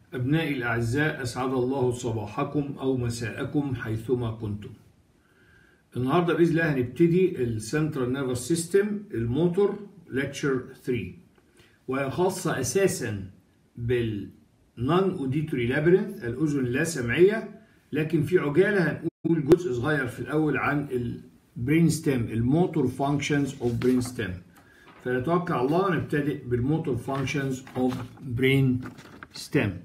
أبنائي الأعزاء أسعد الله صباحكم أو مساءكم حيثما كنتم النهاردة بإذن الله هنبتدي السنترال نيرفس سيستم الموتور ليكتشر 3 وهي خاصة أساسا بالنون اوديتوري لابرنث الأذن اللاسمعية لكن في عجالة هنقول جزء صغير في الأول عن البرين ستيم الموتور فانكشنز اوف برين ستيم فنتوكل على الله نبتدئ بالموتور فانكشنز اوف برين ستيم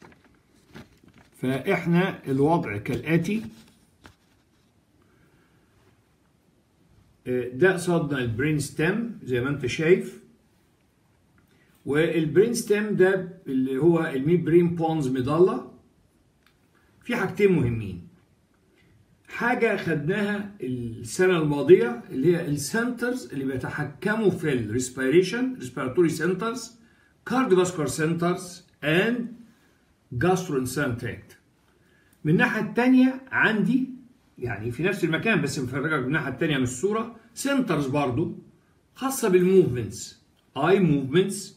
فاحنا الوضع كالاتي ده قصادنا البرين ستيم زي ما انت شايف والبرين ستيم ده اللي هو الميد برين بونز مضله في حاجتين مهمين حاجه خدناها السنه الماضيه اللي هي السنترز اللي بيتحكموا في الريسبيريشن ريسبيراتوري سنترز كارديوفاسكولار سنترز اند جاسترونسنتريكت من الناحيه الثانيه عندي يعني في نفس المكان بس مفرجك من الناحيه الثانيه من الصوره سنترز برضو خاصه بالموفمنتس اي موفمنتس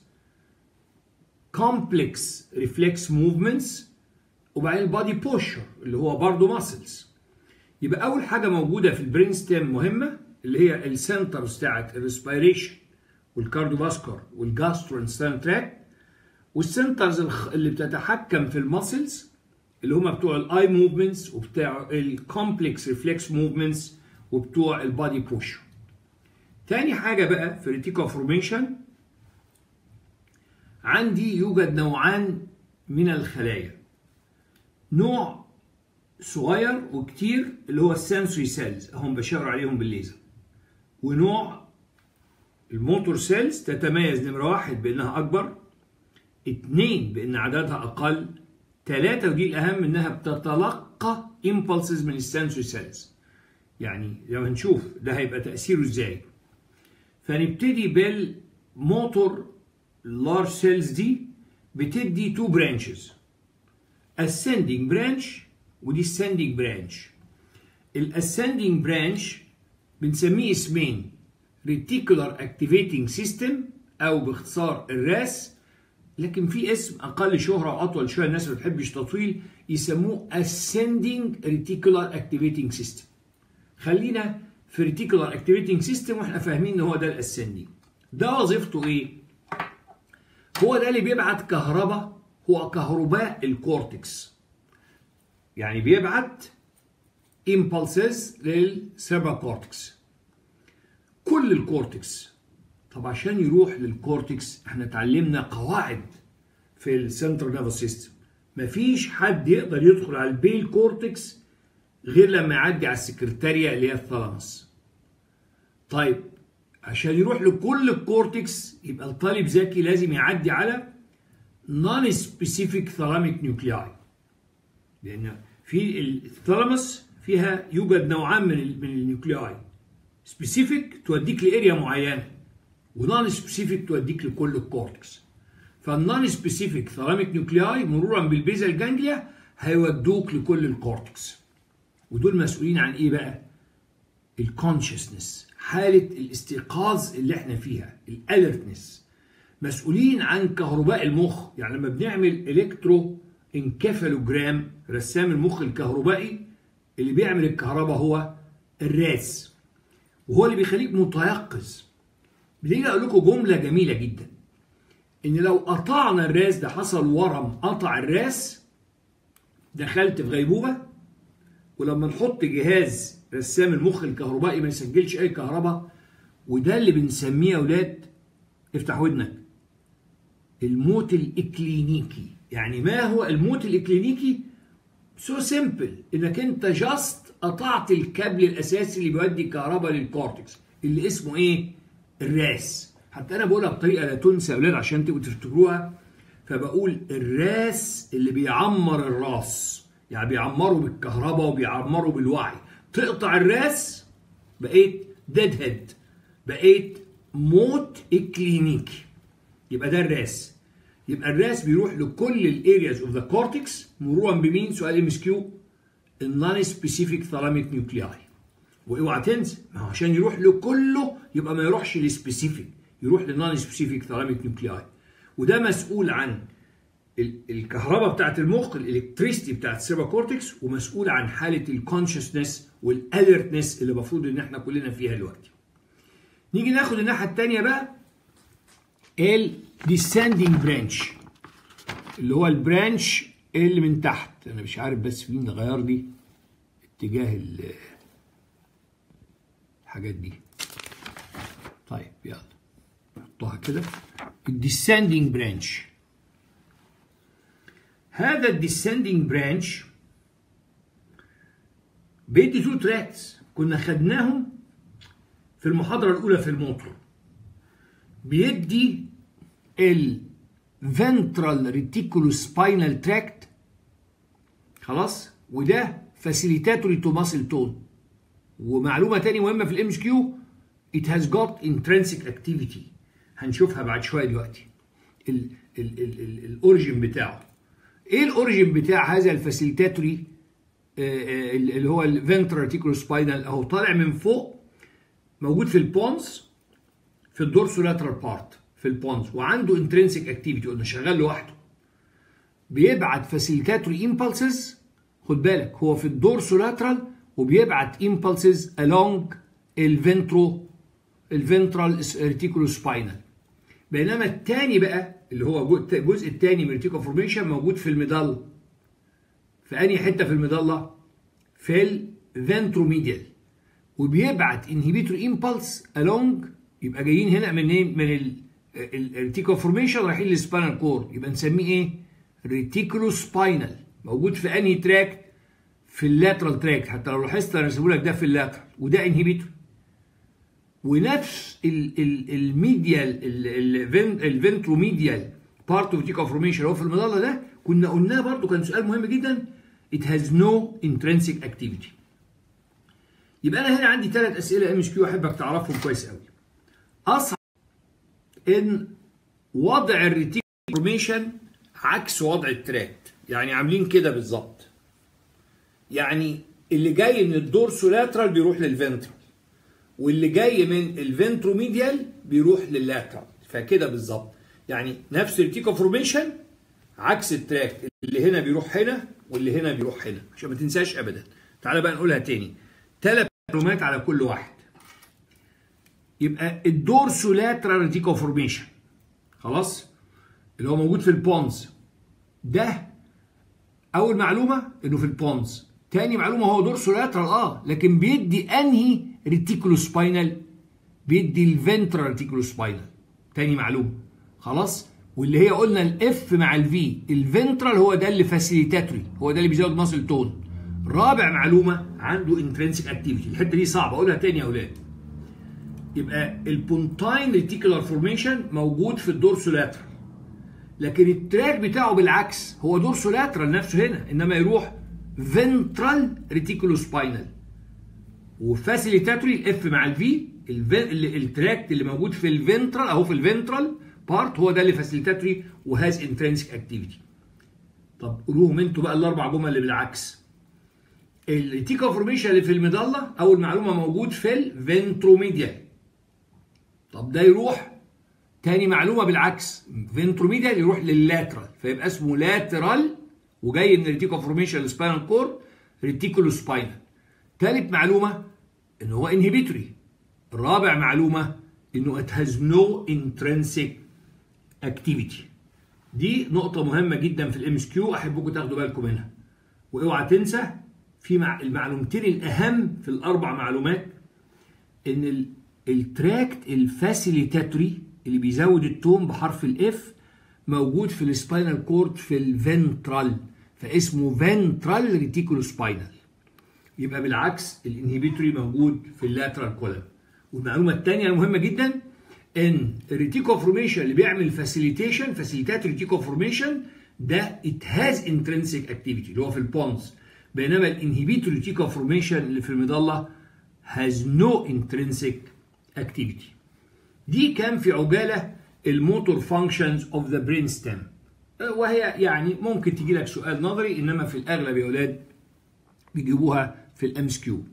كومبلكس ريفلكس موفمنتس وبعدين البادي بوشر اللي هو برضو ماسلز يبقى اول حاجه موجوده في البرين ستيم مهمه اللي هي السنترز بتاعت الريسبيريشن والكارديوفاسكولار والجاسترونسنتريكت والسنترز اللي بتتحكم في الماسلز اللي هم بتوع الاي موفمنتس وبتوع الكومبلكس ريفلكس موفمنتس وبتوع البادي بوش تاني حاجة بقى في الريتيكو فورميشن عندي يوجد نوعان من الخلايا نوع صغير وكتير اللي هو السنسوري سيلز هم بشاور عليهم بالليزر ونوع الموتور سيلز تتميز نمرة واحد بأنها أكبر اتنين بأن عددها أقل ثلاثة ودي الأهم إنها بتتلقى impulses من السنسوري سيلز يعني لو هنشوف ده هيبقى تأثيره إزاي فنبتدي بالموتور لارج سيلز دي بتدي تو برانشز ascending branch ودي ascending branch الاسcending branch بنسميه اسمين reticular activating system أو باختصار الراس لكن في اسم اقل شهره واطول شويه الناس ما بتحبش تطويل يسموه ascending reticular activating system خلينا في reticular activating system واحنا فاهمين ان هو ده الاسcending ده وظيفته ايه هو ده اللي بيبعت كهرباء هو كهرباء الكورتكس يعني بيبعت impulses للسيربرال كورتكس كل الكورتكس طب عشان يروح للكورتكس احنا اتعلمنا قواعد في السنترال نيرفس سيستم مفيش حد يقدر يدخل على البيل كورتكس غير لما يعدي على السكرتاريا اللي هي الثالاموس طيب عشان يروح لكل الكورتكس يبقى الطالب ذكي لازم يعدي على نون سبيسيفيك ثالاميك نيوكلياي لان في الثالاموس فيها يوجد نوعان من من النيوكلياي سبيسيفيك توديك لاريا معينه ونون سبيسيفيك توديك لكل الكورتكس فالنون سبيسيفيك ثالاميك نيوكلياي مرورا بالبيزال جانجليا هيودوك لكل الكورتكس ودول مسؤولين عن ايه بقى الكونشسنس حاله الاستيقاظ اللي احنا فيها الالرتنس مسؤولين عن كهرباء المخ يعني لما بنعمل الكترو انكفالوجرام رسام المخ الكهربائي اللي بيعمل الكهرباء هو الراس وهو اللي بيخليك متيقظ بتيجي اقول لكم جمله جميله جدا ان لو قطعنا الراس ده حصل ورم قطع الراس دخلت في غيبوبه ولما نحط جهاز رسام المخ الكهربائي ما يسجلش اي كهرباء وده اللي بنسميه يا اولاد افتح ودنك الموت الاكلينيكي يعني ما هو الموت الاكلينيكي سو سيمبل انك انت جاست قطعت الكابل الاساسي اللي بيودي الكهرباء للكورتكس اللي اسمه ايه الراس حتى انا بقولها بطريقه لا تنسى يا اولاد عشان تبقوا تفتكروها فبقول الراس اللي بيعمر الراس يعني بيعمروا بالكهرباء وبيعمروا بالوعي تقطع الراس بقيت ديد هيد بقيت موت اكلينيكي يبقى ده الراس يبقى الراس بيروح لكل الارياز اوف ذا كورتكس مرورا بمين سؤال ام اس كيو النون سبيسيفيك ثالاميك نيوكلياي واوعى تنسى ما هو عشان يروح لكله يبقى ما يروحش للسبيسيفيك يروح للنون سبيسيفيك ثالاميك نيوكلياي وده مسؤول عن الكهرباء بتاعت المخ الالكتريستي بتاعت السيربا كورتكس ومسؤول عن حاله الكونشسنس والاليرتنس اللي المفروض ان احنا كلنا فيها دلوقتي. نيجي ناخد الناحيه الثانيه بقى الديسندنج برانش اللي هو البرانش اللي من تحت انا مش عارف بس مين غير لي اتجاه الحاجات دي طيب يلا نحطها كده الديسندنج برانش هذا الديسندنج برانش بيدي تو تراكس كنا خدناهم في المحاضرة الأولى في الموتور بيدي الفنترال ريتيكولو سباينال تراكت خلاص وده فاسيليتاتوري تو ماسل تون ومعلومة تاني مهمة في الام اس كيو it has got intrinsic activity هنشوفها بعد شوية دلوقتي الاوريجن بتاعه ايه الاوريجن بتاع هذا الفاسيليتاتوري اللي هو الفنترال ريتيكولو سباينال اهو طالع من فوق موجود في البونز في الدورسولاترال بارت في البونز وعنده انترنسيك اكتيفيتي قلنا شغال لوحده بيبعت فاسيليتاتوري امبلسز خد بالك هو في الدورسولاترال وبيبعت امبلسز along الفنترو الفنترال ريتيكولو سباينال بينما الثاني بقى اللي هو الجزء الثاني من ريتيكو فورميشن موجود في الميدال في انهي حته في الميدالة في الفنتروميديال وبيبعت انهبيتور امبلس along يبقى جايين هنا من ايه من الريتيكو فورميشن رايحين للسباينال كور يبقى نسميه ايه ريتيكولو سباينال موجود في انهي تراكت في اللاترال تراكت حتى لو لاحظت انا رسمه لك ده في اللاترال وده انهبيتور ونفس الميديال الفنتروميديال بارت اوف ريتيكو فورميشن هو في المظله ده كنا قلناه برضو كان سؤال مهم جدا it has no intrinsic activity يبقى انا هنا عندي ثلاث اسئله ام اس كيو احبك تعرفهم كويس قوي اصعب ان وضع الريتيكو فورميشن عكس وضع التراكت يعني عاملين كده بالظبط يعني اللي جاي من الدورسولاترال بيروح للفنترال واللي جاي من الفنتروميديال بيروح لللاترال فكده بالظبط يعني نفس الريتيكو فورميشن عكس التراكت اللي هنا بيروح هنا واللي هنا بيروح هنا عشان ما تنساش ابدا تعالى بقى نقولها تاني ثلاث معلومات على كل واحد يبقى الدورسولاترال ريتيكو فورميشن خلاص اللي هو موجود في البونز ده اول معلومه انه في البونز تاني معلومه هو دورسولاترال اه لكن بيدي انهي ريتيكولو سباينال بيدي الفنترال ريتيكولو سباينال تاني معلومه خلاص واللي هي قلنا الاف مع الفي الفنترال هو ده اللي فاسيليتاتوري هو ده اللي بيزود ماسل تون رابع معلومه عنده انترنسيك اكتيفيتي الحته دي صعبه اقولها تاني يا اولاد يبقى البونتاين ريتيكولار فورميشن موجود في الدورسولاترال لكن التراك بتاعه بالعكس هو دورسولاترال نفسه هنا انما يروح فنترال ريتيكولو سباينال وفاسيليتاتوري الاف مع الفي التراكت اللي موجود في الفنترال اهو في الفنترال بارت هو ده اللي فاسيليتاتوري وهاز انترنسيك اكتيفيتي طب قولوهم انتوا بقى الاربع جمل اللي بالعكس الريتيكا فورميشن اللي في المظله اول معلومه موجود في الفنتروميديال طب ده يروح تاني معلومه بالعكس فنتروميديال يروح لللاترال فيبقى اسمه لاترال وجاي من الريتيكو فورميشن السباينال كور ريتيكولو سباينال تالت معلومه ان هو انهبيتوري رابع معلومه انه it has no intrinsic activity دي نقطه مهمه جدا في الام اس كيو احبكم تاخدوا بالكم منها واوعى تنسى في مع المعلومتين الاهم في الاربع معلومات ان التراكت الفاسيليتاتوري اللي بيزود التون بحرف الاف موجود في السباينال كورد في الفنترال فاسمه فنترال ريتيكولو سباينال يبقى بالعكس الانهبيتوري موجود في اللاترال كولم والمعلومه الثانيه المهمه جدا ان الريتيكو فورميشن اللي بيعمل فاسيليتيشن فاسيليتات ريتيكو فورميشن ده ات هاز انترنسيك اكتيفيتي اللي هو في البونز بينما الانهبيتور ريتيكو فورميشن اللي في المظله هاز نو انترنسيك اكتيفيتي دي كان في عجاله الموتور فانكشنز اوف ذا برين ستيم وهي يعني ممكن تجي لك سؤال نظري انما في الاغلب يا اولاد بيجيبوها في الام اس كيو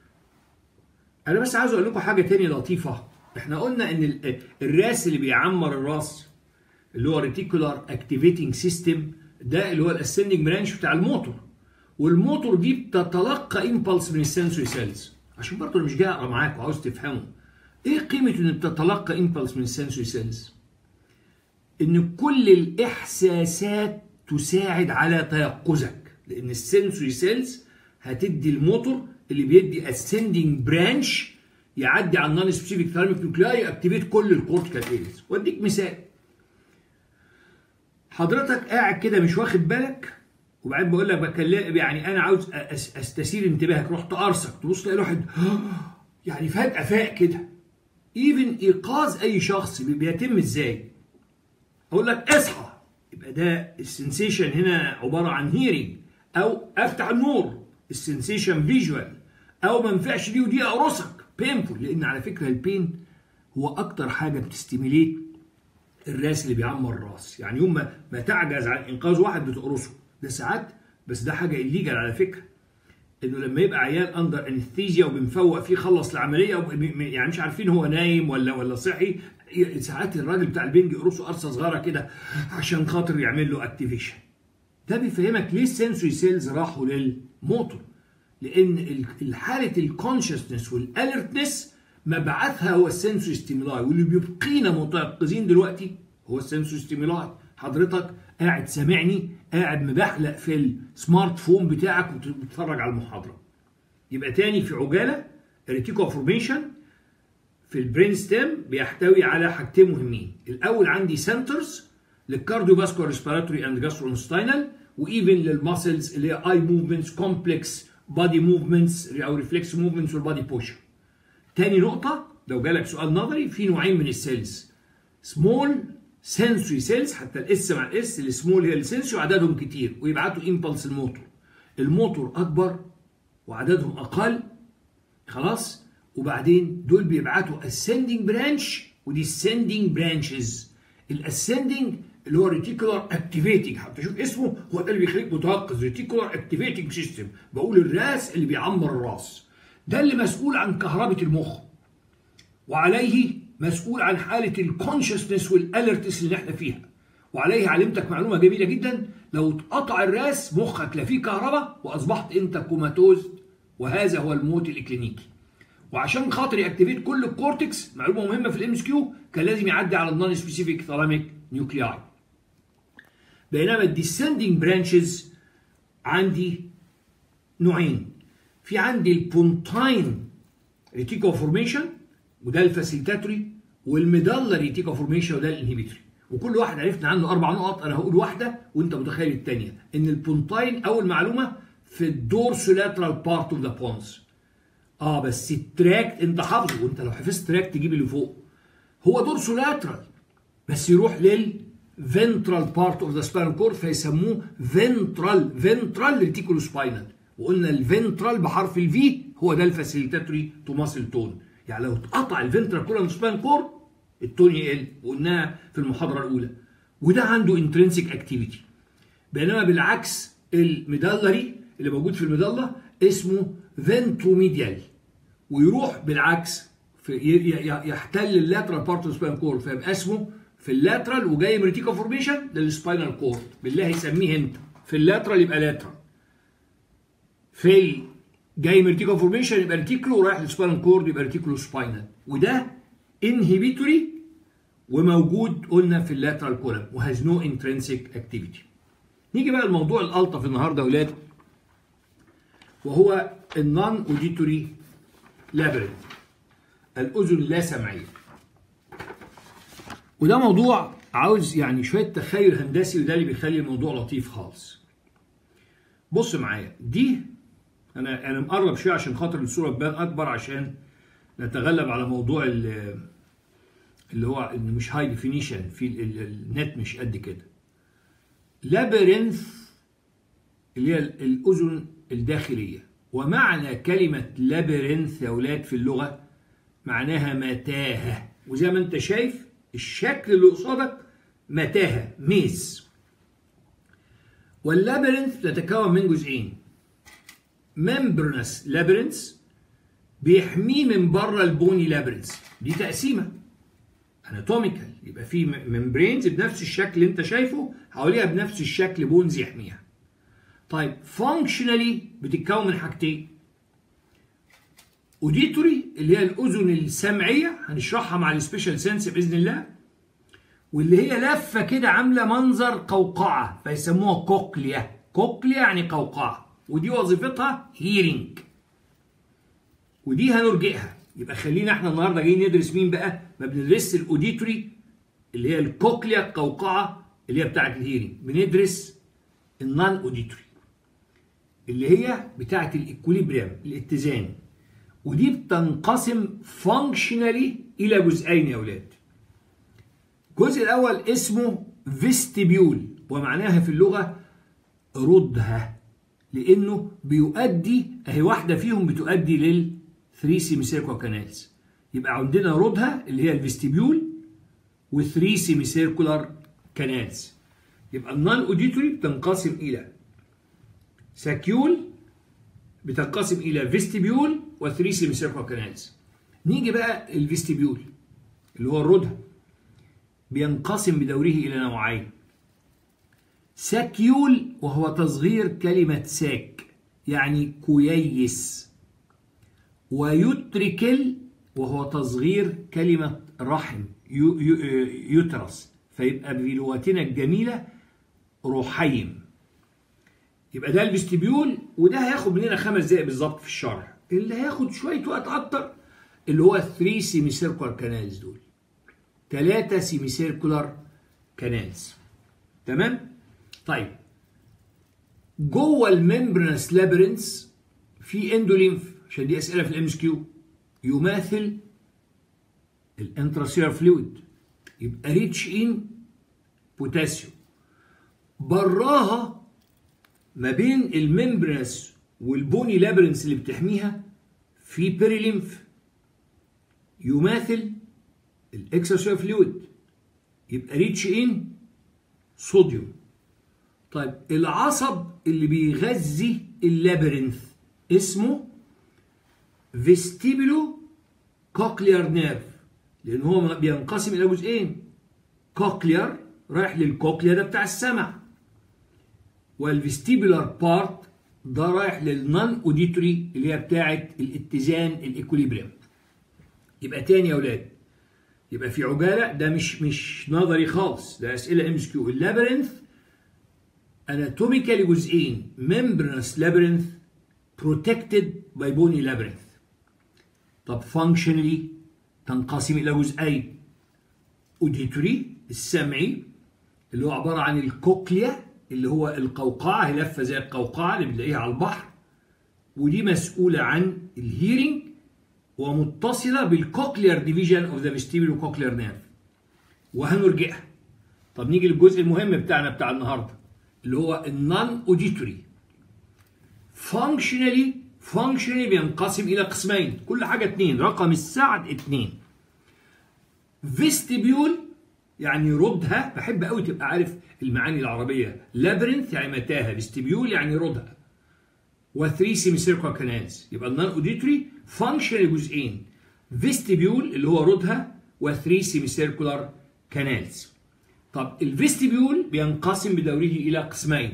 انا بس عايز اقول لكم حاجه تاني لطيفه احنا قلنا ان الراس اللي بيعمر الراس اللي هو ريتيكولار اكتيفيتنج سيستم ده اللي هو الاسندنج برانش بتاع الموتور والموتور دي بتتلقى امبلس من السنسوري سيلز عشان برضه انا مش جاي اقرا معاك وعاوز تفهموا ايه قيمه ان بتتلقى امبلس من السنسوري سيلز ان كل الاحساسات تساعد على تيقظك لان السنسوري سيلز هتدي الموتور اللي بيدي اسندنج برانش يعدي على النون سبيسيفيك ثيرميك نيوكلاي اكتيفيت كل الكورتيكال اريز واديك مثال حضرتك قاعد كده مش واخد بالك وبعدين بقول لك بكلم يعني انا عاوز استثير انتباهك رحت قرصك تبص تلاقي الواحد يعني فجاه فاق كده ايفن ايقاظ اي شخص بيتم ازاي اقول لك اصحى يبقى ده السنسيشن هنا عباره عن هيرنج او افتح النور السنسيشن فيجوال او ما ينفعش دي ودي اقرصك بينفول لان على فكره البين هو اكتر حاجه بتستيميليت الراس اللي بيعمر الراس يعني يوم ما, ما تعجز عن انقاذ واحد بتقرصه ده ساعات بس ده حاجه الليجل على فكره انه لما يبقى عيال اندر انستيزيا وبنفوق فيه خلص العمليه يعني مش عارفين هو نايم ولا ولا صحي ساعات الراجل بتاع البنج يقرصه قرصه صغيره كده عشان خاطر يعمل له اكتيفيشن ده بيفهمك ليه السنسوري سيلز راحوا للموتور لان حاله الكونشسنس والالرتنس مبعثها هو السنسوري ستيمولاي واللي بيبقينا متيقظين دلوقتي هو السنسوري ستيمولاي حضرتك قاعد سامعني قاعد مبحلق في السمارت فون بتاعك وبتتفرج على المحاضره يبقى تاني في عجاله ريتيكو فورميشن في البرين ستيم بيحتوي على حاجتين مهمين الاول عندي سنترز للكارديو فاسكولار ريسبيراتوري اند جاسترونستاينال وايفن للماسلز اللي هي اي موفمنتس كومبلكس بادي موفمنتس او ريفلكس موفمنتس والبادي بوشر تاني نقطة لو جالك سؤال نظري في نوعين من السيلز سمول سنسوري سيلز حتى الاس مع الاس السمول هي السنسوري وعددهم كتير ويبعتوا امبلس الموتور الموتور اكبر وعددهم اقل خلاص وبعدين دول بيبعتوا ascending برانش ودي ascending برانشز الاسندنج اللي هو ريتيكولار اكتيفيتنج حتى شوف اسمه هو ده اللي بيخليك متيقظ ريتيكولار اكتيفيتنج سيستم بقول الراس اللي بيعمر الراس ده اللي مسؤول عن كهربة المخ وعليه مسؤول عن حالة الكونشسنس والالرتس اللي احنا فيها وعليه علمتك معلومة جميلة جدا لو اتقطع الراس مخك لا فيه كهرباء واصبحت انت كوماتوز وهذا هو الموت الاكلينيكي وعشان خاطر ياكتيفيت كل الكورتكس معلومه مهمه في الام اس كيو كان لازم يعدي على النون سبيسيفيك ثالاميك نيوكلياي بينما الديسندنج برانشز عندي نوعين في عندي البونتاين ريتيكو فورميشن وده الفاسيلتاتوري والميدالا ريتيكو فورميشن وده الانهبيتوري وكل واحد عرفنا عنه اربع نقط انا هقول واحده وانت متخيل الثانيه ان البونتاين اول معلومه في الدورسولاترال بارت اوف ذا بونز اه بس التراك انت حافظه وانت لو حفظت تراك تجيب اللي فوق هو دورسولاترال بس يروح لل ventral part of the spinal cord فيسموه ventral ventral reticulospinal وقلنا الفنترال بحرف الفي هو ده الفاسيليتاتوري تو ماسل تون يعني لو اتقطع الفنترال كولم سبان كور التون يقل وقلناها في المحاضره الاولى وده عنده انترنسيك اكتيفيتي بينما بالعكس الميدالري اللي موجود في الميدالة اسمه فنتروميديال ويروح بالعكس في يحتل اللاترال بارت اوف سباين كورد فيبقى اسمه في اللاترال وجاي من ريتيكا فورميشن للسباينال كورد بالله يسميه انت في اللاترال يبقى لاترال في جاي من ريتيكا فورميشن يبقى ريتيكلو ورايح للسباينال كورد يبقى ريتيكلو سباينال وده انهبيتوري وموجود قلنا في اللاترال كولم وهاز نو انترنسيك اكتيفيتي نيجي بقى الموضوع الالطف النهارده يا اولاد وهو النون اوديتوري لابرنت الاذن لا سمعيه وده موضوع عاوز يعني شويه تخيل هندسي وده اللي بيخلي الموضوع لطيف خالص بص معايا دي انا انا مقرب شويه عشان خاطر الصوره تبان اكبر عشان نتغلب على موضوع اللي هو ان مش هاي ديفينيشن في النت مش قد كده لابرنث اللي هي الاذن الداخليه ومعنى كلمه لابرنث يا اولاد في اللغه معناها متاهه وزي ما انت شايف الشكل اللي قصادك متاهه ميز واللابرنث تتكون من جزئين ممبرنس لابرنث بيحميه من بره البوني لابرنث دي تقسيمه اناتوميكال يبقى في ممبرينز بنفس الشكل اللي انت شايفه حواليها بنفس الشكل بونز يحميها طيب فانكشنالي بتتكون من حاجتين اوديتوري اللي هي الاذن السمعيه هنشرحها مع السبيشال سنس باذن الله واللي هي لفه كده عامله منظر قوقعه فيسموها كوكليا كوكليا يعني قوقعه ودي وظيفتها هيرنج ودي هنرجئها يبقى خلينا احنا النهارده جايين ندرس مين بقى ما بندرسش الاوديتوري اللي هي الكوكليا القوقعه اللي هي بتاعه الهيرنج بندرس النون اوديتوري اللي هي بتاعه الاكوليبريم الاتزان ودي بتنقسم فانكشنالي الى جزئين يا اولاد الجزء الاول اسمه فيستيبيول ومعناها في اللغه ردها لانه بيؤدي اهي واحده فيهم بتؤدي لل 3 سيميسيركو كانالز يبقى عندنا ردها اللي هي الفيستيبيول و3 سيميسيركولار كانالز يبقى النون اوديتوري بتنقسم الى ساكيول بتنقسم الى فيستيبيول و3 سيميسيركولار كانالز نيجي بقى الفيستيبيول اللي هو الردها بينقسم بدوره الى نوعين ساكيول وهو تصغير كلمة ساك يعني كويس ويتركل وهو تصغير كلمة رحم يترس فيبقى بلغتنا الجميلة رحيم يبقى ده الفيستيبيول وده هياخد مننا خمس دقايق بالظبط في الشرح اللي هياخد شوية وقت أكتر اللي هو 3 سيمي سيركولار كانالز دول ثلاثة سيمي سيركولار كانالز تمام؟ طيب جوه الممبرنس لابرنس في اندولينف عشان دي اسئله في الام اس كيو يماثل الانتراسير فلويد يبقى ريتش ان بوتاسيوم براها ما بين الممبرنس والبوني لابرنس اللي بتحميها في بيريليمف يماثل الاكستراسير فلويد يبقى ريتش ان صوديوم طيب العصب اللي بيغذي اللابرنث اسمه فيستيبلو كوكليار نيرف لان هو بينقسم الى جزئين كوكليار رايح للكوكليا ده بتاع السمع والفيستيبولار بارت ده رايح للنون اوديتوري اللي هي بتاعه الاتزان الاكوليبريم يبقى تاني يا اولاد يبقى في عجاله ده مش مش نظري خالص ده اسئله ام اس كيو اللابرنث اناتوميكالي جزئين membranous labyrinth protected by bony labyrinth طب functionally تنقسم الى جزئين اوديتوري السمعي اللي هو عباره عن الكوكليا اللي هو القوقعه هي لفه زي القوقعه اللي بنلاقيها على البحر ودي مسؤوله عن الهيرنج ومتصله بالكوكلير ديفيجن اوف ذا فيستيبولو كوكلير نيرف وهنرجعها طب نيجي للجزء المهم بتاعنا بتاع النهارده اللي هو النون اوديتوري فانكشنالي فانكشنالي بينقسم الى قسمين كل حاجه اتنين رقم السعد اتنين فيستيبيول يعني ردها بحب قوي تبقى عارف المعاني العربيه لابرنث يعني متاهه فيستيبيول يعني ردها و3 سيميسيركل كانالز يبقى النون اوديتوري فانكشنال جزئين فيستيبيول اللي هو ردها و3 سيميسيركولار كانالز طب الفيستيبيول بينقسم بدوره الى قسمين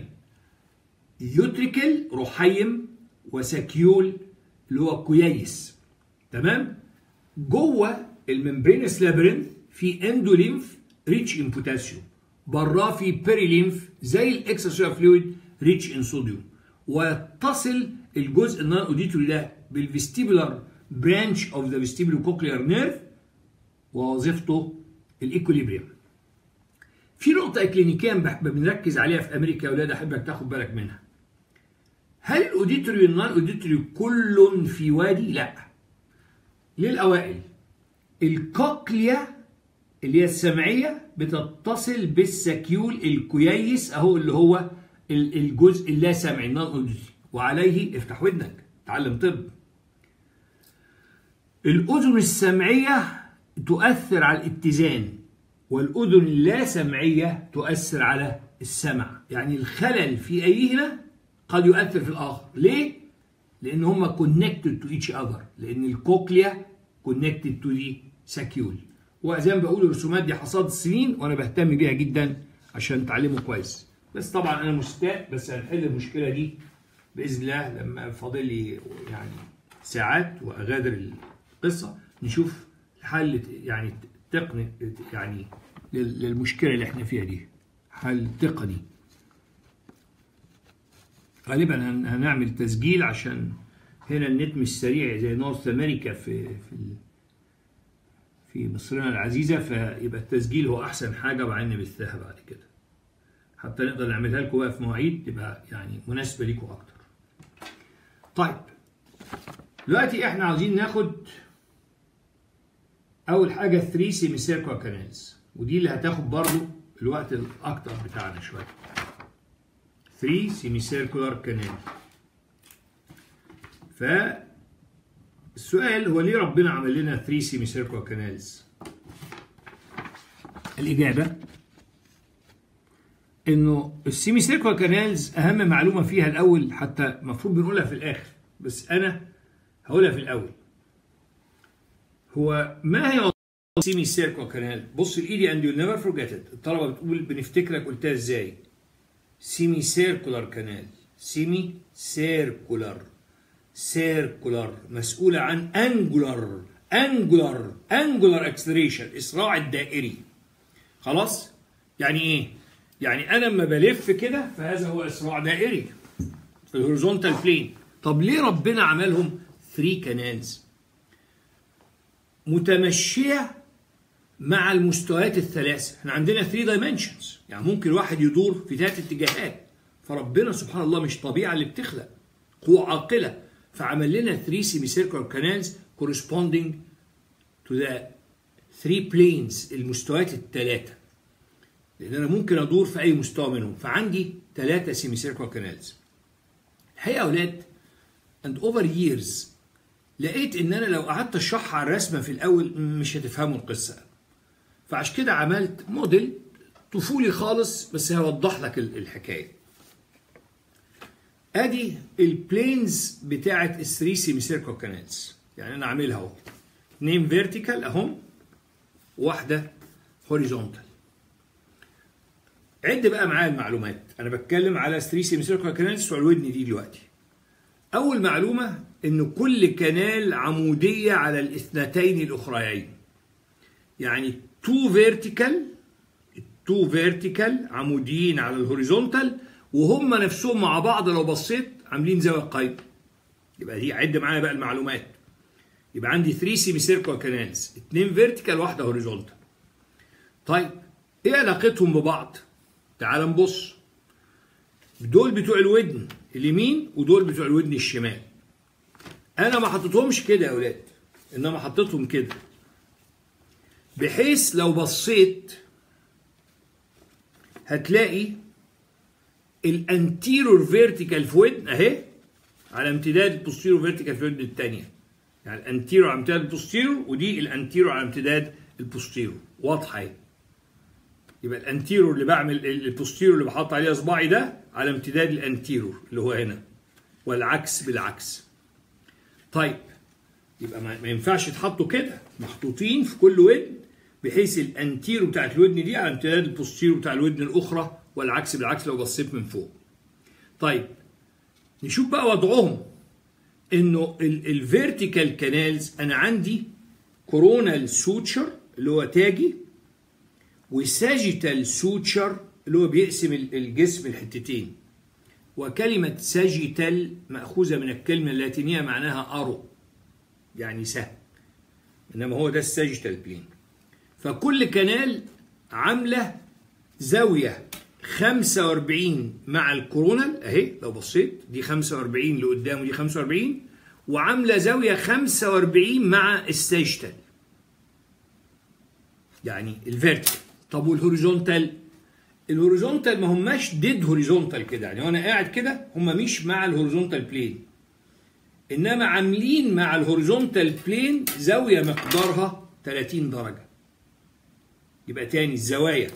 يوتريكل رحيم وساكيول اللي هو كويس تمام جوه الممبرينس لابرنث في اندوليمف ريتش ان بوتاسيوم براه في بيريليمف زي الاكسترا فلويد ريتش ان صوديوم ويتصل الجزء النون اوديتوري ده بالفيستيبولار برانش اوف ذا فيستيبولو كوكلير نيرف ووظيفته الايكوليبريم في نقطة إكلينيكية بنركز عليها في أمريكا يا أولاد أحبك تاخد بالك منها. هل الأوديتوري والنون أوديتوري كل في وادي؟ لا. للأوائل الكوكليا اللي هي السمعية بتتصل بالسكيول الكويس أهو اللي هو الجزء اللا سمعي النون أوديتوري وعليه افتح ودنك تعلم طب. الأذن السمعية تؤثر على الاتزان والأذن اللا سمعية تؤثر على السمع يعني الخلل في أيهما قد يؤثر في الآخر ليه؟ لأن هما connected to each other لأن الكوكليا connected to the saccule وزي ما بقول الرسومات دي حصاد السنين وانا بهتم بيها جدا عشان تعلموا كويس بس طبعا انا مستاء بس هنحل المشكله دي باذن الله لما فاضل لي يعني ساعات واغادر القصه نشوف حل يعني تقني يعني للمشكله اللي احنا فيها دي حل تقني غالبا هنعمل تسجيل عشان هنا النت مش سريع زي نورث امريكا في في في مصرنا العزيزه فيبقى التسجيل هو احسن حاجه وبعدين نبثها بعد كده حتى نقدر نعملها لكم بقى في مواعيد تبقى يعني مناسبه ليكم اكتر. طيب دلوقتي احنا عاوزين ناخد اول حاجه 3 سيمي سيركوال كانالز ودي اللي هتاخد برضو الوقت الاكتر بتاعنا شويه. 3 سيمي سيركولار كانال. ف السؤال هو ليه ربنا عمل لنا 3 سيمي سيركولار كانالز؟ الإجابة إنه السيمي سيركولار كانالز أهم معلومة فيها الأول حتى المفروض بنقولها في الآخر بس أنا هقولها في الأول. هو ما هي سيمي سيركولار كانال؟ بص لإيدي أند يو نيفر فورجيت إت، الطلبة بتقول بنفتكرك قلتها إزاي؟ سيمي سيركولار كانال، سيمي سيركولار سيركولار مسؤولة عن انجولار انجولار انجولار اكسلريشن اسراع الدائري خلاص يعني ايه يعني انا لما بلف كده فهذا هو اسراع دائري في الهوريزونتال بلين طب ليه ربنا عملهم 3 كانالز متمشيه مع المستويات الثلاثه احنا عندنا 3 دايمنشنز يعني ممكن واحد يدور في ثلاث اتجاهات فربنا سبحان الله مش طبيعه اللي بتخلق قوه عاقله فعمل لنا 3 semicircular canals corresponding to the three planes المستويات الثلاثة لأن أنا ممكن أدور في أي مستوى منهم فعندي ثلاثة semicircular canals الحقيقة يا أولاد and over years لقيت إن أنا لو قعدت أشرحها على الرسمة في الأول مش هتفهموا القصة فعشان كده عملت موديل طفولي خالص بس هيوضح لك الحكايه ادي البلينز بتاعت الثري سيمي سيركل كانالز يعني انا عاملها اهو اثنين فيرتيكال اهم واحده هوريزونتال عد بقى معايا المعلومات انا بتكلم على 3 سيمي سيركل كانالز بتوع الودن دي دلوقتي اول معلومه ان كل كنال عموديه على الاثنتين الاخريين يعني تو فيرتيكال تو فيرتيكال عموديين على الهوريزونتال وهم نفسهم مع بعض لو بصيت عاملين زاويه قايمه يبقى دي عد معايا بقى المعلومات يبقى عندي 3 سيمي سيركل كانالز اثنين فيرتيكال واحده هوريزونتال طيب ايه علاقتهم ببعض تعال نبص دول بتوع الودن اليمين ودول بتوع الودن الشمال انا ما حطيتهمش كده يا اولاد انما حطيتهم كده بحيث لو بصيت هتلاقي الانتيرور فيرتيكال في ودن اهي على امتداد البوستيرور فيرتيكال في ودن الثانيه يعني الانتيرور على امتداد البوستيرور ودي الانتيرور على امتداد البوستيرور واضحه اهي يبقى الانتيرور اللي بعمل البوستيرور اللي بحط عليه اصبعي ده على امتداد الانتيرور اللي هو هنا والعكس بالعكس طيب يبقى ما ينفعش يتحطوا كده محطوطين في كل ودن بحيث الانتيرو بتاعت الودن دي على امتداد البوستيرو بتاع الودن الاخرى والعكس بالعكس لو بصيت من فوق. طيب نشوف بقى وضعهم انه الفيرتيكال كانالز انا عندي كورونال سوتشر اللي هو تاجي وساجيتال سوتشر اللي هو بيقسم الجسم الحتتين وكلمة ساجيتال مأخوذة من الكلمة اللاتينية معناها أرو يعني سهم إنما هو ده الساجيتال بلين فكل كنال عاملة زاوية 45 مع الكورونال اهي لو بصيت دي 45 لقدام ودي 45 وعامله زاويه 45 مع الساجيتال يعني الفيرتيكال طب والهوريزونتال الهوريزونتال ما هماش ديد هوريزونتال كده يعني وانا قاعد كده هم مش مع الهوريزونتال بلين انما عاملين مع الهوريزونتال بلين زاويه مقدارها 30 درجه يبقى تاني الزوايا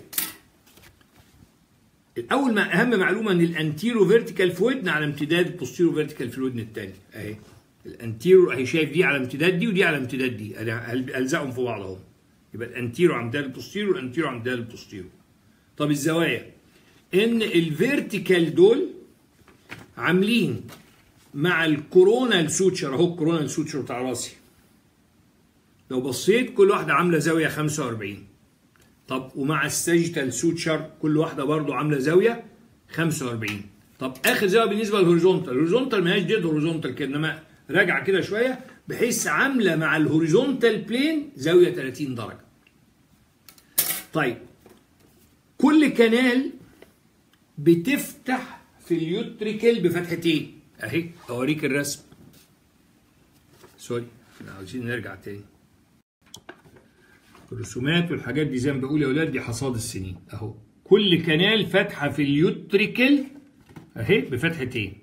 الاول ما اهم معلومه ان الانتيرو فيرتيكال في ودن على امتداد البوستيرو فيرتيكال في الودن الثاني اهي الانتيرو اهي شايف دي على امتداد دي ودي على امتداد دي انا الزقهم في بعض اهو يبقى الانتيرو عموديه للبوستيرو والانتيرو عموديه للبوستيرو طب الزوايا ان الفيرتيكال دول عاملين مع الكورونال سوتشر اهو الكورونال سوتشر بتاع راسي لو بصيت كل واحده عامله زاويه 45 طب ومع الساجيتال سوتشر كل واحده برضو عامله زاويه 45 طب اخر زاويه بالنسبه للهوريزونتال الهوريزونتال ما هياش ديد هوريزونتال كده انما راجعه كده شويه بحيث عامله مع الهوريزونتال بلين زاويه 30 درجه طيب كل كنال بتفتح في اليوتريكل بفتحتين اهي اوريك الرسم سوري احنا عاوزين نرجع تاني الرسومات والحاجات دي زي ما بقول يا اولاد دي حصاد السنين اهو كل كنال فاتحه في اليوتريكل اهي بفتحتين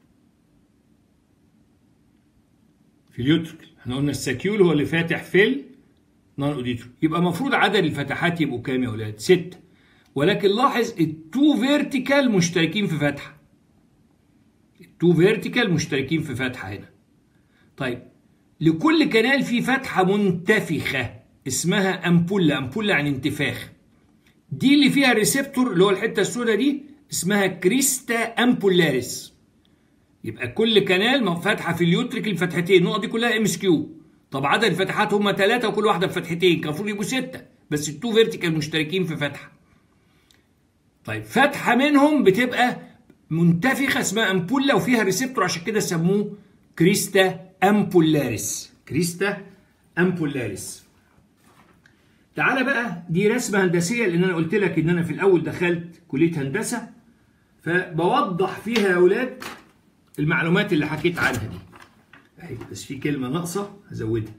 في اليوتريكل احنا قلنا الساكيول هو اللي فاتح في النون اوديتور يبقى المفروض عدد الفتحات يبقوا كام يا اولاد؟ ستة ولكن لاحظ التو فيرتيكال مشتركين في فتحه التو فيرتيكال مشتركين في فتحه هنا طيب لكل كنال في فتحه منتفخه اسمها امبولا امبولا عن انتفاخ دي اللي فيها الريسبتور اللي هو الحته السوداء دي اسمها كريستا امبولاريس يبقى كل كنال فاتحه في اليوتريك الفتحتين النقط دي كلها ام اس كيو طب عدد الفتحات هم ثلاثه وكل واحده بفتحتين كان المفروض يبقوا سته بس التو فيرتيكال مشتركين في فتحه طيب فتحه منهم بتبقى منتفخه اسمها امبولا وفيها ريسبتور عشان كده سموه كريستا امبولاريس كريستا امبولاريس تعالى بقى دي رسمه هندسيه لان انا قلت لك ان انا في الاول دخلت كليه هندسه فبوضح فيها يا اولاد المعلومات اللي حكيت عنها دي اهي بس في كلمه ناقصه هزودها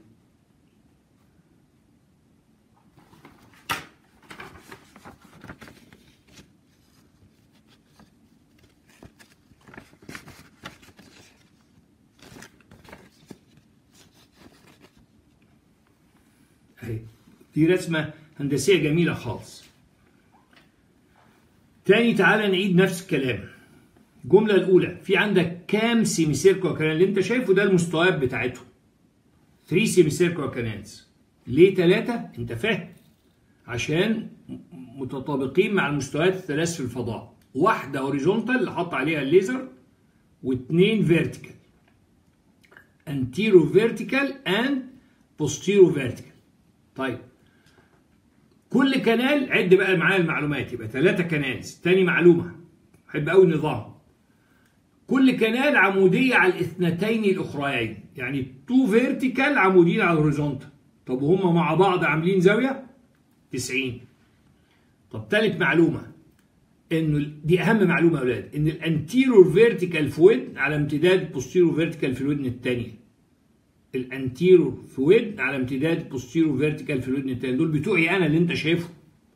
اهي دي رسمه هندسيه جميله خالص تاني تعالى نعيد نفس الكلام الجملة الأولى في عندك كام سيمي سيركو كانال اللي أنت شايفه ده المستويات بتاعتهم 3 سيمي سيركو كانالز ليه ثلاثة؟ أنت فاهم عشان متطابقين مع المستويات الثلاث في الفضاء واحدة هوريزونتال اللي حط عليها الليزر واثنين فيرتيكال انتيرو فيرتيكال اند بوستيرو فيرتيكال طيب كل كنال عد بقى معايا المعلومات يبقى ثلاثة كنالز تاني معلومة بحب قوي النظام كل كنال عمودية على الاثنتين الأخريين يعني تو فيرتيكال عمودين على الهوريزونتال طب وهم مع بعض عاملين زاوية 90 طب ثالث معلومة انه دي اهم معلومة يا اولاد ان الانتيرور فيرتيكال في ودن على امتداد البوستيرور فيرتيكال في الودن الثانية الانتيرور في ودن على امتداد البوستيرور فيرتيكال في الودن الثانية دول بتوعي انا اللي انت شايفه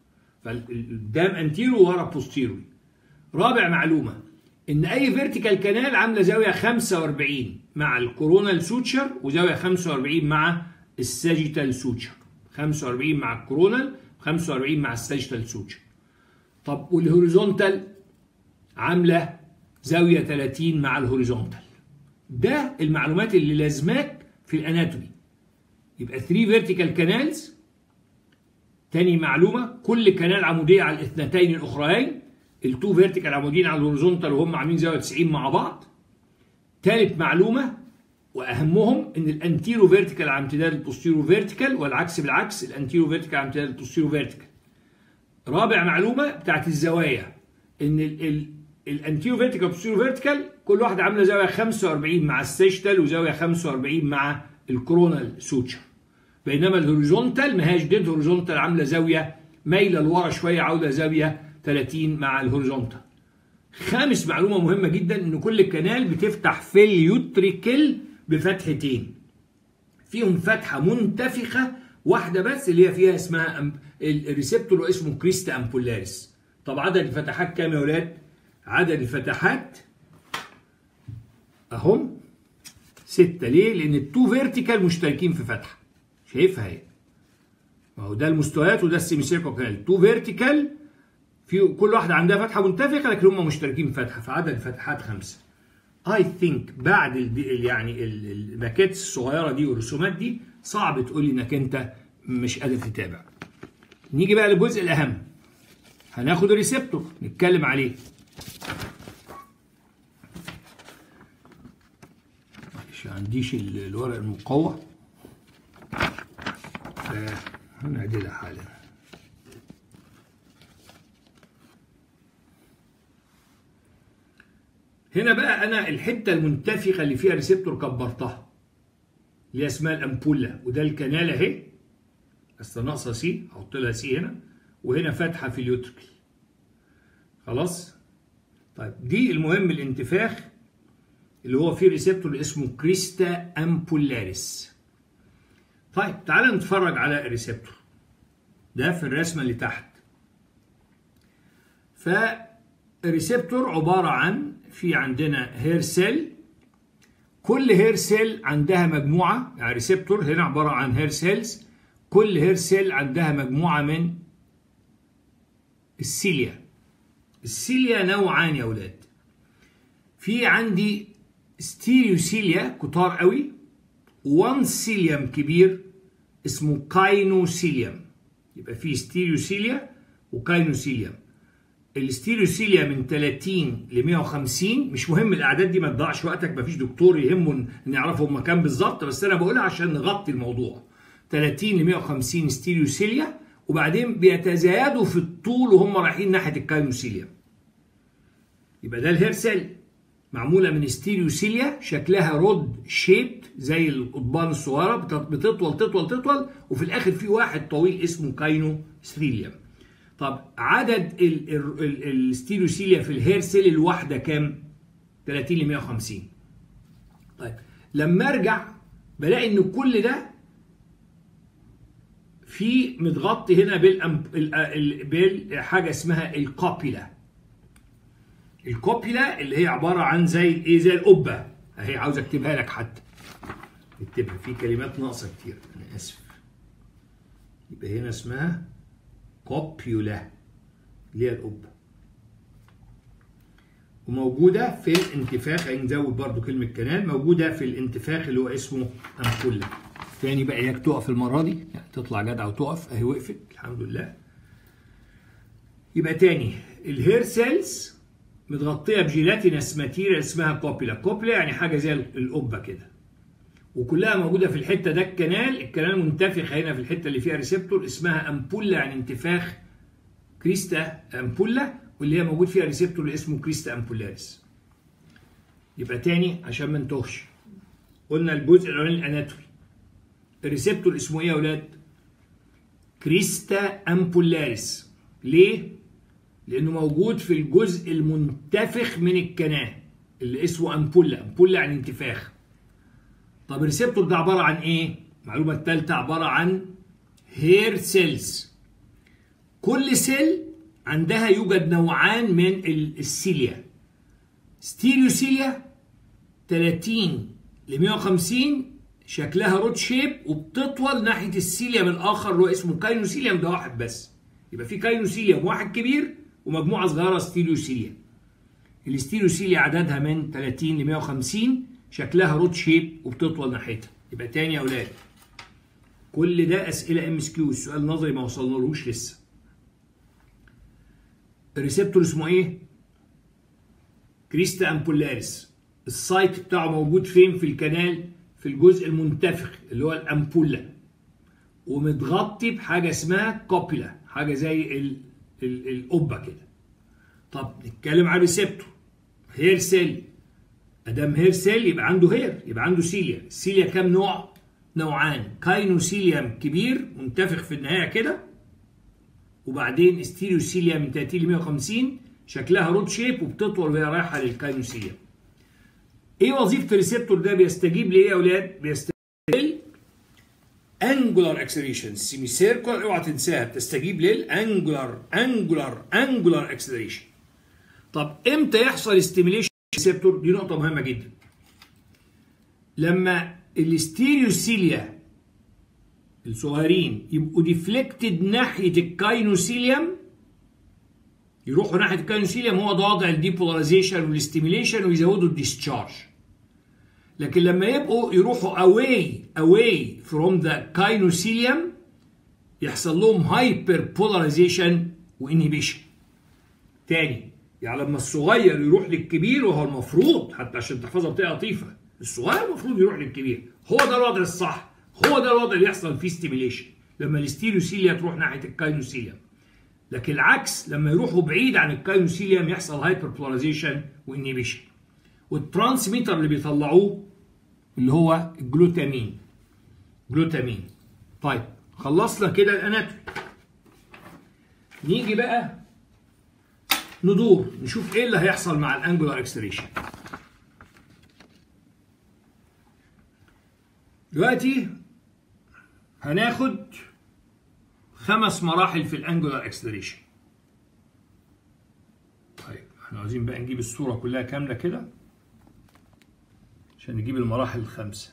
فقدام انتيرو ورا بوستيرور رابع معلومة ان اي فيرتيكال كانال عامله زاويه 45 مع الكورونال سوتشر وزاويه 45 مع الساجيتال سوتشر 45 مع الكورونال 45 مع الساجيتال سوتشر طب والهوريزونتال عامله زاويه 30 مع الهوريزونتال ده المعلومات اللي لازماك في الاناتومي يبقى 3 فيرتيكال كانالز تاني معلومه كل كنال عموديه على الاثنتين الاخريين التو فيرتيكال عمودين على الهوريزونتال وهم عاملين زاويه 90 مع بعض ثالث معلومه واهمهم ان الانتيرو فيرتيكال على امتداد البوستيرو فيرتيكال والعكس بالعكس الانتيرو فيرتيكال على امتداد البوستيرو فيرتيكال رابع معلومه بتاعت الزوايا ان الانتيرو فيرتيكال والبوستيرو فيرتيكال كل واحده عامله زاويه 45 مع السيشتال وزاويه 45 مع الكرونال سوتشر بينما الهوريزونتال ما هياش ديد هوريزونتال عامله زاويه مايله لورا شويه عاوزه زاويه 30 مع الهوريزونتال خامس معلومة مهمة جدا ان كل كنال بتفتح في اليوتريكل بفتحتين فيهم فتحة منتفخة واحدة بس اللي هي فيها اسمها الريسبتور اسمه كريستا امبولاريس طب عدد الفتحات كام يا ولاد؟ عدد الفتحات اهم ستة ليه؟ لأن التو فيرتيكال مشتركين في فتحة شايفها اهي ما هو ده المستويات وده السيمي سيركل كانال تو فيرتيكال في كل واحده عندها فتحه منتفخه لكن هم مشتركين في فتحه فعدد الفتحات خمسه اي ثينك بعد ال يعني الباكيت الصغيره دي والرسومات دي صعب تقول لي انك انت مش قادر تتابع نيجي بقى للجزء الاهم هناخد الريسبتور نتكلم عليه معلش ما عنديش ال- الورق المقوى هنعدلها حالا هنا بقى انا الحته المنتفخه اللي فيها ريسبتور كبرتها اللي هي اسمها الامبوله وده الكنال اهي بس ناقصه سي احط لها سي هنا وهنا فتحه في اليوتريكل خلاص طيب دي المهم الانتفاخ اللي هو فيه ريسبتور اللي اسمه كريستا امبولاريس طيب تعال نتفرج على الريسبتور ده في الرسمه اللي تحت فالريسبتور عباره عن في عندنا هير سيل كل هير سيل عندها مجموعه يعني ريسبتور هنا عباره عن هير سيلز كل هير سيل عندها مجموعه من السيليا السيليا نوعان يا اولاد في عندي ستيريوسيليا كتار قوي وان سيليوم كبير اسمه كاينوسيليوم يبقى في ستيريوسيليا وكاينوسيليوم الستيريوسيليا من 30 ل 150 مش مهم الاعداد دي ما تضيعش وقتك مفيش دكتور يهمه ان يعرف هم كام بالظبط بس انا بقولها عشان نغطي الموضوع 30 ل 150 ستيريوسيليا وبعدين بيتزايدوا في الطول وهم رايحين ناحيه الكاينوسيليا يبقى ده الهير سيل معموله من ستيريوسيليا شكلها رود شيبت زي القضبان الصغيره بتطول تطول تطول وفي الاخر في واحد طويل اسمه كاينوسيليوم طب عدد الستيريوسيليا في الهير سيل الواحده كام 30 ل 150 طيب لما ارجع بلاقي ان كل ده في متغطي هنا بالحاجه اسمها الكوبيلا الكوبيلا اللي هي عباره عن زي الايه زي القبه اهي عاوز اكتبها لك حتى اكتبها في كلمات ناقصه كتير انا اسف يبقى هنا اسمها كوبيولا اللي هي القبه وموجوده في الانتفاخ نزود برضو كلمه كنال موجوده في الانتفاخ اللي هو اسمه امبولا تاني بقى اياك تقف المره دي يعني تطلع جدع وتقف اهي وقفت الحمد لله يبقى تاني الهير سيلز متغطيه بجيلاتينس ماتيريال اسمها كوبيلا كوبيلا يعني حاجه زي القبه كده وكلها موجوده في الحته ده الكنال الكنال منتفخ هنا في الحته اللي فيها ريسبتور اسمها امبولا يعني انتفاخ كريستا امبولا واللي هي موجود فيها ريسبتور اللي اسمه كريستا امبولاريس يبقى تاني عشان ما نتوهش قلنا الجزء الاولاني الاناتومي الريسبتور اسمه ايه يا اولاد كريستا امبولاريس ليه لانه موجود في الجزء المنتفخ من الكناه اللي اسمه امبولا امبولا يعني انتفاخ طب الريسبتور ده عباره عن ايه المعلومه الثالثه عباره عن هير سيلز كل سيل عندها يوجد نوعان من السيليا ستيريوسيليا 30 ل 150 شكلها رود شيب وبتطول ناحيه السيليوم الاخر اللي هو اسمه كاينوسيليوم ده واحد بس يبقى في كاينوسيليوم واحد كبير ومجموعه صغيره ستيريوسيليا الستيريوسيليا عددها من 30 ل 150 شكلها رود شيب وبتطول ناحيتها يبقى تاني يا اولاد كل ده اسئله ام اس كيو السؤال نظري ما وصلنالوش لسه الريسبتور اسمه ايه كريستا امبولاريس السايت بتاعه موجود فين في الكنال في الجزء المنتفخ اللي هو الامبولا ومتغطي بحاجه اسمها كوبيلا حاجه زي ال ال القبه كده طب نتكلم على الريسبتور هير سيل ادام هير سيل يبقى عنده هير يبقى عنده سيليا السيليا كام نوع نوعان كاينوسيليوم كبير منتفخ في النهايه كده وبعدين ستيريوسيليا من 30 ل 150 شكلها رود شيب وبتطول وهي رايحه للكاينوسيليوم ايه وظيفه الريسبتور ده بيستجيب لايه يا اولاد بيستجيب انجولار اكسلريشن سيمي سيركل اوعى تنساها بتستجيب للانجولار انجولار انجولار اكسلريشن طب امتى يحصل ستيميليشن ريسبتور دي نقطه مهمه جدا لما الستيريوسيليا الصغيرين يبقوا ديفليكتد ناحيه الكاينوسيليوم يروحوا ناحيه الكاينوسيليوم هو ده وضع الديبولاريزيشن والاستيميليشن ويزودوا الديسشارج لكن لما يبقوا يروحوا away away from the كاينوسيليوم يحصل لهم هايبر بولاريزيشن وانهبيشن تاني يعني لما الصغير يروح للكبير وهو المفروض حتى عشان تحفظها بطريقه لطيفه الصغير المفروض يروح للكبير هو ده الوضع الصح هو ده الوضع اللي يحصل فيه ستيميليشن لما الستيلوسيليا تروح ناحيه الكاينوسيليا لكن العكس لما يروحوا بعيد عن الكاينوسيليوم يحصل هايبر بولاريزيشن وانهبيشن والترانسميتر اللي بيطلعوه اللي هو الجلوتامين جلوتامين طيب خلصنا كده الاناتومي نيجي بقى ندور نشوف ايه اللي هيحصل مع الانجولار اكسلريشن دلوقتي هناخد خمس مراحل في الانجولار اكسلريشن طيب احنا عايزين بقى نجيب الصوره كلها كامله كده عشان نجيب المراحل الخمسه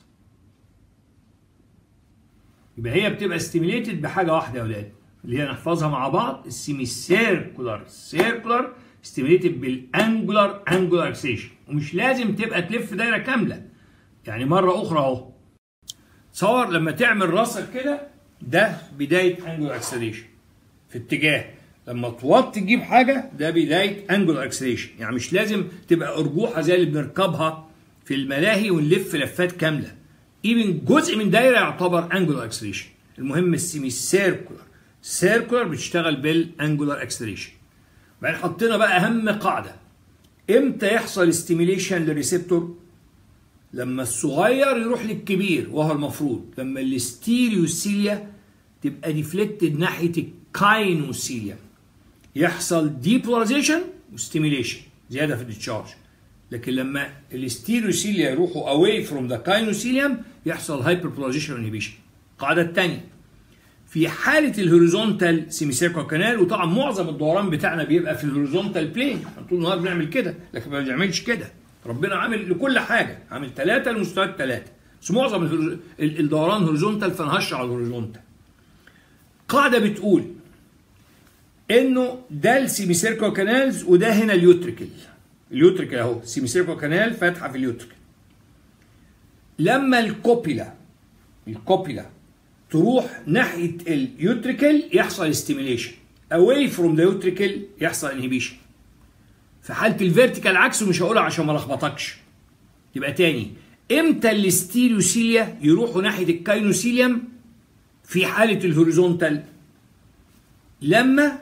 يبقى هي بتبقى ستيميليتد بحاجه واحده يا اولاد اللي هي نحفظها مع بعض السيمي سيركولار سيركولار ستيميليتد بالانجولار انجولار اكسلريشن ومش لازم تبقى تلف دايره كامله يعني مره اخرى اهو تصور لما تعمل راسك كده ده بدايه انجولار اكسلريشن في اتجاه لما توطي تجيب حاجه ده بدايه انجولار اكسلريشن يعني مش لازم تبقى ارجوحه زي اللي بنركبها في الملاهي ونلف لفات كامله ايفن جزء من دايره يعتبر انجولار اكسلريشن المهم السيمي سيركولار سيركولار بتشتغل بالانجولار اكسلريشن بعدين حطينا بقى اهم قاعده امتى يحصل ستيميليشن للريسبتور لما الصغير يروح للكبير وهو المفروض لما الستيريوسيليا تبقى ديفليكتد ناحيه الكاينوسيليا يحصل ديبولاريزيشن وستيميليشن زياده في الديتشارج لكن لما الستيريوسيليا يروحوا اواي فروم ذا كاينوسيليوم يحصل هايبر بولاريزيشن وانهبيشن القاعده الثانيه في حاله الهوريزونتال سيميسيركو كانال وطبعا معظم الدوران بتاعنا بيبقى في الهوريزونتال بلين احنا طول النهار بنعمل كده لكن ما بنعملش كده ربنا عامل لكل حاجه عامل ثلاثه لمستويات ثلاثه بس معظم الدوران هوريزونتال فانا هشرح على الهوريزونتال قاعده بتقول انه ده السيميسيركو كانالز وده هنا اليوتريكل اليوتريكل اهو سيميسيركو كانال فاتحه في اليوتريكل لما الكوبيلا الكوبيلا تروح ناحيه اليوتريكل يحصل ستيميليشن اواي فروم ذا يوتريكل يحصل انهبيشن في حاله الفيرتيكال عكسه مش هقولها عشان ما لخبطكش يبقى تاني امتى الستيريوسيليا يروحوا ناحيه الكاينوسيليوم في حاله الهوريزونتال لما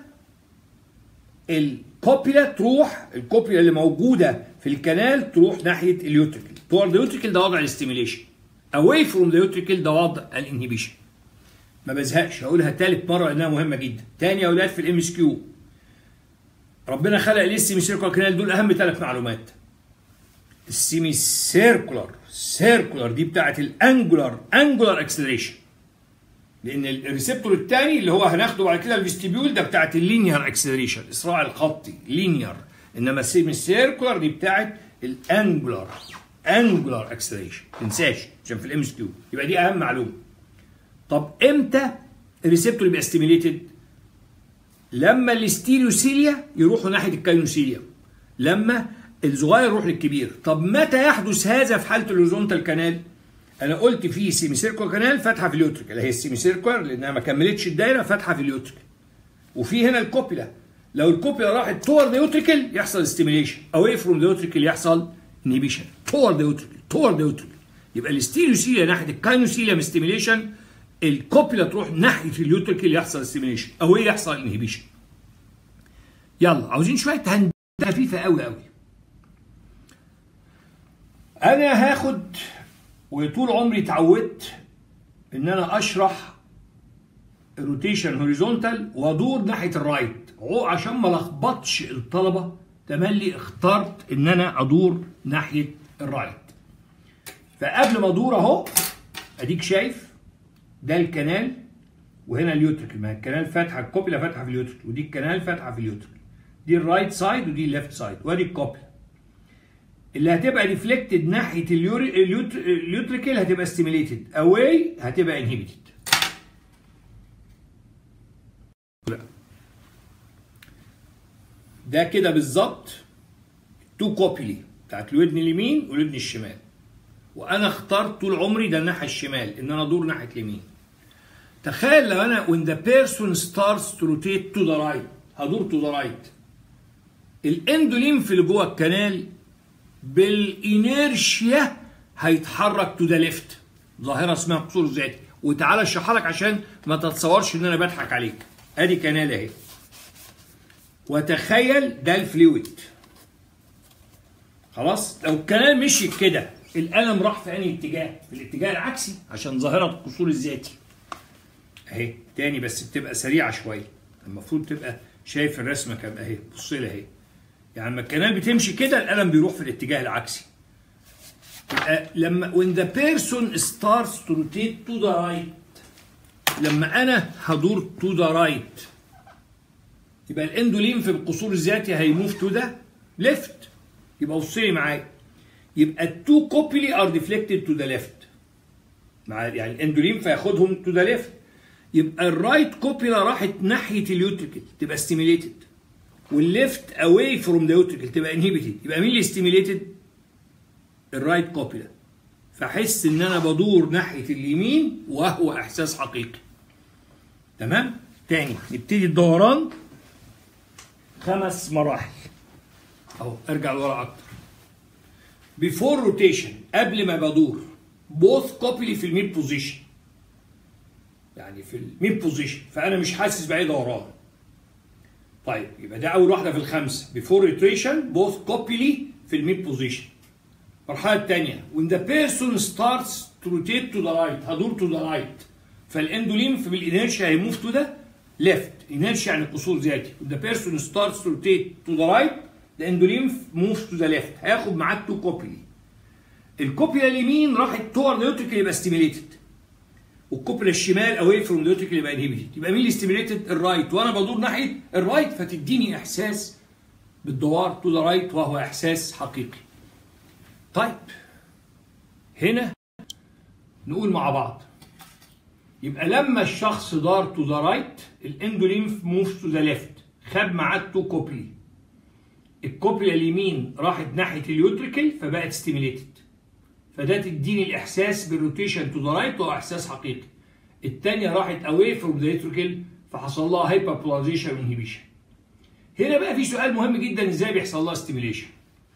الكوبيلا تروح الكوبيلا اللي موجوده في الكنال تروح ناحيه اليوتريكل تورد اليوتريكل ده وضع الاستيميليشن اواي فروم ذا يوتريكل ده وضع الانهبيشن ما بزهقش هقولها تالت مره لانها مهمه جدا تاني يا اولاد في الام اس كيو ربنا خلق ليه السيمي سيركولار كانال دول اهم ثلاث معلومات السيمي سيركولار سيركولار دي بتاعت الانجولار انجولار اكسلريشن لان الريسبتور الثاني اللي هو هناخده بعد كده الفيستيبيول ده بتاعت اللينير اكسلريشن الاسراع الخطي لينير انما السيمي سيركولار دي بتاعت الانجولار انجولار اكسلريشن ما تنساش عشان في الام اس كيو يبقى دي اهم معلومه طب امتى الريسبتور يبقى ستيميليتد لما الستيريوسيليا يروحوا ناحيه الكاينوسيليا لما الصغير يروح للكبير طب متى يحدث هذا في حاله الهوريزونتال كانال انا قلت في سيمي سيركل كانال فاتحه في اليوتريكال هي السيمي سيركل لانها ما كملتش الدايره فاتحه في اليوتريكال وفي هنا الكوبيلا لو الكوبيلا راحت تور ذا يوتريكال يحصل ستيميليشن اواي فروم ذا يوتريكال يحصل انهبيشن تور ذا يوتريكال تور ذا يوتريكال يبقى الستيريوسيليا ناحيه الكاينوسيليا ستيميليشن الكوبيلا تروح ناحيه اليوتريكال يحصل ستيميليشن اواي يحصل انهبيشن يلا عاوزين شويه هندسه خفيفه قوي قوي انا هاخد وطول عمري اتعودت ان انا اشرح روتيشن هوريزونتال وادور ناحيه الرايت عشان ما لخبطش الطلبه تملي اخترت ان انا ادور ناحيه الرايت فقبل ما ادور اهو اديك شايف ده الكنال وهنا اليوتريكل ما الكنال فاتحه الكوبيلا فاتحه في اليوتريكل ودي الكنال فاتحه في اليوتريكل دي الرايت سايد ودي الليفت سايد وادي الكوبيلا اللي هتبقى ريفلكتد ناحيه اليوتريكل هتبقى ستيميليتد اواي هتبقى انهبيتد ده كده بالظبط تو كوبيلي بتاعت الودن اليمين والودن الشمال وانا اخترت طول عمري ده الناحيه الشمال ان انا ادور ناحيه اليمين تخيل لو انا when the person starts to rotate to the right هدور to the right الاندوليمف اللي جوه الكنال بالانيرشيا هيتحرك تو ذا ليفت ظاهره اسمها قصور ذاتي وتعالى اشرحها لك عشان ما تتصورش ان انا بضحك عليك ادي كنال اهي وتخيل ده الفلويد خلاص لو الكنال مشي كده القلم راح في انهي اتجاه في الاتجاه العكسي عشان ظاهره القصور الذاتي اهي تاني بس بتبقى سريعه شويه المفروض تبقى شايف الرسمه كام اهي بص لها اهي يعني لما الكنال بتمشي كده القلم بيروح في الاتجاه العكسي يبقى لما when the person starts to rotate to the right لما انا هدور to the right يبقى الاندولين في القصور الذاتي هيموف تو ذا ليفت يبقى بص لي معايا يبقى التو كوبيلي ار ديفليكتد تو ذا ليفت مع يعني الاندولين فياخدهم تو ذا ليفت يبقى الرايت كوبيلا راحت ناحيه اليوتريكل تبقى ستيميليتد والليفت اواي فروم ذا يوتريكل تبقى انهبيتد يبقى مين اللي ستيميليتد؟ الرايت كوبيلا فاحس ان انا بدور ناحيه اليمين وهو احساس حقيقي تمام؟ تاني نبتدي الدوران خمس مراحل اهو ارجع لورا اكتر بيفور روتيشن قبل ما بدور بوث كوبيلي في الميد بوزيشن يعني في الميد بوزيشن فانا مش حاسس باي دوران طيب يبقى ده اول واحده في الخمسه بيفور روتيشن بوث كوبيلي في الميد بوزيشن المرحله الثانيه when the person starts to rotate to the right هدور to the right فالاندولين في بالانيرشيا هيموف تو ذا ليفت انيرشيا يعني قصور ذاتي when the person starts to rotate to the right the endolin moves to the left هياخد معاه تو كوبيلي الكوبيلا اليمين راحت تور اليوتريكال يبقى ستيميليتد والكوبيلا الشمال اواي فروم اليوتريكال يبقى انهبيتد يبقى مين اللي ستيميليتد الرايت وانا بدور ناحيه الرايت فتديني احساس بالدوار تو ذا رايت وهو احساس حقيقي طيب هنا نقول مع بعض يبقى لما الشخص دار تو ذا رايت الاندولينف موف تو ذا ليفت خد معاه تو كوبلي الكوبلي اليمين راحت ناحيه اليوتريكل فبقت ستيميليتد فده تديني الاحساس بالروتيشن تو ذا رايت وهو احساس حقيقي الثانيه راحت اواي فروم ذا يوتريكل فحصل لها هايبر بولاريزيشن وانهبيشن هنا بقى في سؤال مهم جدا ازاي بيحصل لها ستيميليشن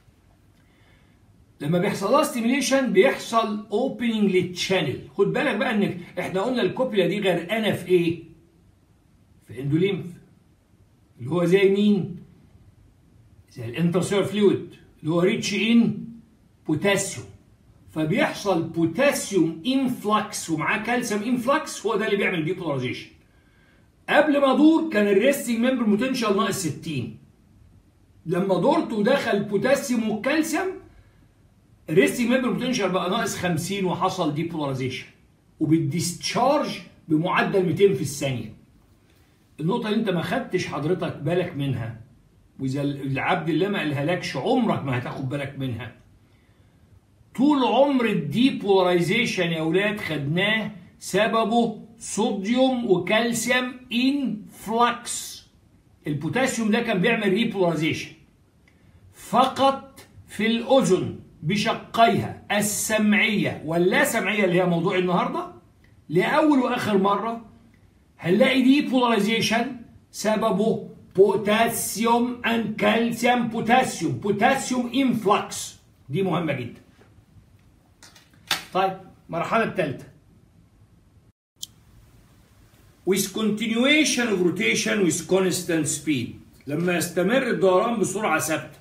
لما بيحصل لها ستيميليشن بيحصل اوبننج للتشانل خد بالك بقى انك احنا قلنا الكوبيلا دي غرقانه في ايه في اندوليمف اللي هو زي مين زي الانترسير فلويد اللي هو ريتش ان بوتاسيوم فبيحصل بوتاسيوم انفلكس ومعاه كالسيوم انفلكس هو ده اللي بيعمل ديبولاريزيشن قبل ما ادور كان الريستنج ممبر بوتنشال ناقص 60 لما دورت ودخل بوتاسيوم والكالسيوم الريستنج ممبر بوتنشال بقى ناقص 50 وحصل ديبولاريزيشن وبالديسشارج بمعدل 200 في الثانيه النقطه اللي انت ما خدتش حضرتك بالك منها واذا العبد اللي ما قالهالكش عمرك ما هتاخد بالك منها طول عمر الديبولاريزيشن يا اولاد خدناه سببه صوديوم وكالسيوم انفلكس البوتاسيوم ده كان بيعمل ريبولاريزيشن فقط في الاذن بشقيها السمعيه واللا سمعيه اللي هي موضوع النهارده لاول واخر مره هنلاقي ديبولاريزيشن سببه بوتاسيوم ان كالسيوم بوتاسيوم بوتاسيوم انفلكس دي مهمه جدا طيب المرحله الثالثه with continuation of rotation with constant speed لما يستمر الدوران بسرعه ثابته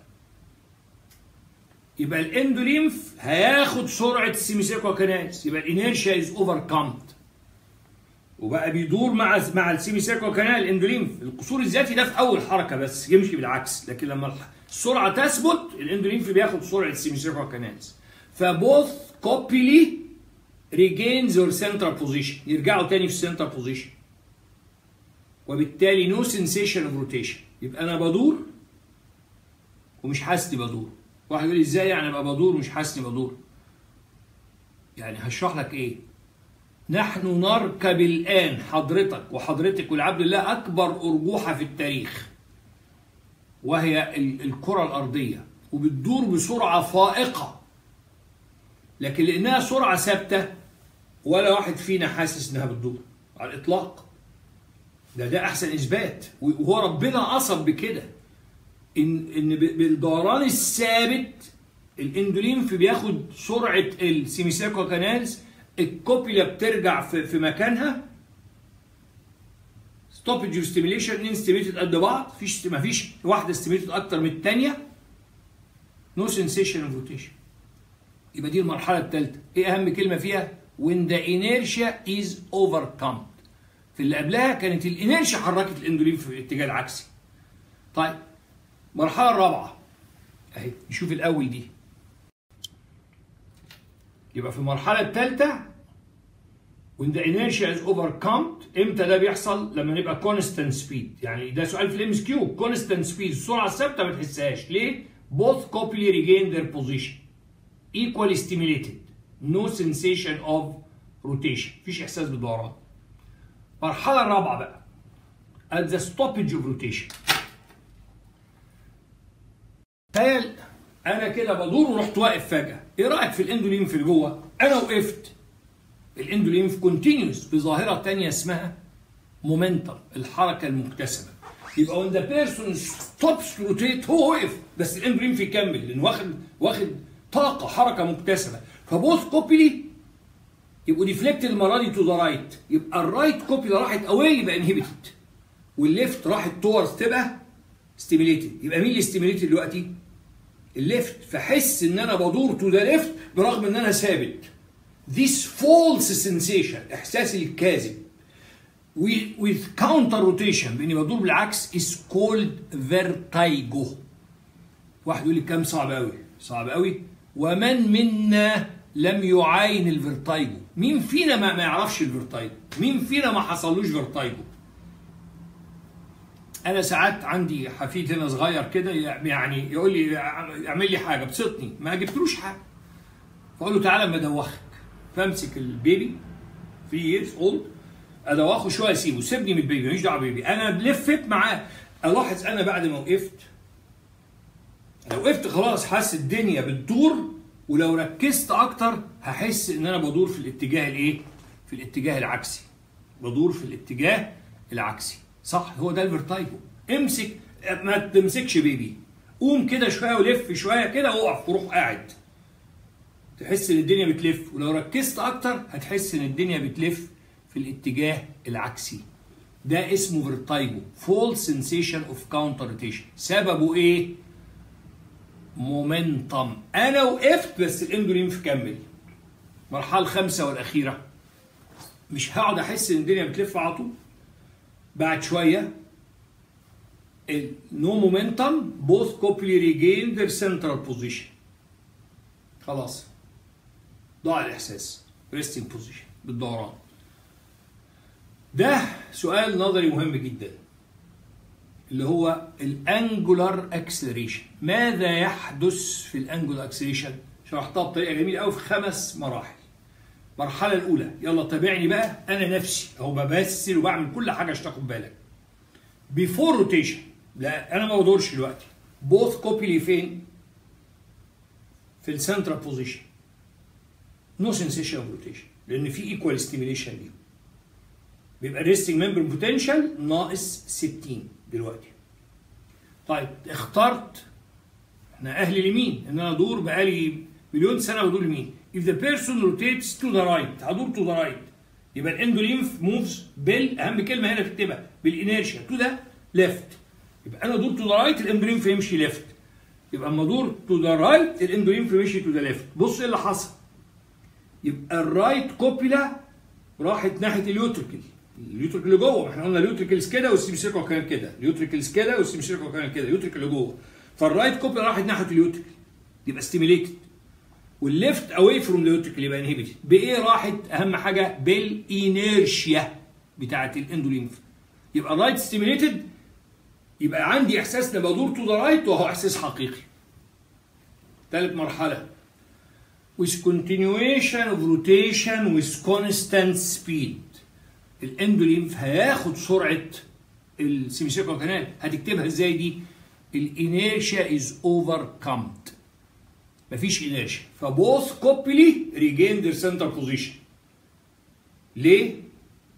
يبقى الاندوليمف هياخد سرعه السيميسيكوا كانالز يبقى الانيرشيا از اوفر وبقى بيدور مع مع السيميسيكوا كانال الاندوليمف القصور الذاتي ده في اول حركه بس يمشي بالعكس لكن لما السرعه تثبت الاندوليمف بياخد سرعه السيميسيكوا كانالز فبوث كوبيلي ريجينز اور سنترال بوزيشن يرجعوا تاني في السنترال بوزيشن وبالتالي نو سنسيشن اوف روتيشن يبقى انا بدور ومش حاسس اني بدور واحد يقول لي ازاي يعني ابقى بدور ومش حاسس اني بدور يعني هشرح لك ايه نحن نركب الان حضرتك وحضرتك والعبد الله اكبر ارجوحه في التاريخ وهي الكره الارضيه وبتدور بسرعه فائقه لكن لانها سرعه ثابته ولا واحد فينا حاسس انها بتدور على الاطلاق ده ده احسن اثبات وهو ربنا قصد بكده ان ان بالدوران الثابت الاندولينف بياخد سرعه السيميساكو كانالز الكوبيلا بترجع في, في مكانها ستوبج ستيميليشن اتنين ستيميليتد قد بعض مفيش مفيش واحده ستيميليتد اكتر من الثانيه نو سنسيشن اوف روتيشن يبقى دي المرحله الثالثه ايه اهم كلمه فيها when the inertia is overcome في اللي قبلها كانت الانيرشيا حركت الاندولين في الاتجاه العكسي طيب المرحله الرابعه اهي نشوف الاول دي يبقى في المرحله الثالثه when the inertia is overcome امتى ده بيحصل لما نبقى constant speed يعني ده سؤال في الام اس كيو constant speed السرعه الثابته ما تحسهاش ليه both coupling regain their position equally stimulated no sensation of rotation مفيش احساس بالدوران المرحله الرابعه بقى at the stoppage of rotation تخيل انا كده بدور ورحت واقف فجاه ايه رايك في الاندولينف اللي جوه انا وقفت الاندولينف كونتينيوس بظاهره ثانيه اسمها مومنتم الحركه المكتسبه يبقى when the person stops to rotate هو وقف بس الاندولينف يكمل لان واخد واخد طاقه حركه مكتسبه فبوث كوبيلي يبقوا ديفليكت المره دي تو ذا رايت يبقى الرايت كوبيلا راحت اواي يبقى انهبيتد والليفت راحت تورز تبقى ستيميليتد يبقى مين اللي ستيميليتد دلوقتي؟ الليفت فحس ان انا بدور تو ذا ليفت برغم ان انا ثابت this false sensation احساسي الكاذب with counter rotation باني بدور بالعكس is called vertigo واحد يقول لي كام صعب قوي صعب قوي ومن منا لم يعاين الفيرتايجو مين فينا ما, ما يعرفش الفيرتايجو مين فينا ما حصلوش فيرتايجو انا ساعات عندي حفيد هنا صغير كده يعني يقول لي اعمل لي حاجه بسطني ما جبتلوش حاجه فاقول له تعالى اما ادوخك فامسك البيبي 3 years اولد ادوخه شويه اسيبه سيبني من البيبي ماليش دعوه بالبيبي انا لفت معاه الاحظ انا بعد ما وقفت لو وقفت خلاص حاسس الدنيا بتدور ولو ركزت اكتر هحس ان انا بدور في الاتجاه الايه؟ في الاتجاه العكسي. بدور في الاتجاه العكسي. صح هو ده الفيرتايجو. امسك ما تمسكش بيبي. قوم كده شويه ولف شويه كده واقف وروح قاعد. تحس ان الدنيا بتلف ولو ركزت اكتر هتحس ان الدنيا بتلف في الاتجاه العكسي. ده اسمه فيرتايجو فول سensation اوف كاونتر روتيشن سببه ايه؟ مومنتم انا وقفت بس الاندولينف كمل المرحله الخامسه والاخيره مش هقعد احس ان الدنيا بتلف على طول بعد شويه نو مومنتم بوث كوبلي ريجين ذير سنترال بوزيشن خلاص ضاع الاحساس ريستنج بوزيشن بالدوران ده سؤال نظري مهم جدا اللي هو الانجولار اكسلريشن ماذا يحدث في الانجولار اكسلريشن شرحتها بطريقه جميله قوي في خمس مراحل المرحله الاولى يلا تابعني بقى انا نفسي اهو بمثل وبعمل كل حاجه عشان تاخد بالك بيفور روتيشن لا انا ما بدورش دلوقتي بوث كوبيلي فين في السنترال بوزيشن نو سنسيشن اوف روتيشن لان في ايكوال ستيميليشن ليهم بيبقى الريستنج ممبر بوتنشال ناقص 60 دلوقتي طيب اخترت احنا اهل اليمين ان انا ادور بقالي مليون سنه بدور يمين if the person rotates to the right هدور to the right يبقى الاندولينف موفز بال اهم كلمه هنا تكتبها بالانيرشيا تو ذا ليفت يبقى انا ادور تو ذا رايت الاندولينف يمشي ليفت يبقى اما ادور تو ذا رايت الاندولينف يمشي تو ذا ليفت بص ايه اللي حصل يبقى الرايت كوبيلا راحت ناحيه اليوتريكل اليوتريكل اللي جوه ما احنا قلنا اليوتريكلز كده والسيمسيركل كان كده اليوتريكلز كده والسيمسيركل كان كده اليوتريكل اللي جوه فالرايت كوبيلا راحت ناحيه اليوتريكل يبقى ستيميليتد والليفت اواي فروم اليوتريكل يبقى انهبيتد بايه راحت اهم حاجه بالانيرشيا بتاعه الاندولينف يبقى الرايت ستيميليتد يبقى عندي احساس ان بدور تو ذا رايت وهو احساس حقيقي ثالث مرحله with continuation of rotation with constant speed الاندولينف هياخد سرعه السيميسيركل كانال هتكتبها ازاي دي الانيرشيا از overcome مفيش انيرشيا فبوث كوبلي ريجين ذير سنتر بوزيشن ليه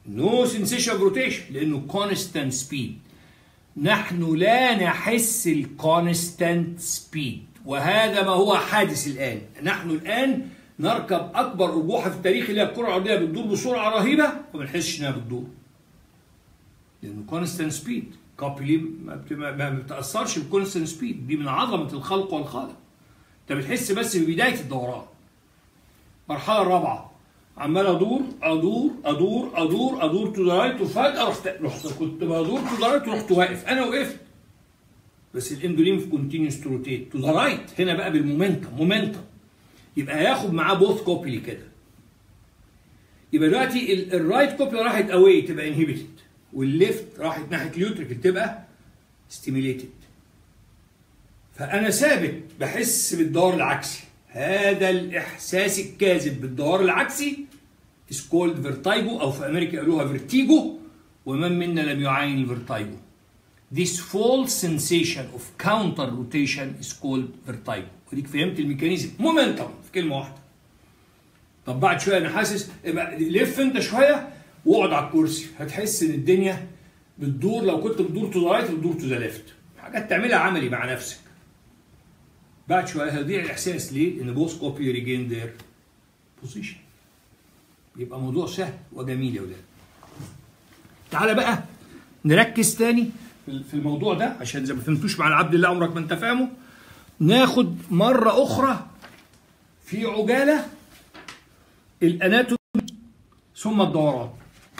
نو سنسيشن روتيشن لانه كونستانت سبيد نحن لا نحس الكونستانت سبيد وهذا ما هو حادث الان نحن الان نركب اكبر ارجوحه في التاريخ اللي هي الكره الارضيه بتدور بسرعه رهيبه وما بنحسش انها بتدور لانه كونستانت سبيد كوبلي ما, بت- ما ما بتاثرش بالكونستانت سبيد دي من عظمه الخلق والخالق انت بتحس بس ببدايه الدوران المرحله الرابعه عمال ادور ادور ادور ادور ادور تو ذا رايت وفجاه رحت رحت كنت بدور تو ذا رايت ورحت واقف انا وقفت بس الاندولين كونتينيوس تو روتيت تو ذا رايت هنا بقى بالمومنتم مومنتم يبقى ياخد معاه بوث كوبلي كده يبقى دلوقتي ال- الرايت كوبلي راحت اواي تبقى انهبيتد والليفت راحت ناحيه اليوتريكل تبقى ستيميليتد فانا ثابت بحس بالدوار العكسي هذا الاحساس الكاذب بالدوار العكسي is called vertigo او في امريكا قالوها vertigo ومن منا لم يعاين الفيرتايجو This false sensation of counter rotation is called vertigo وديك فهمت الميكانيزم مومنتم في كلمه واحده طب بعد شويه انا حاسس يبقى لف انت شويه واقعد على الكرسي هتحس ان الدنيا بتدور لو كنت بتدور تو ذا رايت بتدور تو ذا ليفت حاجات تعملها عملي مع نفسك بعد شويه هيضيع الاحساس ليه؟ ان بوث كوبي ريجين ذير بوزيشن يبقى موضوع سهل وجميل يا ولاد تعالى بقى نركز تاني في في الموضوع ده عشان زي ما فهمتوش مع العبد الله عمرك ما انت فاهمه ناخد مره اخرى في عجاله الاناتومي ثم الدوران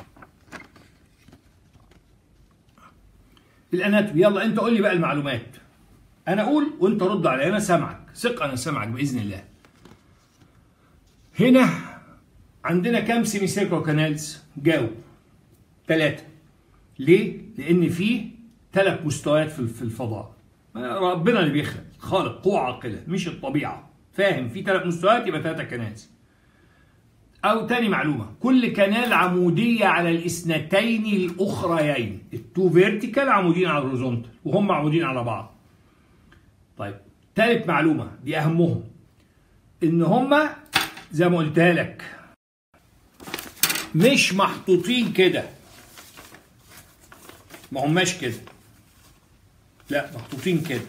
الاناتومي يلا انت قول لي بقى المعلومات انا اقول وانت رد علي انا سامعك ثق انا سامعك باذن الله هنا عندنا كام سيمي سيركل كانالز جاوب ثلاثة ليه؟ لأن في ثلاث مستويات في في الفضاء ربنا اللي بيخلق خالق قوة عاقلة مش الطبيعة فاهم في ثلاث مستويات يبقى ثلاثة كنالز أو تاني معلومة كل كنال عمودية على الاثنتين الأخريين التو فيرتيكال عمودين على الهوريزونتال وهم عمودين على بعض طيب ثالث معلومة دي أهمهم إن هما زي ما قلتها لك مش محطوطين كده ما هماش كده لا محطوطين كده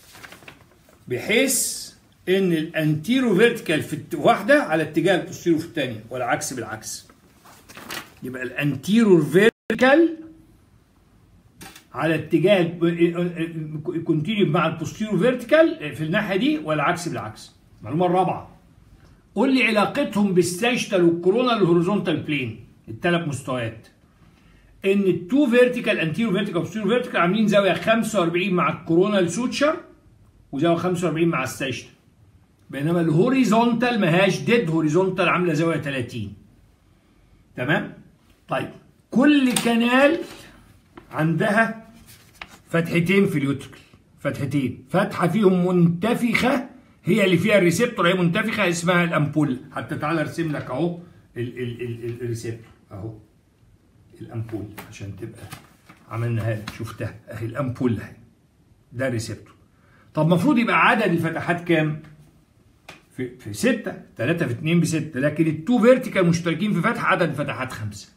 بحيث ان الانتيرو فيرتيكال في الت- واحده على اتجاه البوستيرو في الثانيه والعكس بالعكس يبقى الانتيرو فيرتيكال على اتجاه الكونتينيو مع البوستيرو فيرتيكال في الناحيه دي والعكس بالعكس المعلومه الرابعه قول لي علاقتهم بالساجيتال والكورونا الهوريزونتال بلين الثلاث مستويات ان التو فيرتيكال انتيرو فيرتيكال وبوستيرو فيرتيكال عاملين زاويه 45 مع الكورونا السوتشر وزاويه 45 مع الساجيتال بينما الهوريزونتال ماهاش ديد هوريزونتال عامله زاويه 30 تمام طيب كل كنال عندها فتحتين في اليوتريكل فتحتين فتحه فيهم منتفخه هي اللي فيها الريسبتور هي منتفخه اسمها الامبول حتى تعالى ارسم لك اهو ال- ال- ال- ال- الريسبتور اهو الامبول عشان تبقى عملناها لك شفتها اهي الامبول اهي ده الريسبتور طب المفروض يبقى عدد الفتحات كام؟ في في 6 3 في 2 ب 6 لكن التو فيرتيكال مشتركين في فتح عدد الفتحات خمسه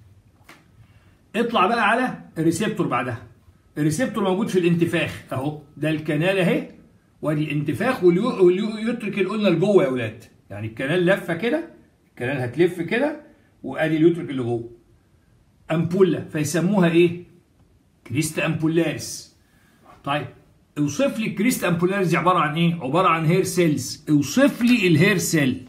اطلع بقى على الريسبتور بعدها الريسبتور موجود في الانتفاخ اهو ده الكنال اهي وادي الانتفاخ واليو- واليوتريكل قلنا لجوه يا اولاد يعني الكنال لفه كده الكنال هتلف كده وادي اليوتريكل اللي جوه امبولا فيسموها ايه؟ كريست امبولاريس طيب اوصف لي الكريست امبولاريس دي عباره عن ايه؟ عباره عن هير سيلز اوصف لي الهير سيل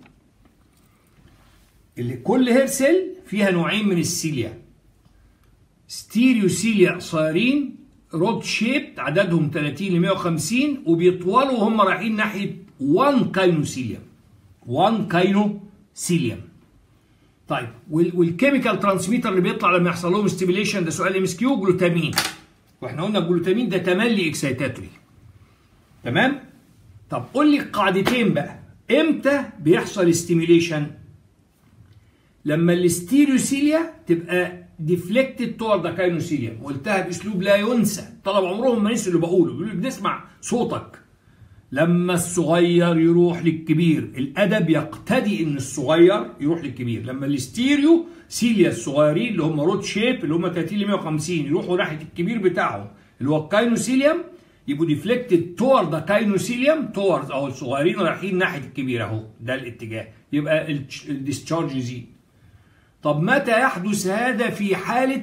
اللي كل هير سيل فيها نوعين من السيليا ستيريوسيليا قصيرين رود شيبت عددهم 30 ل 150 وبيطولوا وهم رايحين ناحيه 1 كاينوسيليوم 1 كاينوسيليوم طيب وال- والكيميكال ترانسميتر اللي بيطلع لما يحصل لهم ستيميليشن ده سؤال ام اس كيو جلوتامين واحنا قلنا الجلوتامين ده تملي اكسيتاتوري تمام طب قول لي قاعدتين بقى امتى بيحصل ستيميليشن لما الاستيريوسيليا تبقى ديفليكتد تورد ذا كاينوسيليوم قلتها باسلوب لا ينسى طلب عمرهم ما نسوا اللي بقوله بيقولوا لي بنسمع صوتك لما الصغير يروح للكبير الادب يقتدي ان الصغير يروح للكبير لما الاستيريو سيليا الصغيرين اللي هم رود شيب اللي هم 30 ل 150 يروحوا ناحيه الكبير بتاعهم اللي هو الكاينوسيليوم يبقوا ديفليكتد تورد ذا كاينوسيليوم تورد او الصغيرين رايحين ناحيه الكبير اهو ده الاتجاه يبقى الديسشارج يزيد طب متى يحدث هذا في حاله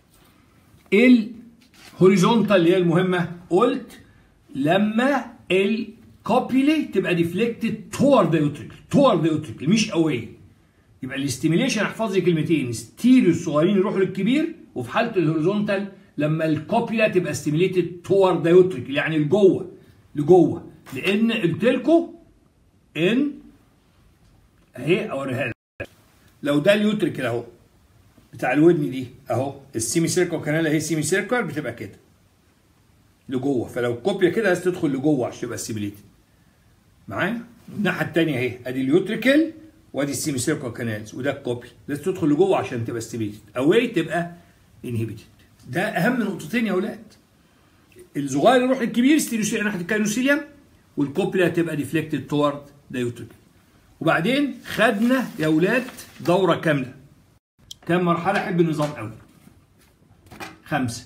الهوريزونتال اللي هي المهمه قلت لما الكوبيلي تبقى ديفليكتد تورد ذا يوتريكل تورد ذا يوتريكل مش اواي يبقى الاستيميليشن احفظ لي كلمتين ستيريو الصغيرين يروحوا للكبير وفي حاله الهوريزونتال لما الكوبيلا تبقى ستيميليتد تورد ذا يوتريكل يعني لجوه لجوه لان قلت لكم ان اهي اوريها لك لو ده اليوتريكل اهو بتاع الودن دي اهو السيمي سيركل كانال اهي سيمي سيركل بتبقى كده لجوه فلو الكوبيا كده عايز تدخل لجوه عشان تبقى ستيميليتد معايا الناحيه الثانيه اهي ادي اليوتريكل وادي السيمي سيركل كانالز وده الكوبي لازم تدخل لجوه عشان تبقى ستيميليتد اواي تبقى انهبيتد ده اهم نقطتين يا اولاد الصغير يروح للكبير ستيريو ناحيه الكاينوسيليوم والكوبيلا تبقى ديفليكتد تورد ذا يوتريكل وبعدين خدنا يا اولاد دوره كامله كام مرحله احب النظام قوي خمسه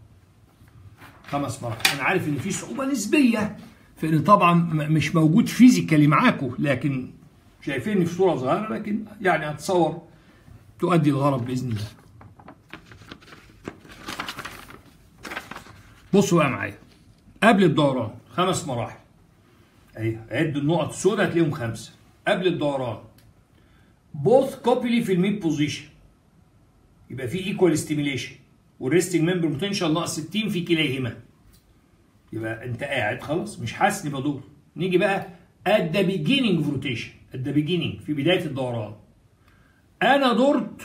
خمس مراحل انا عارف ان في صعوبه نسبيه في ان طبعا مش موجود فيزيكالي معاكم لكن شايفيني في صوره صغيره لكن يعني اتصور تؤدي الغرض باذن الله بصوا بقى معايا قبل الدوران خمس مراحل اهي عد النقط السوداء هتلاقيهم خمسه قبل الدوران بوث كوبيلي في الميد بوزيشن يبقى في ايكوال ستيميليشن والريستنج ممبر بوتنشال ناقص 60 في كليهما يبقى انت قاعد خلاص مش حاسس اني بدور نيجي بقى at the beginning of rotation at the beginning في بدايه الدوران انا دورت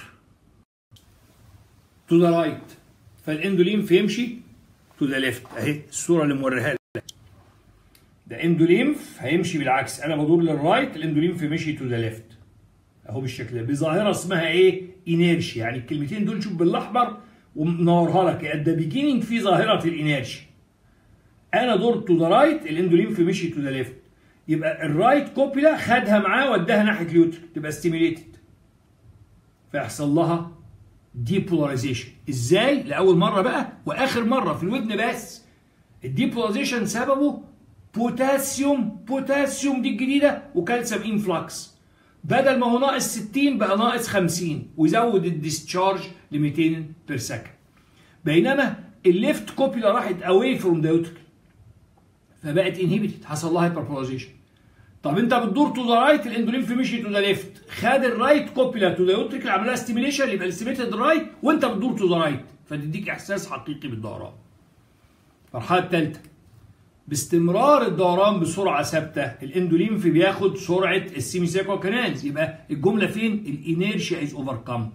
to the right فالاندوليمف يمشي to the left اهي الصوره اللي موريها لك ده اندوليمف هيمشي بالعكس انا بدور للرايت الاندوليمف مشي to the left اهو بالشكل ده بظاهره اسمها ايه انيرشي يعني الكلمتين دول شوف بالاحمر ومنورها لك at the beginning في ظاهره الانيرشي انا دورت تو ذا رايت الاندوليمف مشي تو ذا ليفت يبقى الرايت كوبيلا خدها معاه وداها ناحيه اليوتر تبقى ستيميليتد فيحصل لها ديبولاريزيشن ازاي لاول مره بقى واخر مره في الودن بس الديبولاريزيشن سببه بوتاسيوم بوتاسيوم دي الجديده وكالسيوم انفلكس بدل ما هو ناقص 60 بقى ناقص 50 ويزود الديسشارج ل 200 بير سكند بينما الليفت كوبيلا راحت اواي فروم ذا يوتريكل فبقت انهبيتد حصل لها هايبربولاريزيشن طب انت بتدور تو ذا رايت الاندوليمف مشي تو ذا ليفت خد الرايت كوبيلا تو ذا يوتريكل عملها ستيميليشن يبقى الاستيميتد رايت وانت بتدور تو ذا رايت فتديك احساس حقيقي بالدوران المرحله الثالثه باستمرار الدوران بسرعه ثابته الاندوليمف بياخد سرعه السيمي سيركو كانالز يبقى الجمله فين الانيرشيا از اوفركم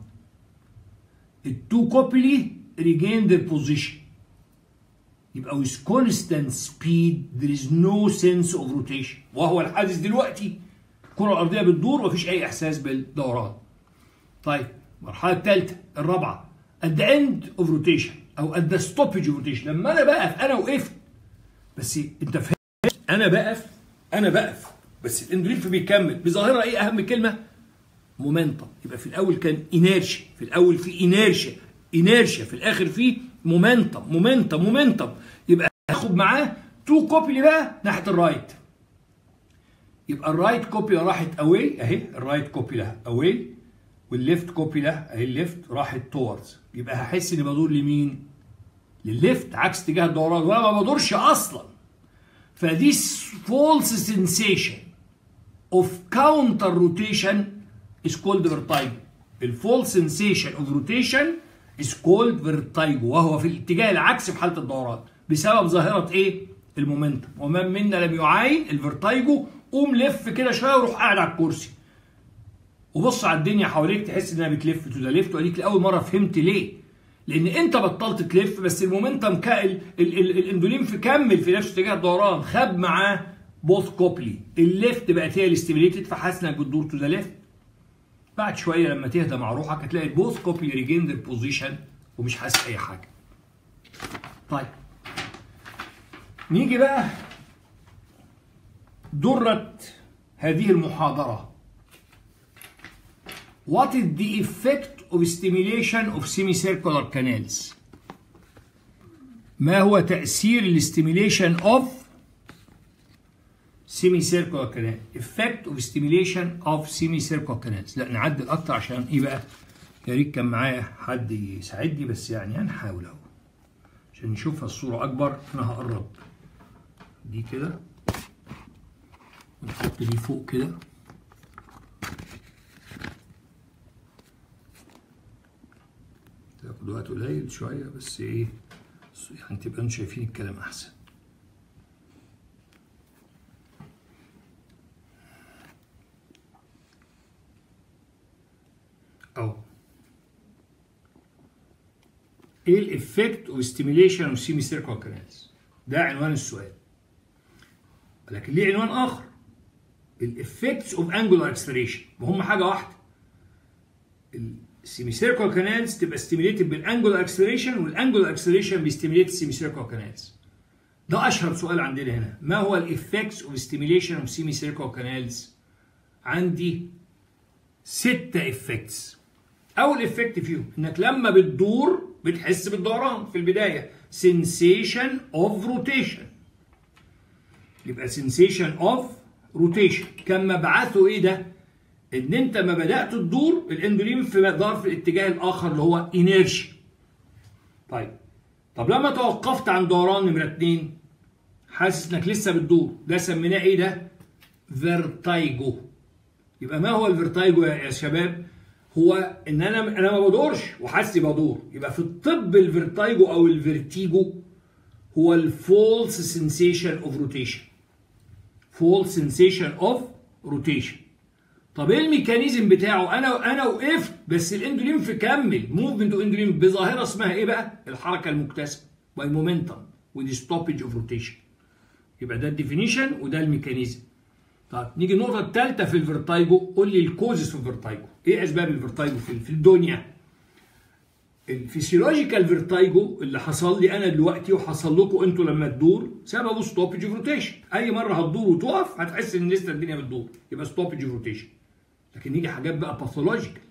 التو كوبيلي regain their position يبقى with constant speed there is no sense of rotation وهو الحادث دلوقتي الكرة الأرضية بتدور ومفيش أي إحساس بالدوران. طيب المرحلة الثالثة الرابعة at the end of rotation أو at the stoppage of rotation لما أنا بقف أنا وقفت بس أنت فهمت أنا بقف أنا بقف بس الاندوليمف بيكمل بظاهرة إيه أهم كلمة؟ مومنتم يبقى في الأول كان انيرشيا في الأول في انيرشيا انيرشيا في الاخر في مومنتم مومنتم مومنتم يبقى هاخد معاه تو كوبي بقى ناحيه الرايت يبقى الرايت كوبي راحت اواي اهي الرايت كوبي لها اواي والليفت كوبي لها اهي الليفت راحت توردز يبقى هحس اني بدور لمين؟ للليفت عكس اتجاه الدوران وانا ما بدورش اصلا فديس فولس sensation of counter rotation is called vertigo الفولس sensation of rotation is called vertigo وهو في الاتجاه العكسي في حاله الدوران بسبب ظاهره ايه؟ المومنتم ومن منا لم يعاين الفرتايجو قوم لف كده شويه وروح قاعد على الكرسي وبص على الدنيا حواليك تحس انها بتلف تو ذا ليفت واديك لاول مره فهمت ليه لان انت بطلت تلف بس المومنتم كائل الاندوليمف كمل في نفس اتجاه الدوران خد معاه بوث كوبلي الليفت بقت هي الاستيميليتد فحاسس انك بتدور تو ذا ليفت بعد شويه لما تهدى مع روحك هتلاقي البوث كوبلي ريجين ذير بوزيشن ومش حاسس اي حاجه طيب نيجي بقى درة هذه المحاضرة What is the effect of stimulation of semicircular canals ما هو تأثير الاستيميليشن of semicircular canal effect of stimulation of semicircular canals لا نعدل اكتر عشان ايه بقى يا ريت كان معايا حد يساعدني بس يعني هنحاول اهو عشان نشوفها الصورة أكبر أنا هقرب دي كده ونحط دي فوق كده تاخد وقت قليل شوية بس إيه يعني تبقى انتوا شايفين الكلام أحسن أهو ايه الافكت اوف ستيميليشن اوف سيمي سيركل كانالز ده عنوان السؤال لكن ليه عنوان اخر الافكتس اوف انجولار اكسلريشن وهم حاجه واحده السيمي سيركل كانالز تبقى ستيميليتد بالانجولار اكسلريشن والانجولار اكسلريشن بيستيميليت السيمي سيركل كانالز ده اشهر سؤال عندنا هنا ما هو الافكتس اوف ستيميليشن اوف سيمي سيركل كانالز عندي ستة افكتس اول افكت فيهم انك لما بتدور بتحس بالدوران في البدايه sensation of rotation يبقى sensation of rotation كان مبعثه ايه ده ان انت ما بدات تدور الاندولين في دار في الاتجاه الاخر اللي هو انيرشي طيب طب لما توقفت عن دوران نمره اتنين حاسس انك لسه بتدور ده سميناه ايه ده فيرتايجو يبقى ما هو الفيرتايجو يا شباب هو ان انا انا ما بدورش وحاسس بدور يبقى في الطب الفيرتايجو او الفيرتيجو هو الفولس سنسيشن اوف روتيشن فولس سنسيشن اوف روتيشن طب ايه الميكانيزم بتاعه انا انا وقفت بس الاندولين كمل موفمنت اوف اندولين بظاهره اسمها ايه بقى الحركه المكتسبه باي مومنتم ودي ستوبج اوف روتيشن يبقى ده الديفينيشن وده الميكانيزم طيب نيجي النقطة الثالثة في الفيرتايجو قول لي الكوزز في الفيرتايجو ايه اسباب الفيرتايجو في, في الدنيا الفسيولوجيكال فيرتايجو اللي حصل لي انا دلوقتي وحصل لكم انتوا لما تدور سببه ستوبج اوف روتيشن اي مره هتدور وتقف هتحس ان لسه الدنيا بتدور يبقى ستوبج اوف روتيشن لكن نيجي حاجات بقى باثولوجيكال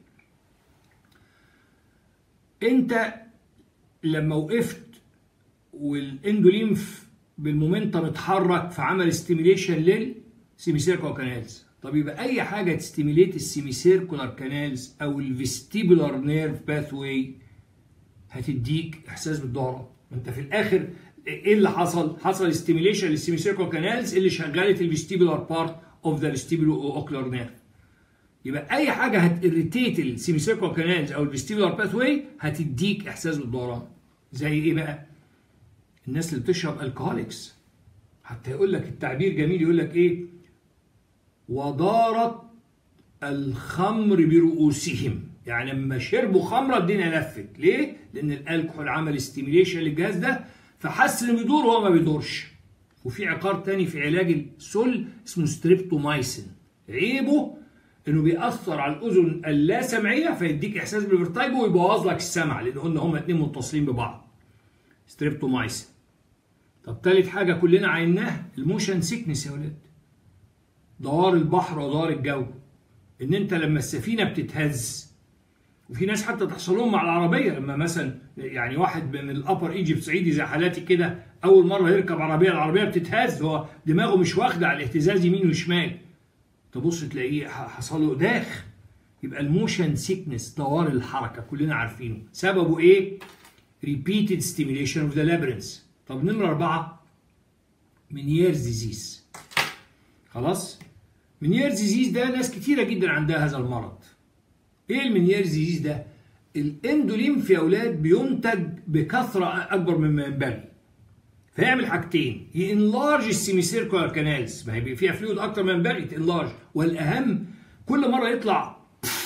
انت لما وقفت والاندوليمف بالمومنتم اتحرك فعمل ستيميليشن لل سيميسيركولار كانالز طب يبقى اي حاجه تستيميليت السيميسيركولار كانالز او الفيستيبولار نيرف باث واي هتديك احساس بالدوران انت في الاخر ايه اللي حصل حصل ستيميليشن للسيميسيركولار كانالز اللي شغلت الفيستيبولار بارت اوف ذا فيستيبولو اوكلر نيرف يبقى اي حاجه هتريتيت السيميسيركولار كانالز او الفيستيبولار باث واي هتديك احساس بالدوران زي ايه بقى الناس اللي بتشرب الكهوليكس حتى يقول لك التعبير جميل يقول لك ايه ودارت الخمر برؤوسهم يعني لما شربوا خمره الدنيا لفت ليه؟ لان الالكحول عمل استيميليشن للجهاز ده فحس انه بيدور وهو ما بيدورش وفي عقار تاني في علاج السل اسمه ستريبتومايسين عيبه انه بيأثر على الاذن اللاسمعيه فيديك احساس بالفرتايجو ويبوظ لك السمع لان قلنا هما اتنين متصلين ببعض ستريبتومايسين طب تالت حاجه كلنا عيناها الموشن سيكنس يا ولاد دوار البحر ودوار الجو ان انت لما السفينه بتتهز وفي ناس حتى تحصل لهم مع العربيه لما مثلا يعني واحد من الابر ايجيبت صعيدي زي حالاتي كده اول مره يركب عربيه العربيه بتتهز هو دماغه مش واخده على الاهتزاز يمين وشمال تبص تلاقيه حصل له داخ يبقى الموشن سيكنس دوار الحركه كلنا عارفينه سببه ايه؟ repeated stimulation of the labyrinth طب نمرة أربعة منييرز ديزيز خلاص منييرز ديزيز ده ناس كتيرة جدا عندها هذا المرض ايه المنييرز ديزيز ده الاندولين في اولاد بينتج بكثرة اكبر مما ينبغي فيعمل حاجتين ينلارج السيميسيركولار كانالز ما هي فيها فلويد اكتر ما ينبغي تنلارج والاهم كل مرة يطلع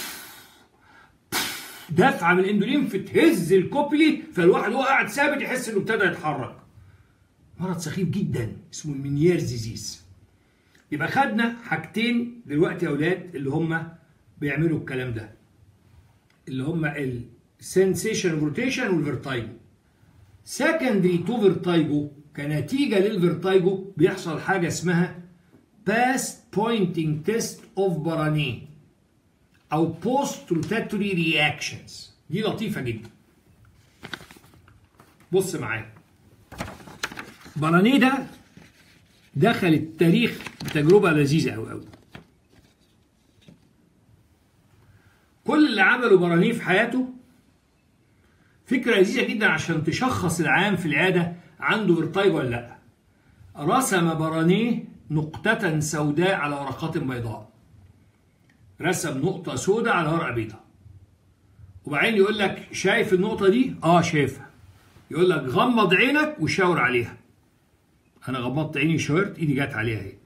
دفعة من الاندولين فتهز الكوبلي فالواحد هو قاعد ثابت يحس انه ابتدى يتحرك مرض سخيف جدا اسمه المنييرز ديزيز يبقى خدنا حاجتين دلوقتي يا اولاد اللي هم بيعملوا الكلام ده اللي هم السنسيشن اوف روتيشن والفيرتايجو سكندري تو فيرتايجو كنتيجه للفيرتايجو بيحصل حاجه اسمها باست بوينتنج تيست اوف برانيه او بوست روتاتوري رياكشنز دي لطيفه جدا بص معايا برانيه ده دخل التاريخ بتجربه لذيذه قوي قوي كل اللي عمله برانيه في حياته فكره لذيذه جدا عشان تشخص العام في العياده عنده فيرتايجو ولا لا رسم برانيه نقطة سوداء على ورقات بيضاء رسم نقطة سوداء على ورقة بيضاء وبعدين يقول لك شايف النقطة دي؟ اه شايفها يقول لك غمض عينك وشاور عليها انا غمضت عيني وشاورت ايدي جت عليها اهي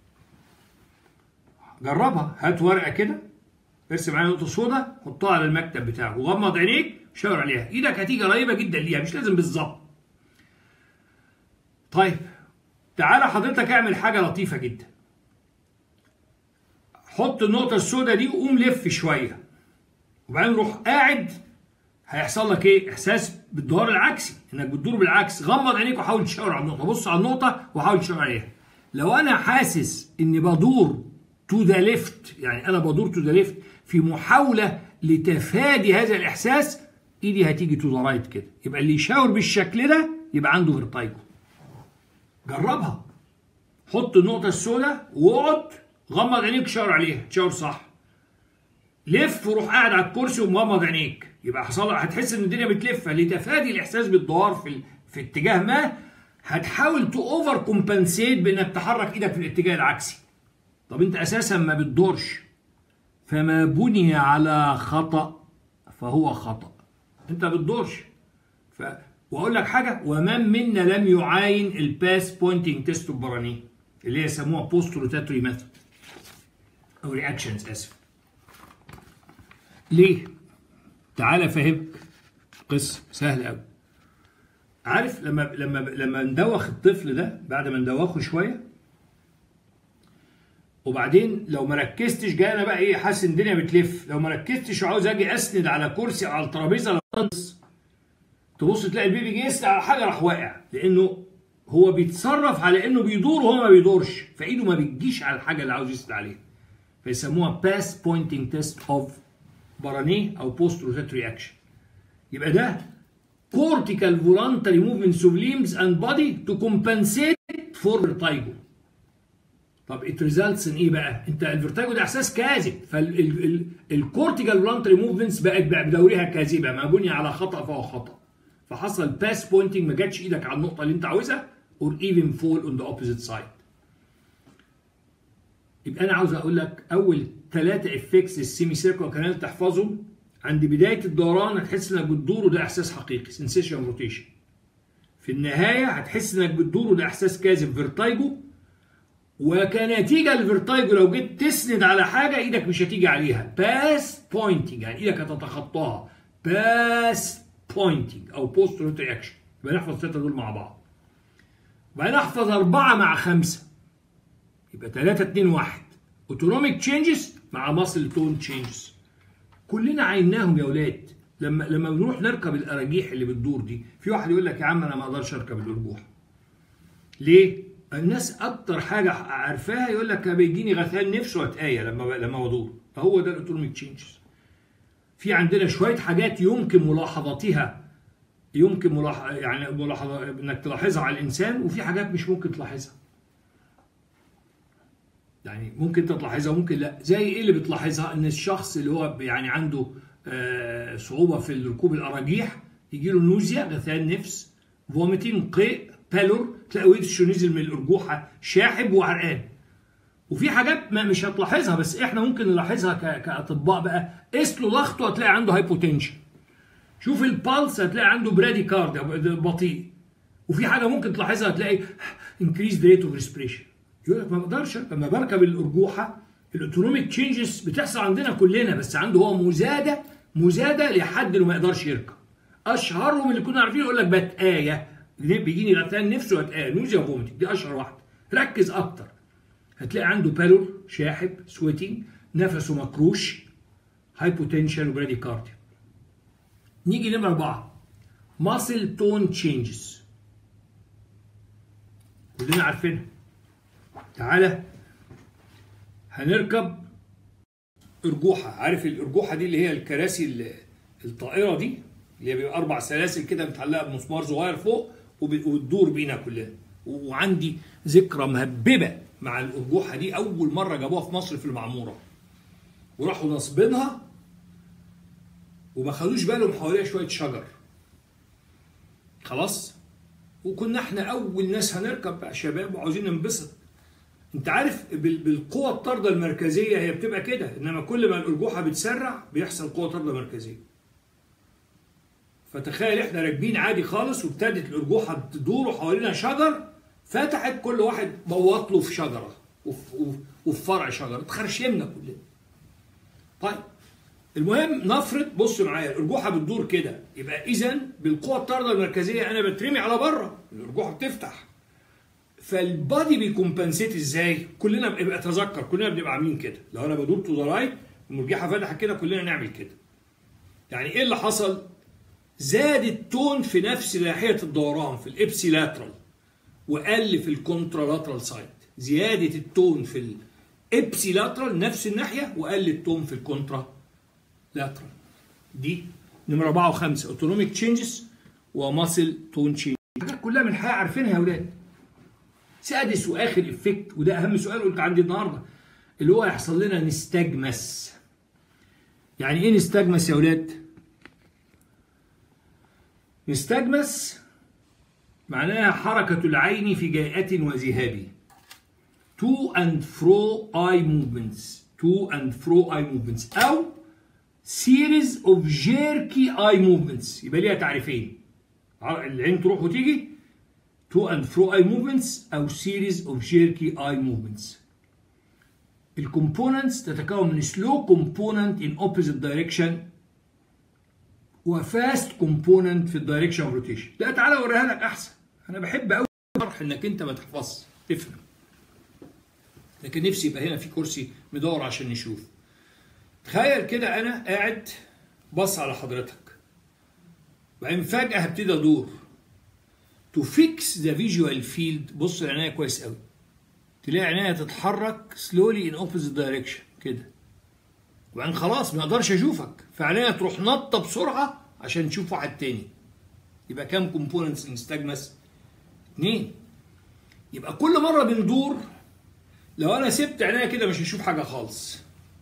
جربها هات ورقة كده ارسم عليها نقطة سوداء حطها على المكتب بتاعك وغمض عينيك شاور عليها ايدك هتيجي قريبة جدا ليها مش لازم بالظبط طيب تعالى حضرتك اعمل حاجة لطيفة جدا حط النقطة السوداء دي وقوم لف شوية وبعدين روح قاعد هيحصل لك ايه؟ احساس بالدوار العكسي انك بتدور بالعكس غمض عينيك وحاول تشاور على النقطة بص على النقطة وحاول تشاور عليها لو انا حاسس اني بدور تو ذا ليفت يعني انا بدور تو ذا ليفت في محاولة لتفادي هذا الاحساس ايدي هتيجي تو ذا رايت كده يبقى اللي يشاور بالشكل ده يبقى عنده فيرتايجو جربها حط النقطة السوداء واقعد غمض عينيك شاور عليها تشاور صح لف وروح قاعد على الكرسي ومغمض عينيك يبقى حصل هتحس ان الدنيا بتلف لتفادي الاحساس بالدوار في في اتجاه ما هتحاول تو اوفر كومبنسيت بانك تحرك ايدك في الاتجاه العكسي طب انت اساسا ما بتدورش فما بني على خطأ فهو خطأ انت ما بتدورش ف... واقول لك حاجه ومن منا لم يعاين الباس بوينتنج تيست البرانيه اللي هي يسموها بوست روتاتوري ميثود او رياكشنز اسف ليه تعالى افهمك قصه سهله قوي عارف لما لما لما ندوخ الطفل ده بعد ما ندوخه شويه وبعدين لو ما ركزتش جاي انا بقى ايه حاسس ان الدنيا بتلف لو ما ركزتش وعاوز اجي اسند على كرسي او على الترابيزه تبص تلاقي البيبي جه يسند على حاجه راح واقع لانه هو بيتصرف على انه بيدور وهو ما بيدورش فايده ما بتجيش على الحاجه اللي عاوز يسند عليها فيسموها باس بوينتنج تيست اوف برانيه او بوست روتاتوري اكشن يبقى ده cortical voluntary movements of limbs and body to compensate for vertigo طب it results in ايه بقى؟ انت الفيرتاجو ده احساس كاذب فالكورتيكال فولنتري موفمنتس بقت بدورها كاذبه ما بني على خطا فهو خطا فحصل باس بوينتنج ما جاتش ايدك على النقطه اللي انت عاوزها or even fall on the opposite side يبقى انا عاوز اقول لك اول ثلاثه افكتس السيمي سيركل كانال تحفظهم عند بدايه الدوران هتحس انك بتدور وده احساس حقيقي سنسيشن روتيشن في النهايه هتحس انك بتدور وده احساس كاذب فيرتايجو وكنتيجه للفيرتايجو لو جيت تسند على حاجه ايدك مش هتيجي عليها باس بوينتنج يعني ايدك هتتخطاها باس بوينتنج او بوست روتري اكشن يبقى نحفظ الثلاثه دول مع بعض وبعدين احفظ اربعه مع خمسه يبقى 3 2 1 اوتونوميك تشينجز مع ماسل تون تشينجز كلنا عيناهم يا اولاد لما لما بنروح نركب الاراجيح اللي بتدور دي في واحد يقول لك يا عم انا ما اقدرش اركب الارجوح ليه الناس اكتر حاجه عارفاها يقول لك بيجيني غثيان نفس واتقايه لما لما بدور فهو ده الاوتونوميك تشينجز في عندنا شويه حاجات يمكن ملاحظتها يمكن ملاحظة يعني ملاحظة انك تلاحظها على الانسان وفي حاجات مش ممكن تلاحظها يعني ممكن تلاحظها وممكن لا زي ايه اللي بتلاحظها ان الشخص اللي هو يعني عنده آه صعوبه في ركوب الاراجيح يجي له نوزيا غثيان نفس فوميتين قيء بالور تلاقي وشه نزل من الارجوحه شاحب وعرقان وفي حاجات ما مش هتلاحظها بس احنا ممكن نلاحظها كاطباء بقى قيس له ضغطه هتلاقي عنده هايبوتنشن شوف البالس هتلاقي عنده برادي كارد بطيء وفي حاجه ممكن تلاحظها هتلاقي انكريز ريت اوف ريسبريشن يقول لك ما بقدرش لما بركب الارجوحه الاوتونوميك تشينجز بتحصل عندنا كلنا بس عنده هو مزاده مزاده لحد اللي ما يقدرش يركب اشهرهم اللي كنا عارفين يقول لك بتآية بيجيني غثيان نفسه بتآية نوزيا فوميتنج دي اشهر واحده ركز اكتر هتلاقي عنده بالور شاحب سويتنج نفسه مكروش هايبوتنشن وبرادي كارديا نيجي نمرة أربعة ماسل تون تشينجز كلنا عارفينها تعالى هنركب ارجوحه عارف الارجوحه دي اللي هي الكراسي ال- الطائره دي اللي هي بيبقى اربع سلاسل كده متعلقه بمسمار صغير فوق وب- وتدور بينا كلنا وعندي ذكرى مهببه مع الارجوحه دي اول مره جابوها في مصر في المعموره وراحوا نصبينها وما خدوش بالهم حواليها شويه شجر خلاص وكنا احنا اول ناس هنركب بقى شباب وعاوزين ننبسط انت عارف بال- بالقوه الطارده المركزيه هي بتبقى كده انما كل ما الارجوحه بتسرع بيحصل قوه طارده مركزيه فتخيل احنا راكبين عادي خالص وابتدت الارجوحه تدور حوالينا شجر فتحت كل واحد بوط له في شجره وفي, وفي- وفي فرع شجره اتخرشمنا كلنا طيب المهم نفرض بص معايا الارجوحه بتدور كده يبقى اذا بالقوه الطارده المركزيه انا بترمي على بره الارجوحه بتفتح فالبادي بيكمبنسيت ازاي؟ كلنا بيبقى تذكر كلنا بنبقى عاملين كده لو انا بدور تو ذا رايت المرجحه فتحت كده كلنا نعمل كده يعني ايه اللي حصل؟ زاد التون في نفس ناحيه الدوران في الابسي لاترال وقل في الكونترا لاترال سايد زياده التون في الابسي لاترال نفس الناحيه وقل التون في الكونترا لاترال دي نمره 4 و5 اوتونوميك تشينجز وماسل تون تشينج حاجات كلها من الحياه عارفينها يا اولاد سادس واخر افكت وده اهم سؤال قلت عندي النهارده اللي هو يحصل لنا نستجمس يعني ايه نستجمس يا اولاد نستجمس معناها حركة العين في جيئة وذهاب to and fro eye movements to and fro eye movements أو series of jerky eye movements يبقى ليها تعريفين العين تروح وتيجي to and fro eye movements أو series of jerky eye movements الكومبوننتس تتكون من slow component in opposite direction وفاست كومبوننت في الدايركشن اوف روتيشن لا تعالى اوريها لك احسن انا بحب قوي فرح انك انت ما تحفظش تفهم لكن نفسي يبقى هنا في كرسي مدور عشان نشوف تخيل كده انا قاعد بص على حضرتك وبعدين فجاه هبتدي ادور تو فيكس ذا فيجوال فيلد بص لعينيا كويس قوي تلاقي عينيا تتحرك سلولي ان اوبوزيت دايركشن كده وبعدين خلاص ما اقدرش اشوفك فعينيا تروح نطه بسرعه عشان تشوف واحد تاني يبقى كام كومبوننتس نستجمس اتنين يبقى كل مره بندور لو انا سبت عينيا كده مش هشوف حاجه خالص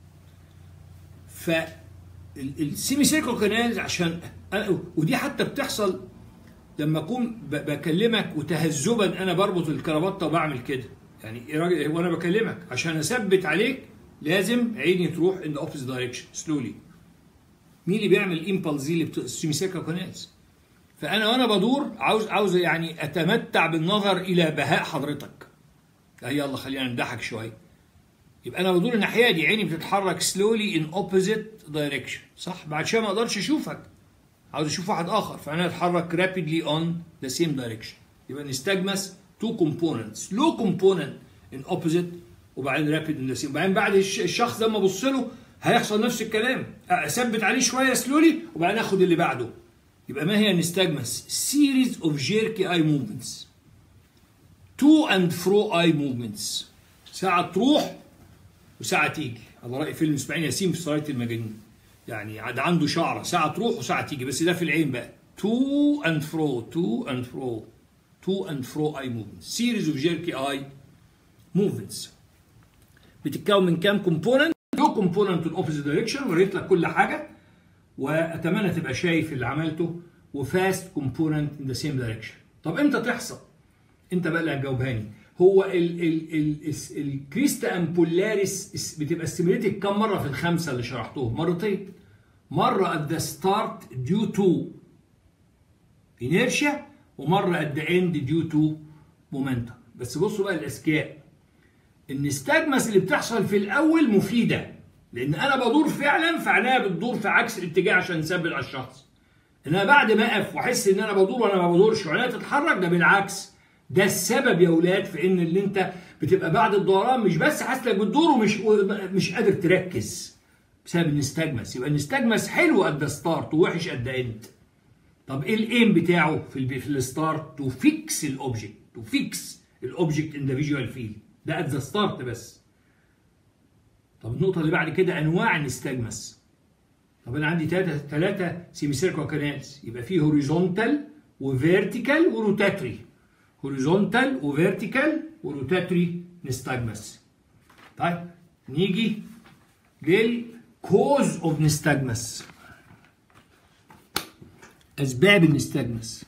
ف السيمي سيركل كانالز عشان أنا ودي حتى بتحصل لما اكون بكلمك وتهذبا انا بربط الكرافته وبعمل كده يعني يا راجل وانا بكلمك عشان اثبت عليك لازم عيني تروح ان اوبوزيت دايركشن سلولي مين اللي بيعمل الامبلس دي اللي بت... السيميسيكا كوناز فانا وانا بدور عاوز عاوز يعني اتمتع بالنظر الى بهاء حضرتك لا يلا خلينا نضحك شويه يبقى انا بدور الناحيه دي عيني بتتحرك سلولي ان اوبوزيت دايركشن صح بعد شويه ما اقدرش اشوفك عاوز اشوف واحد اخر فانا اتحرك رابيدلي اون ذا سيم دايركشن يبقى نستجمس تو كومبوننتس لو كومبوننت ان اوبوزيت وبعدين رابيد ان سيم وبعدين بعد الشخص ده ما ابص له هيحصل نفس الكلام اثبت عليه شويه سلولي وبعدين اخد اللي بعده يبقى ما هي نستجمس سيريز اوف جيركي اي موفمنتس تو اند فرو اي موفمنتس ساعه تروح وساعه تيجي على راي فيلم اسماعيل ياسين في صلاة المجانين يعني ده عنده شعره ساعه تروح وساعه تيجي بس ده في العين بقى تو اند فرو تو اند فرو تو اند فرو اي موفمنتس سيريز اوف جيركي اي موفمنتس بتتكون من كام كومبوننت لو كومبوننت الاوبوزيت دايركشن وريت لك كل حاجه واتمنى تبقى شايف اللي عملته وفاست كومبوننت ان ذا سيم دايركشن طب امتى تحصل انت بقى اللي هتجاوبهاني هو ال ال ال الكريستا امبولاريس بتبقى ستيميليتد كم مره في الخمسه اللي شرحتهم مرتين مره at the start due to inertia ومره at the end due to momentum بس بصوا بقى الاذكياء النستجمس اللي بتحصل في الاول مفيده لان انا بدور فعلا فعينيا بتدور في عكس الاتجاه عشان نثبت على الشخص انما بعد ما اقف واحس ان انا بدور وانا ما بدورش وعينيا تتحرك ده بالعكس ده السبب يا اولاد في ان اللي انت بتبقى بعد الدوران مش بس حاسس انك بتدور ومش مش قادر تركز بسبب النستجمس يبقى النستجمس حلو قد ستارت ووحش قد اند طب ايه الايم بتاعه في ال في الستارت تو فيكس الاوبجكت تو فيكس الاوبجكت ان ذا فيجوال فيلد ده ات ذا ستارت بس طب النقطه اللي بعد كده انواع النستجمس طب انا عندي ثلاثه ثلاثه سيمي سيركو كانالز يبقى في هوريزونتال وفيرتيكال وروتاتري هوريزونتال وفيرتيكال وروتاتري نستجمس طيب نيجي للكوز اوف نستجمس اسباب النستجمس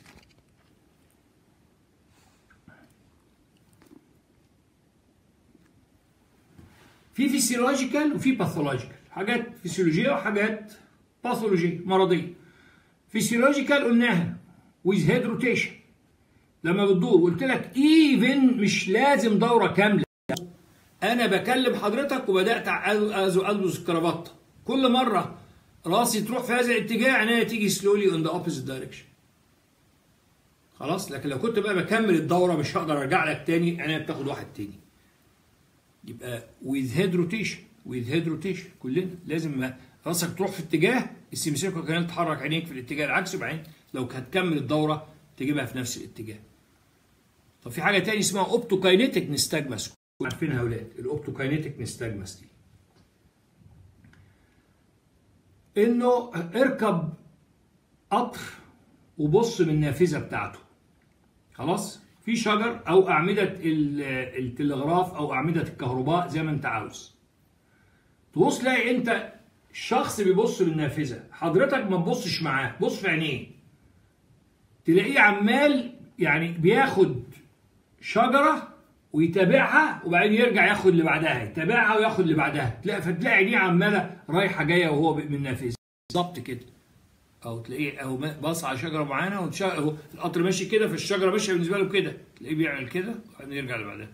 في فيسيولوجيكال وفي باثولوجيكال حاجات فيسيولوجيه وحاجات باثولوجيه مرضيه فيسيولوجيكال قلناها ويز هيد روتيشن لما بتدور قلت لك ايفن مش لازم دوره كامله انا بكلم حضرتك وبدات البس الكرافته كل مره راسي تروح في هذا الاتجاه عينيا تيجي سلولي اون ذا اوبوزيت دايركشن خلاص لكن لو كنت بقى بكمل الدوره مش هقدر ارجع لك تاني عينيا بتاخد واحد تاني يبقى with head rotation with head rotation كلنا لازم راسك تروح في اتجاه السيميسيركو كانال تحرك عينيك في الاتجاه العكسي وبعدين لو هتكمل الدوره تجيبها في نفس الاتجاه طب في حاجه تاني اسمها اوبتوكاينيتك نستجمس عارفينها يا اولاد الاوبتوكاينيتك نستجمس دي انه اركب قطر وبص من النافذه بتاعته خلاص في شجر او اعمده التلغراف او اعمده الكهرباء زي ما انت عاوز تبص تلاقي انت الشخص بيبص للنافذه حضرتك ما تبصش معاه بص في عينيه تلاقيه عمال يعني بياخد شجره ويتابعها وبعدين يرجع ياخد اللي بعدها يتابعها وياخد اللي بعدها تلاقي فتلاقي عينيه عماله رايحه جايه وهو من النافذه بالظبط كده او تلاقيه اهو باص على شجره معينه اهو القطر ماشي كده فالشجره ماشيه بالنسبه له كده تلاقيه بيعمل كده وبعدين يرجع اللي بعدها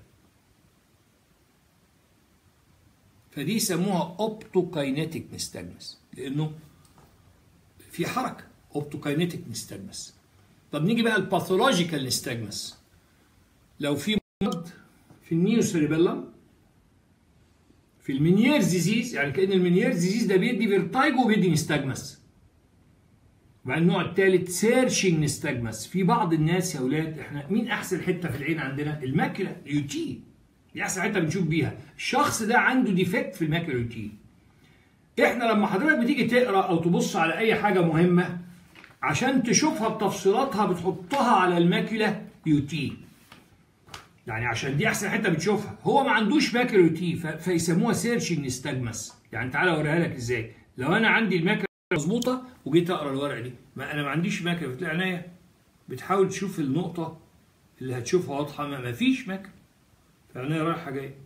فدي يسموها اوبتوكاينيتيك نستجمس لانه في حركه اوبتوكاينيتيك نستجمس طب نيجي بقى الباثولوجيكال نستجمس لو في مرض في النيو سيريبيلم في المنييرز ديزيز يعني كان المنييرز ديزيز ده بيدي فيرتايجو وبيدي نستجمس وبعدين النوع الثالث سيرشنج نستجمس في بعض الناس يا اولاد احنا مين احسن حته في العين عندنا الماكله اليو تي دي احسن حته بنشوف بيها الشخص ده عنده ديفكت في الماكله اليو تي احنا لما حضرتك بتيجي تقرا او تبص على اي حاجه مهمه عشان تشوفها بتفصيلاتها بتحطها على الماكله يو تي يعني عشان دي احسن حته بتشوفها هو ما عندوش ماكله يو تي فيسموها سيرشنج نستجمس يعني تعالى اوريها لك ازاي لو انا عندي الماكله مظبوطه وجيت اقرا الورقه دي ما انا ما عنديش ماكله بتلاقي عينيا بتحاول تشوف النقطه اللي هتشوفها واضحه ما فيش ماكله فعينيا رايحه جايه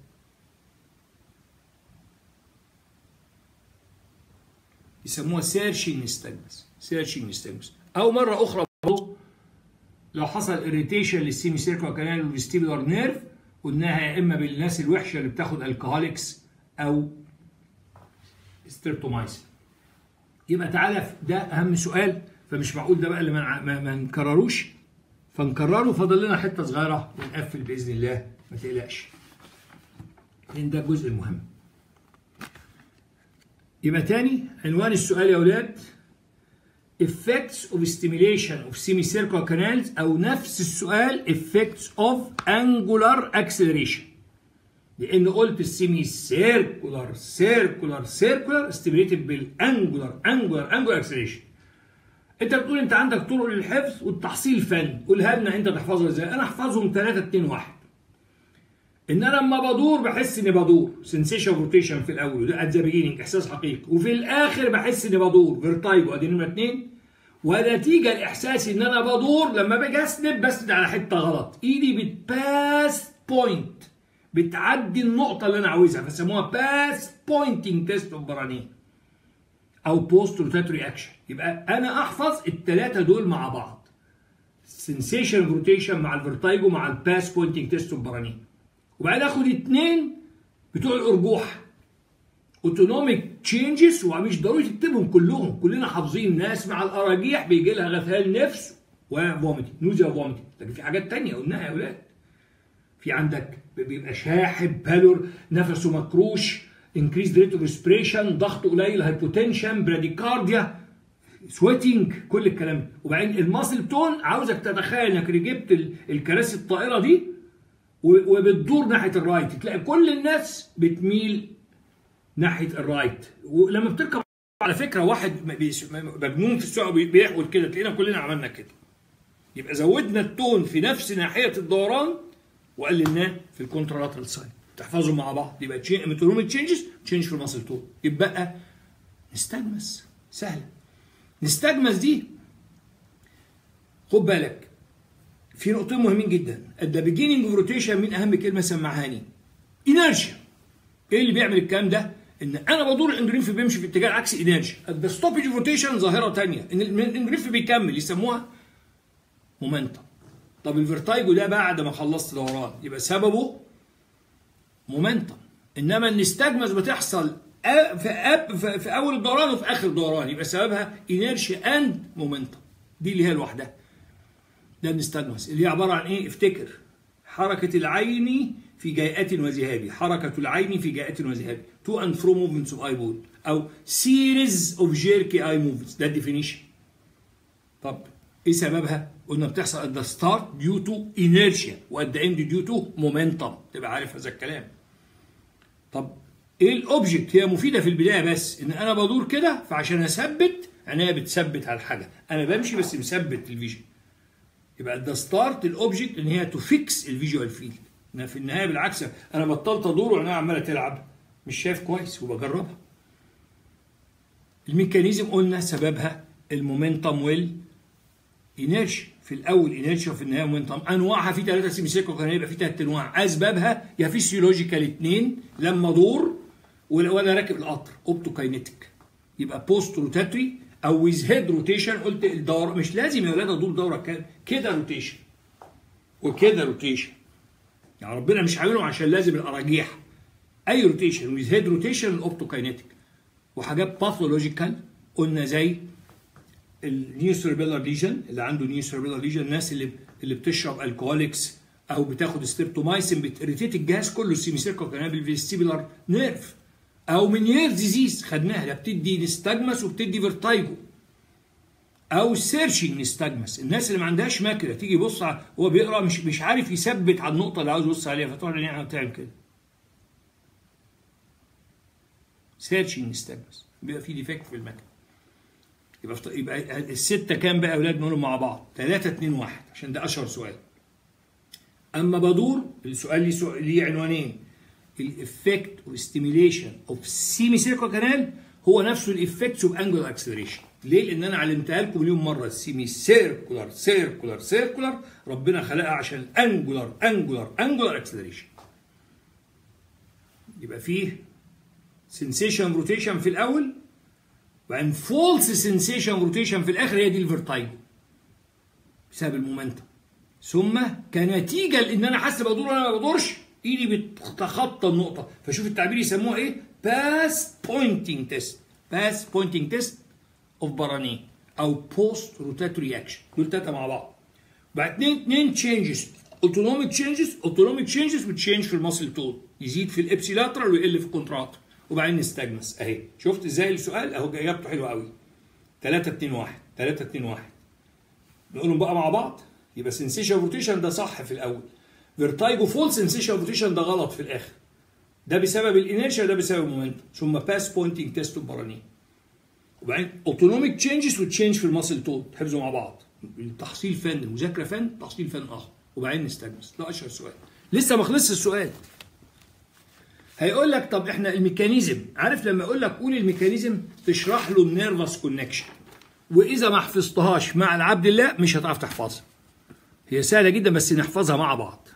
يسموها سيرشنج نستجمس سيرشنج نستجمس او مره اخرى برضه لو حصل اريتيشن للسيمي سيركل كانال والفيستيبولار نيرف قلناها يا اما بالناس الوحشه اللي بتاخد الكهوليكس او ستريبتومايسين يبقى تعالى ده اهم سؤال فمش معقول ده بقى اللي ما, ما, ما نكرروش فنكرره فاضل لنا حته صغيره ونقفل باذن الله ما تقلقش لان ده الجزء المهم يبقى تاني عنوان السؤال يا اولاد effects of stimulation of semicircular canals او نفس السؤال effects of angular acceleration لان قلت السيمي سيركولار سيركولار سيركولار ستيميليتد بالانجولار انجولار انجولار اكسلريشن انت بتقول انت عندك طرق للحفظ والتحصيل فن قولها لنا انت تحفظها ازاي انا احفظهم 3 2 1 ان انا لما بدور بحس اني بدور سنسيشن روتيشن في الاول وده ات ذا بيجيننج احساس حقيقي وفي الاخر بحس اني بدور فيرتايجو ادي نمره 2 ونتيجه لاحساسي ان انا بدور لما باجي اسند بسند على حته غلط ايدي بتباس بوينت بتعدي النقطة اللي أنا عاوزها فسموها باس بوينتنج تيست اوف برانين أو بوست روتاتوري أكشن يبقى أنا أحفظ الثلاثة دول مع بعض سنسيشن روتيشن مع الفيرتايجو مع الباس بوينتنج تيست اوف برانين وبعدين آخد اثنين بتوع الأرجوح اوتونوميك تشينجز ومش ضروري تكتبهم كلهم كلنا حافظين ناس مع الأراجيح بيجي لها غثيان نفس وفوميتنج نوزيا فوميتنج لكن في حاجات تانية قلناها يا أولاد في عندك بيبقى شاحب بالور نفسه مكروش انكريز ريت اوف ريسبريشن ضغط قليل هايبوتنشن براديكارديا سويتنج كل الكلام ده وبعدين الماسل تون عاوزك تتخيل انك ركبت الكراسي الطائره دي وبتدور ناحيه الرايت تلاقي كل الناس بتميل ناحيه الرايت ولما بتركب على فكره واحد م- بيس- م- مجنون في السواقه بي- بيحول كده تلاقينا كلنا عملنا كده يبقى زودنا التون في نفس ناحيه الدوران وقللناه في الكونترالاترال سايد تحفظوا مع بعض يبقى مترونيك تشينجز تشينج في الماسل تون يبقى نستجمس سهله نستجمس دي خد بالك في نقطتين مهمين جدا at the beginning of rotation من اهم كلمه سمعهاني inertia ايه اللي بيعمل الكلام ده؟ ان انا بدور الاندورينف بيمشي في اتجاه عكس انرجي at the stoppage of rotation ظاهره ثانيه ان الاندورينف بيكمل يسموها مومنتم طب الفيرتايجو ده بعد ما خلصت دوران يبقى سببه مومنتم انما النستجمس بتحصل أ- في أب في في اول الدوران وفي اخر الدوران يبقى سببها انيرشيا اند مومنتم دي اللي هي لوحدها ده النستجمس اللي هي عباره عن ايه افتكر حركه العين في جيئات وذهاب حركه العين في جيئات وذهاب تو اند فرو موفمنتس اوف اي بول او سيريز اوف جيركي اي موفمنتس ده الديفينيشن طب ايه سببها؟ قلنا بتحصل at the start due to inertia و at the end due to momentum تبقى عارف هذا الكلام. طب ايه الاوبجكت؟ هي مفيده في البدايه بس ان انا بدور كده فعشان اثبت عينيا بتثبت على الحاجه، انا بمشي بس مثبت الفيجن. يبقى at the start الاوبجكت ان هي تو فيكس الفيجوال فيلد. انها في النهايه بالعكس انا بطلت ادور وعينيا عماله تلعب مش شايف كويس وبجربها. الميكانيزم قلنا سببها المومنتم وال انيرشيا في الاول انيرشيا وفي النهايه مومنتم انواعها في ثلاثه سيمي سيركل كان هيبقى في ثلاث انواع اسبابها يا فيسيولوجيكال اثنين لما ادور ولا- وانا راكب القطر اوبتوكاينيتيك يبقى بوست روتاتري او ويز هيد روتيشن قلت الدوره مش لازم يا ولاد ادور دوره كام كده روتيشن وكده روتيشن يعني ربنا مش عاملهم عشان لازم الاراجيح اي روتيشن ويز هيد روتيشن الاوبتوكاينيتيك وحاجات باثولوجيكال قلنا زي النيو سيربيلار ليجن اللي عنده نيو سيربيلار ليجن الناس اللي اللي بتشرب الكوليكس او بتاخد ستريبتومايسين بتريتيت الجهاز كله السيمي سيركو كانال بالفيستيبولار نيرف او منيير ديزيز خدناها ده بتدي نستجمس وبتدي فيرتايجو او سيرشنج نستجمس الناس اللي ما عندهاش ماكله تيجي يبص على هو بيقرا مش مش عارف يثبت على النقطه اللي عاوز يبص عليها فتقعد يعني تعمل كده سيرشنج نستجمس بيبقى في ديفكت في المكنه يبقى فت- يبقى الستة كام بقى يا أولاد نقولهم مع بعض 3 2 1 عشان ده أشهر سؤال أما بدور السؤال ليه سؤال ليه عنوانين الإفكت والستيميليشن أوف سيمي سيركل كانال هو نفسه الإفكتس أوف أنجولار أكسلريشن ليه؟ لأن أنا علمتها لكم مليون مرة السيمي سيركولار سيركولار سيركولار ربنا خلقها عشان أنجولار أنجولار أنجولار أكسلريشن يبقى فيه سنسيشن روتيشن في الأول وبعدين فولس سنسيشن روتيشن في الاخر هي دي الفيرتايجو بسبب المومنتم ثم كنتيجه لان انا حاسس بدور وانا ما بدورش ايدي بتتخطى النقطه فشوف التعبير يسموها ايه باس بوينتنج تيست باس بوينتنج تيست اوف براني او بوست روتاتوري اكشن دول ثلاثه مع بعض بعد اثنين اثنين تشينجز اوتونوميك تشينجز اوتونوميك تشينجز وتشينج في الماسل تون يزيد في الابسيلاترال ويقل في الكونترات وبعدين نستجمس اهي شفت ازاي السؤال اهو اجابته حلوه قوي 3 2 1 3 2 1 نقولهم بقى مع بعض يبقى سنسيشن روتيشن ده صح في الاول فيرتايجو فول سنسيشن روتيشن ده غلط في الاخر ده بسبب الانيرشيا ده بسبب المومنتم ثم باس بوينتنج تيست برانين وبعدين اوتونوميك تشينجز وتشينج في الماسل تون تحفظوا مع بعض التحصيل فن المذاكره فن تحصيل فن اخر وبعدين نستجمس ده اشهر سؤال لسه ما خلصش السؤال هيقول لك طب احنا الميكانيزم عارف لما اقول لك قول الميكانيزم تشرح له النيرفس كونكشن واذا ما حفظتهاش مع العبد الله مش هتعرف تحفظها هي سهله جدا بس نحفظها مع بعض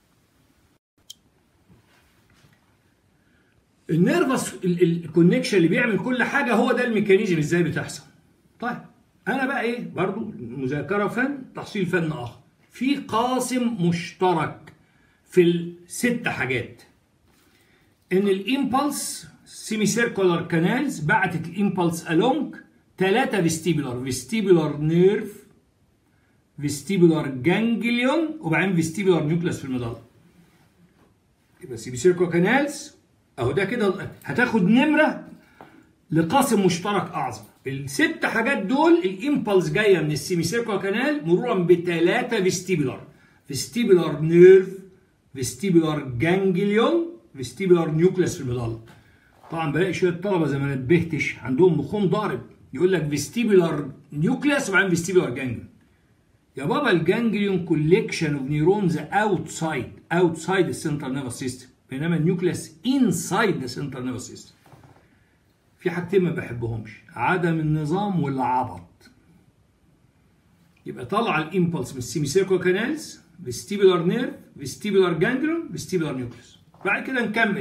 النيرفس الكونكشن اللي بيعمل كل حاجه هو ده الميكانيزم ازاي بتحصل طيب انا بقى ايه برضو مذاكره فن تحصيل فن اخر في قاسم مشترك في الست حاجات ان الامبلس سيمي سيركولار كانالز بعتت الامبلس الونج ثلاثه فيستيبولار فيستيبولار نيرف فيستيبولار جانجليون وبعدين فيستيبولار نيوكلاس في المظله يبقى سيمي سيركولار كانالز اهو ده كده هتاخد نمره لقاسم مشترك اعظم الست حاجات دول الامبلس جايه من السيمي سيركولار كانال مرورا بثلاثه فيستيبولار فيستيبولار نيرف فيستيبولار جانجليون فيستيبولار نيوكليس في المظله طبعا بلاقي شويه طلبه زي ما نبهتش عندهم مخهم ضارب يقول لك فيستيبولار نيوكليس وبعدين فيستيبولار جانجليون يا بابا الجانجليون كوليكشن اوف نيورونز اوتسايد اوتسايد السنترال نيرفس سيستم بينما النيوكليس انسايد ذا سنترال نيرفس سيستم في حاجتين ما بحبهمش عدم النظام والعبط يبقى طلع الامبلس من السيمي سيركل كانالز فيستيبولار نيرف فيستيبولار جانجليون فيستيبولار نيوكليس بعد كده نكمل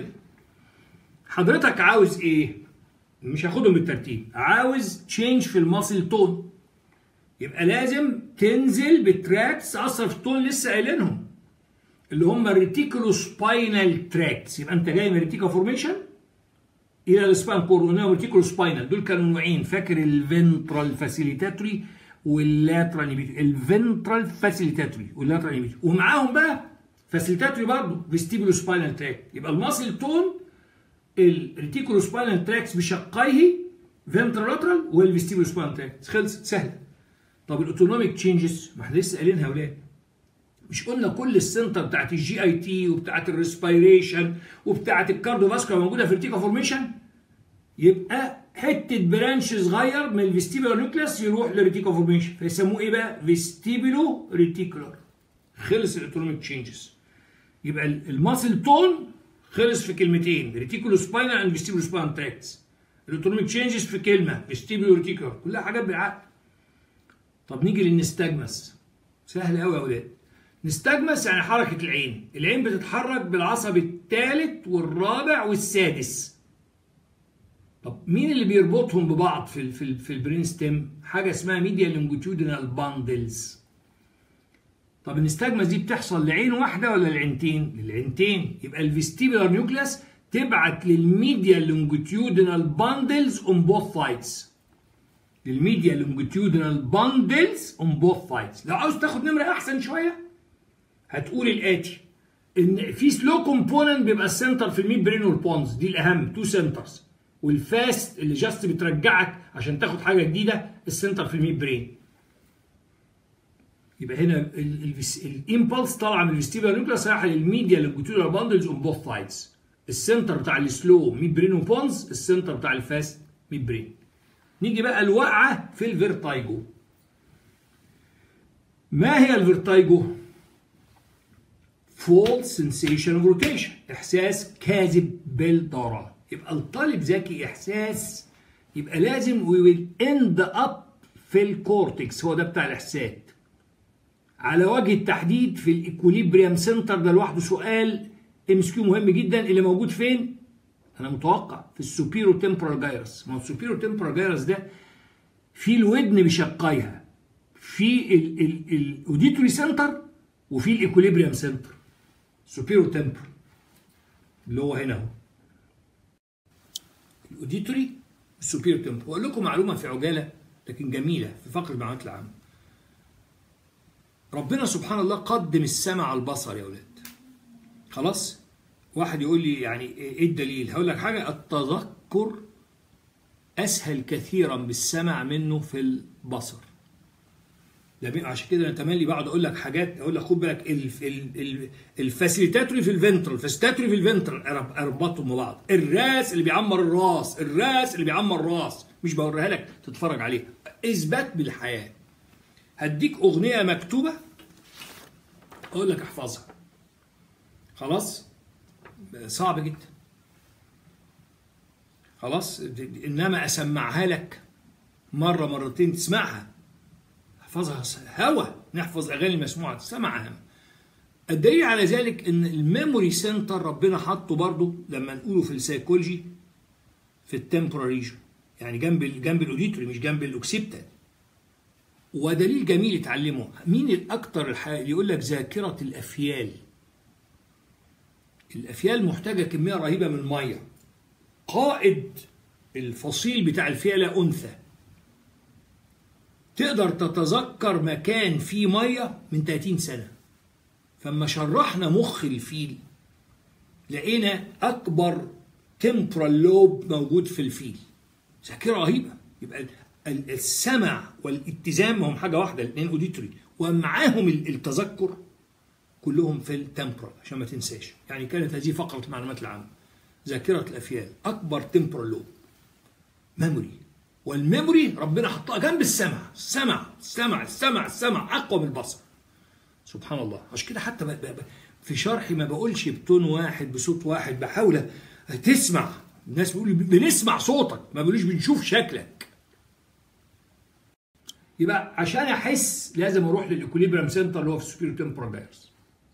حضرتك عاوز ايه مش هاخدهم بالترتيب عاوز تشينج في الماسل تون يبقى لازم تنزل بتراكس تاثر في التون لسه قايلينهم اللي هم الريتيكولو سباينال تراكس يبقى انت جاي من ريتيكا فورميشن الى السباين كور قلنا ريتيكولو سباينال دول كانوا نوعين فاكر الفنترال فاسيليتاتوري واللاترال نيبيتوري الفنترال فاسيليتاتوري واللاترال نيبيتوري ومعاهم بقى فاسيليتاتوري برضه فيستيبولو سباينال تراك يبقى الماسل تون الريتيكولو سباينال تراكس بشقيه فنترالاترال والفيستيبولو سباينال تراكس خلصت سهله طب الاوتونوميك تشينجز ما احنا لسه قايلينها يا ولاد مش قلنا كل السنتر بتاعت الجي اي تي وبتاعت الريسبيريشن وبتاعت الكارديو فاسكولار موجوده في الريتيكا فورميشن يبقى حته برانش صغير من الفيستيبولار نيوكليس يروح للريتيكا فورميشن فيسموه ايه بقى؟ فيستيبولو ريتيكولار خلص الاوتونوميك تشينجز يبقى الماسل تون خلص في كلمتين ريتيكولو سباينال اند فيستيبولو سباينال تراكتس الاوتونوميك تشينجز في كلمه فيستيبولو ريتيكولار كلها حاجات بالعقل طب نيجي للنستجمس سهل قوي يا اولاد نستجمس يعني حركه العين العين بتتحرك بالعصب الثالث والرابع والسادس طب مين اللي بيربطهم ببعض في ال في, ال في البرين ستيم حاجه اسمها ميديا لونجيتيودينال باندلز طب النستجمس دي بتحصل لعين واحده ولا لعينتين للعينتين يبقى الفيستيبولار نيوكليس تبعت للميديا لونجيتيودينال باندلز اون بوث سايدز للميديا لونجيتيودينال باندلز اون بوث سايدز لو عاوز تاخد نمره احسن شويه هتقول الاتي ان في سلو كومبوننت بيبقى السنتر في الميد برين والبونز دي الاهم تو سنترز والفاست اللي جاست بترجعك عشان تاخد حاجه جديده السنتر في الميد برين يبقى هنا الامبلس طالعه من الفيستيبولار نيوكلاس رايحه للميديا لونجيتيودينال باندلز اون بوث سايدز السنتر بتاع السلو ميد برين وبونز السنتر بتاع الفاست ميد برين نيجي بقى الوقعه في الفيرتايجو ما هي الفيرتايجو false sensation of rotation احساس كاذب بالدوران يبقى الطالب ذكي احساس يبقى لازم we will end up في الكورتكس هو ده بتاع الاحساس على وجه التحديد في الايكوليبريم سنتر ده لوحده سؤال ام اس كيو مهم جدا اللي موجود فين انا متوقع في السوبيرو تمبرال جايرس ما هو السوبيرو تمبرال جايرس ده في الودن بشقيها في الاوديتوري سنتر وفي الايكوليبريم سنتر سوبيرو تمبر اللي هو هنا اهو الاوديتوري السوبيرو تمبر واقول لكم معلومه في عجاله لكن جميله في فقر المعلومات العامه ربنا سبحان الله قدم السمع على البصر يا اولاد خلاص واحد يقول لي يعني ايه الدليل هقول لك حاجه التذكر اسهل كثيرا بالسمع منه في البصر ده عشان كده انا تملي بقعد اقول لك حاجات اقول لك خد بالك الفاسيليتاتوري في الفنترال الفاسيليتاتوري في الفنترال اربطهم ببعض الراس اللي بيعمر الراس الراس اللي بيعمر الراس مش بوريها لك تتفرج عليها اثبات بالحياه هديك اغنيه مكتوبه اقول لك احفظها خلاص صعب جدا خلاص انما اسمعها لك مره مرتين تسمعها احفظها هوا نحفظ اغاني مسموعه سمعها الدليل على ذلك ان الميموري سنتر ربنا حاطه برضه لما نقوله في السيكولوجي في التمبورال ريجن يعني جنب جنب الاوديتوري مش جنب الاوكسيبتال ودليل جميل اتعلمه مين الاكثر الحقيقة يقول لك ذاكره الافيال الافيال محتاجه كميه رهيبه من الميه قائد الفصيل بتاع الفيله انثى تقدر تتذكر مكان فيه ميه من 30 سنه فما شرحنا مخ الفيل لقينا اكبر تمبرال لوب موجود في الفيل ذاكره رهيبه يبقى السمع والاتزان هم حاجه واحده الاثنين اوديتوري ومعاهم التذكر كلهم في التمبرال عشان ما تنساش يعني كانت هذه فقره المعلومات العامه ذاكره الافيال اكبر تمبرال لوب ميموري والميموري ربنا حطها جنب السمع السمع السمع السمع السمع اقوى من البصر سبحان الله عشان كده حتى ب- ب- ب- في شرحي ما بقولش بتون واحد بصوت واحد بحاول تسمع الناس بيقولوا بنسمع صوتك ما بيقولوش بنشوف شكلك يبقى عشان احس لازم اروح للاكوليبريم سنتر اللي هو في السوبيرو تمبرال جايرس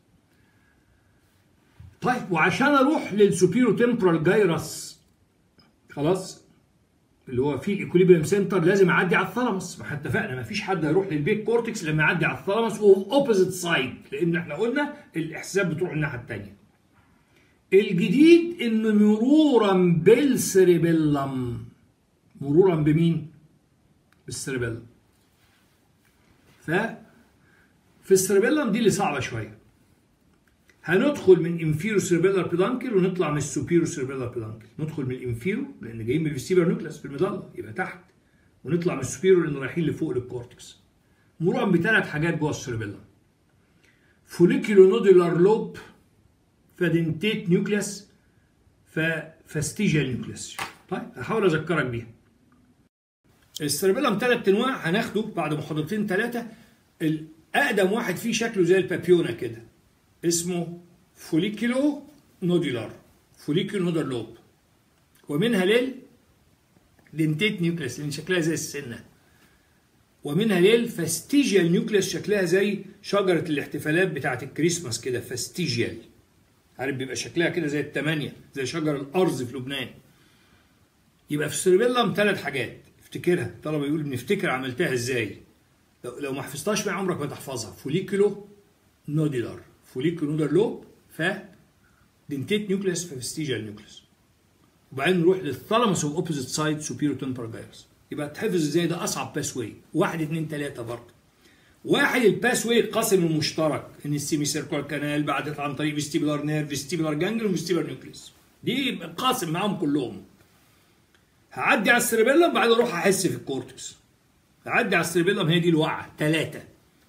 طيب وعشان اروح للسوبيرو تمبرال جايرس خلاص اللي هو فيه الاكوليبريم سنتر لازم اعدي على الثالاموس ما احنا اتفقنا ما فيش حد هيروح للبيك كورتكس لما يعدي على الثالاموس وهو اوبوزيت سايد لان احنا قلنا الاحساسات بتروح الناحيه الثانيه الجديد انه مرورا بالسريبيلم مرورا بمين؟ بالسريبيلم ف في السريبيلم دي اللي صعبه شويه هندخل من انفيرو سيربيلار بيدانكل ونطلع من السوبيرو سيربيلار بيدانكل ندخل من الانفيرو لان جايين من الفيستيبر نوكلاس في المظله يبقى تحت ونطلع من السوبيرو لان رايحين لفوق للكورتكس مرورا بثلاث حاجات جوه السيربيلم فوليكيولو نودولار لوب فدنتيت نيوكليس ففاستيجيال نيوكليس طيب هحاول اذكرك بيها السيربيلم ثلاث انواع هناخده بعد محاضرتين ثلاثه الاقدم واحد فيه شكله زي البابيونا كده اسمه فوليكيلو نودولار فوليكيلو نودولار لوب ومنها ليل دنتيت نيوكليس لان شكلها زي السنه ومنها ليل فاستيجيال نيوكليس شكلها زي شجره الاحتفالات بتاعه الكريسماس كده فاستيجيال عارف بيبقى شكلها كده زي التمانية زي شجر الأرز في لبنان يبقى في السيربيلم ثلاث حاجات افتكرها الطلبة يقول بنفتكر عملتها ازاي لو, لو ما حفظتهاش معايا عمرك ما تحفظها فوليكولو نوديلار فوليكولو نودر لوب ف دنتيت نيوكليس ففستيجيال نيوكليس وبعدين نروح للثالاموس اوف اوبوزيت سايد سوبيريور تمبرال جايرس يبقى تحفظ ازاي ده اصعب باس واي واحد اثنين ثلاثه برضه واحد الباس واي القاسم المشترك ان السيمي سيركول كانال بعدت عن طريق فيستيبولار نيرف فيستيبولار جانجل وفيستيبولار نيوكليس دي قاسم معاهم كلهم هعدي على السيربيلم بعدين اروح احس في الكورتكس هعدي على السيربيلم هي دي الوقعه ثلاثه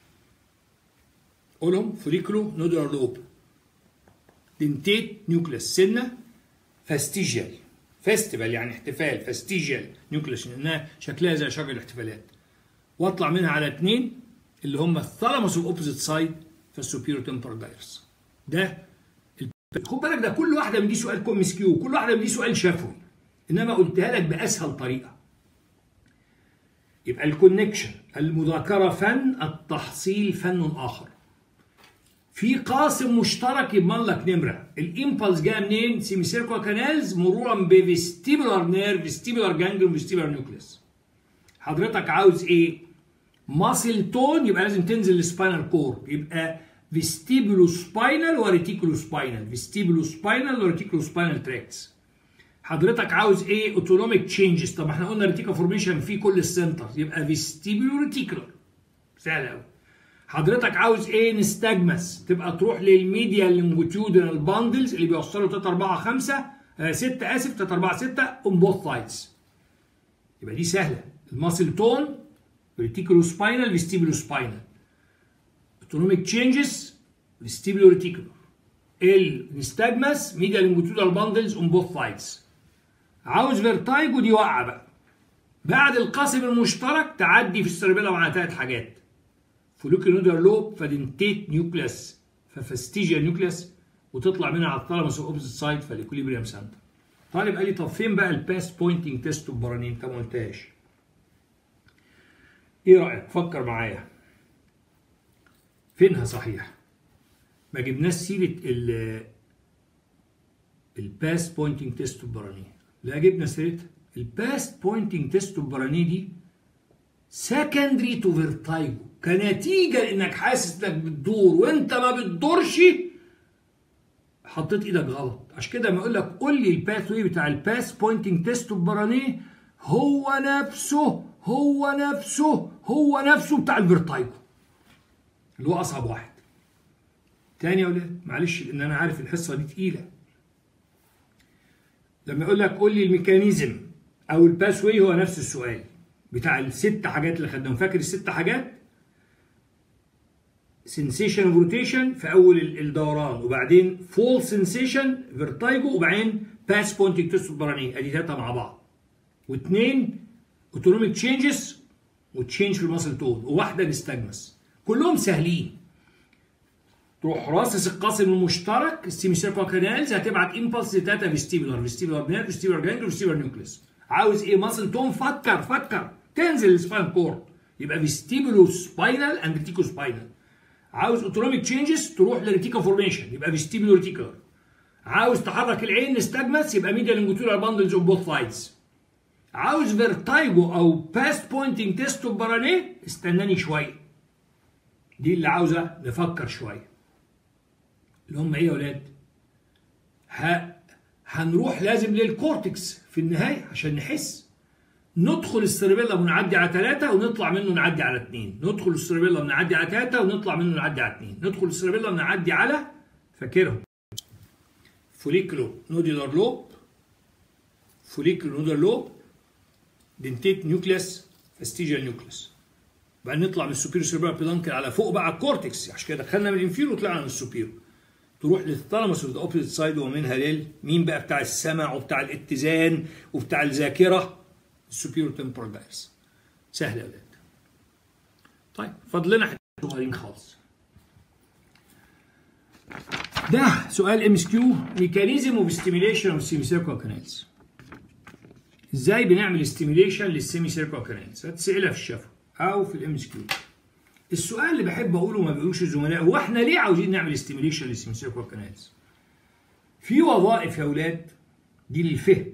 قولهم فوليكولو نودولار لوب دنتيت نيوكليس سنه فاستيجيال فيستيفال يعني احتفال فاستيجيال نيوكليس لانها شكلها زي شجر الاحتفالات واطلع منها على اثنين اللي هم الثالاموس اوبوزيت سايد في السوبيرو تمبرال جايرس ده ال- خد بالك ده كل واحده من دي سؤال كوم كيو كل واحده من دي سؤال شفوي انما قلتها لك باسهل طريقه يبقى الكونكشن المذاكره فن التحصيل فن اخر في قاسم مشترك يضمن لك نمره الامبلس جايه منين سيمي سيركو كانالز مرورا بفيستيبولار نيرف فيستيبولار جانجل وفيستيبولار نيوكليس حضرتك عاوز ايه ماسل تون يبقى لازم تنزل السباينال كور يبقى فيستيبولو سباينال وريتيكولو سباينال فيستيبولو سباينال وريتيكولو سباينال تراكس حضرتك عاوز ايه اوتونوميك تشينجز طب ما احنا قلنا ريتيكا فورميشن في كل السنتر يبقى فيستيبولو ريتيكولار سهل قوي حضرتك عاوز ايه نستجمس تبقى تروح للميديا لونجيتيودنال باندلز اللي بيوصلوا 3 4 5 6 اسف 3 4 6 اون بوث سايدز يبقى دي سهله الماسل تون ريتيكولو سباينال فيستيبولو سباينال اوتونوميك تشينجز فيستيبولو ريتيكولو النستاجماس ميديا لونجيتيودنال باندلز اون بوث سايدز عاوز فيرتايجو دي وقعه بقى بعد القاسم المشترك تعدي في السيربيلم على ثلاث حاجات فوليكولودر لوب فدنتيت نيوكليس ففستيجيا نيوكليس وتطلع منها على الثالاموس اوبوزيت سايد فاليكوليبريم سنتر طالب قال لي طب فين بقى الباس بوينتنج تيست البرانين انت ما قلتهاش ايه رايك فكر معايا فينها صحيح ما جبناش سيره ال الباس بوينتنج تيست البراني لا جبنا سيرتها الباس بوينتنج تيست البراني دي سكندري تو فيرتايجو كنتيجه لانك حاسس انك بتدور وانت ما بتدورش حطيت ايدك غلط عشان كده ما اقول لك قول لي الباث واي بتاع الباس بوينتنج تيست البراني هو نفسه هو نفسه هو نفسه بتاع الفيرتايجو اللي هو اصعب واحد تاني يا ولاد معلش لان انا عارف الحصه دي تقيله لما يقول لك قول لي الميكانيزم او الباس واي هو نفس السؤال بتاع الست حاجات اللي خدناهم فاكر الست حاجات سنسيشن اوف روتيشن في اول الدوران وبعدين فول سنسيشن فيرتايجو وبعدين باس بوينتنج تيست برانيه ادي ثلاثه مع بعض واثنين اوتونوميك تشينجز وتشينج في الماسل تون وواحده نستجمس كلهم سهلين تروح راصص القاسم المشترك السيمي سيركل كانالز هتبعت امبلس لتاتا فيستيبولار فيستيبولار نيرف فيستيبولار جانجل فيستيبولار نيوكليس عاوز ايه ماسل تون فكر فكر تنزل السباين كورد يبقى فيستيبولو سباينال اند ريتيكو سباينال عاوز اوتونوميك تشينجز تروح لريتيكا فورميشن يبقى فيستيبولو ريتيكولار عاوز تحرك العين نستجمس يبقى ميديا لونجيتودينال باندلز اوف بوث سايدز عاوز فيرتايجو او باست بوينتنج تيست اوف برانيه استناني شويه دي اللي عاوزه نفكر شويه اللي هم ايه يا ولاد ه... هنروح لازم للكورتكس في النهايه عشان نحس ندخل السيربيلا ونعدي على ثلاثة ونطلع منه نعدي على اثنين ندخل السيربيلا ونعدي على ثلاثة ونطلع منه نعدي على اثنين ندخل السيربيلا ونعدي على فاكرهم فوليكلو نوديلر لوب فوليكلو نوديلر لوب دنتيت نيوكليس فاستيجيال نيوكليس بعدين نطلع من السوبيريور سيربيلار بيدانكل على فوق بقى على الكورتكس عشان كده دخلنا من الانفيرو وطلعنا من السوبيريور تروح للثالاموس اوف ذا اوبوزيت سايد ومنها لل مين بقى بتاع السمع وبتاع الاتزان وبتاع الذاكره السوبيريور تمبرال دايرس سهل يا ولاد طيب فضلنا حته صغيرين خالص ده سؤال ام اس كيو ميكانيزم اوف ستيميليشن اوف سيمي سيركل كانالز ازاي بنعمل ستيميليشن للسيمي سيركل كانالز هتسالها في الشفا او في الام اس كيو السؤال اللي بحب اقوله ما بيقولوش الزملاء هو احنا ليه عاوزين نعمل ستيميليشن للسيمي سيركل كانالز في وظائف يا اولاد دي للفهم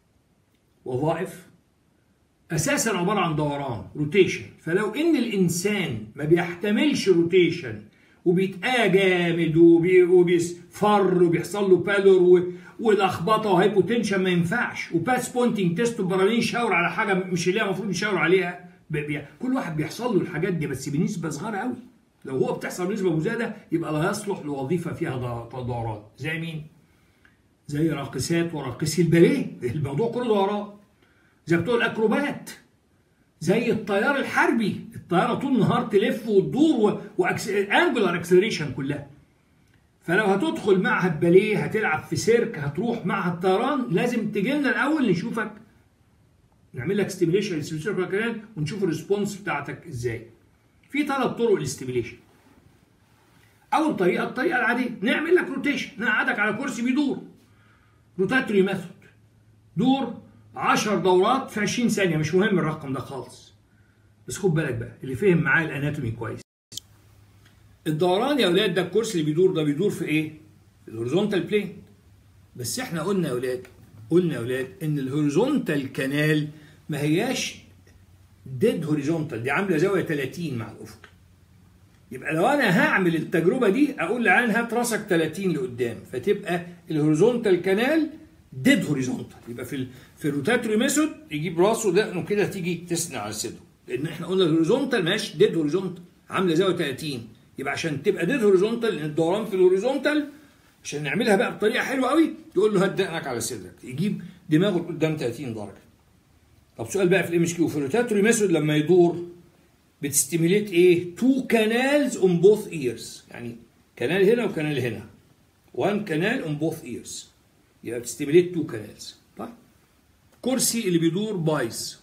وظائف اساسا عباره عن دوران روتيشن فلو ان الانسان ما بيحتملش روتيشن وبيتقى جامد وبي وبيصفر وبيحصل له بالور ولخبطه وهايبوتنشن ما ينفعش وباس بوينتنج تيست برانين يشاور على حاجه مش اللي هي المفروض يشاور عليها بي كل واحد بيحصل له الحاجات دي بس بنسبه صغيره قوي لو هو بتحصل بنسبه مزايده يبقى لا يصلح لوظيفه فيها دوران زي مين؟ زي راقصات وراقصي الباليه الموضوع كله دوران زي بتوع الاكروبات زي الطيار الحربي الطياره طول النهار تلف وتدور وانجولار اكسلريشن كلها فلو هتدخل معهد باليه هتلعب في سيرك هتروح معهد طيران لازم تجي لنا الاول نشوفك نعمل لك ستيميليشن للسيركل ونشوف الريسبونس بتاعتك ازاي في ثلاث طرق للاستيميليشن اول طريقه الطريقه العاديه نعمل لك روتيشن نقعدك على كرسي بيدور روتاتوري ميثود دور 10 دورات في 20 ثانيه مش مهم الرقم ده خالص بس خد بالك بقى اللي فهم معاه الاناتومي كويس الدوران يا اولاد ده الكرسي اللي بيدور ده بيدور في ايه في الهوريزونتال بلين بس احنا قلنا يا اولاد قلنا يا اولاد ان الهوريزونتال كانال ما هياش ديد هوريزونتال دي عامله زاويه 30 مع الافق يبقى لو انا هعمل التجربه دي اقول لعين هات راسك 30 لقدام فتبقى الهوريزونتال كانال ديد هوريزونتال يبقى في ال في الروتاتوري ميثود يجيب راسه دقنه كده تيجي تسند على صدره لان احنا قلنا الهوريزونتال ماشي ديد هوريزونتال عامله زاويه 30 يبقى عشان تبقى ديد هوريزونتال لان الدوران في الهوريزونتال عشان نعملها بقى بطريقه حلوه قوي تقول له هات دقنك على صدرك يجيب دماغه قدام 30 درجه طب سؤال بقى في الام اس كيو في الروتاتوري ميثود لما يدور بتستيميليت ايه؟ تو كانالز اون بوث ايرز يعني كانال هنا وكانال هنا وان كانال اون بوث ايرز يبقى بتستيميليت تو كانالز طيب كرسي اللي بيدور بايظ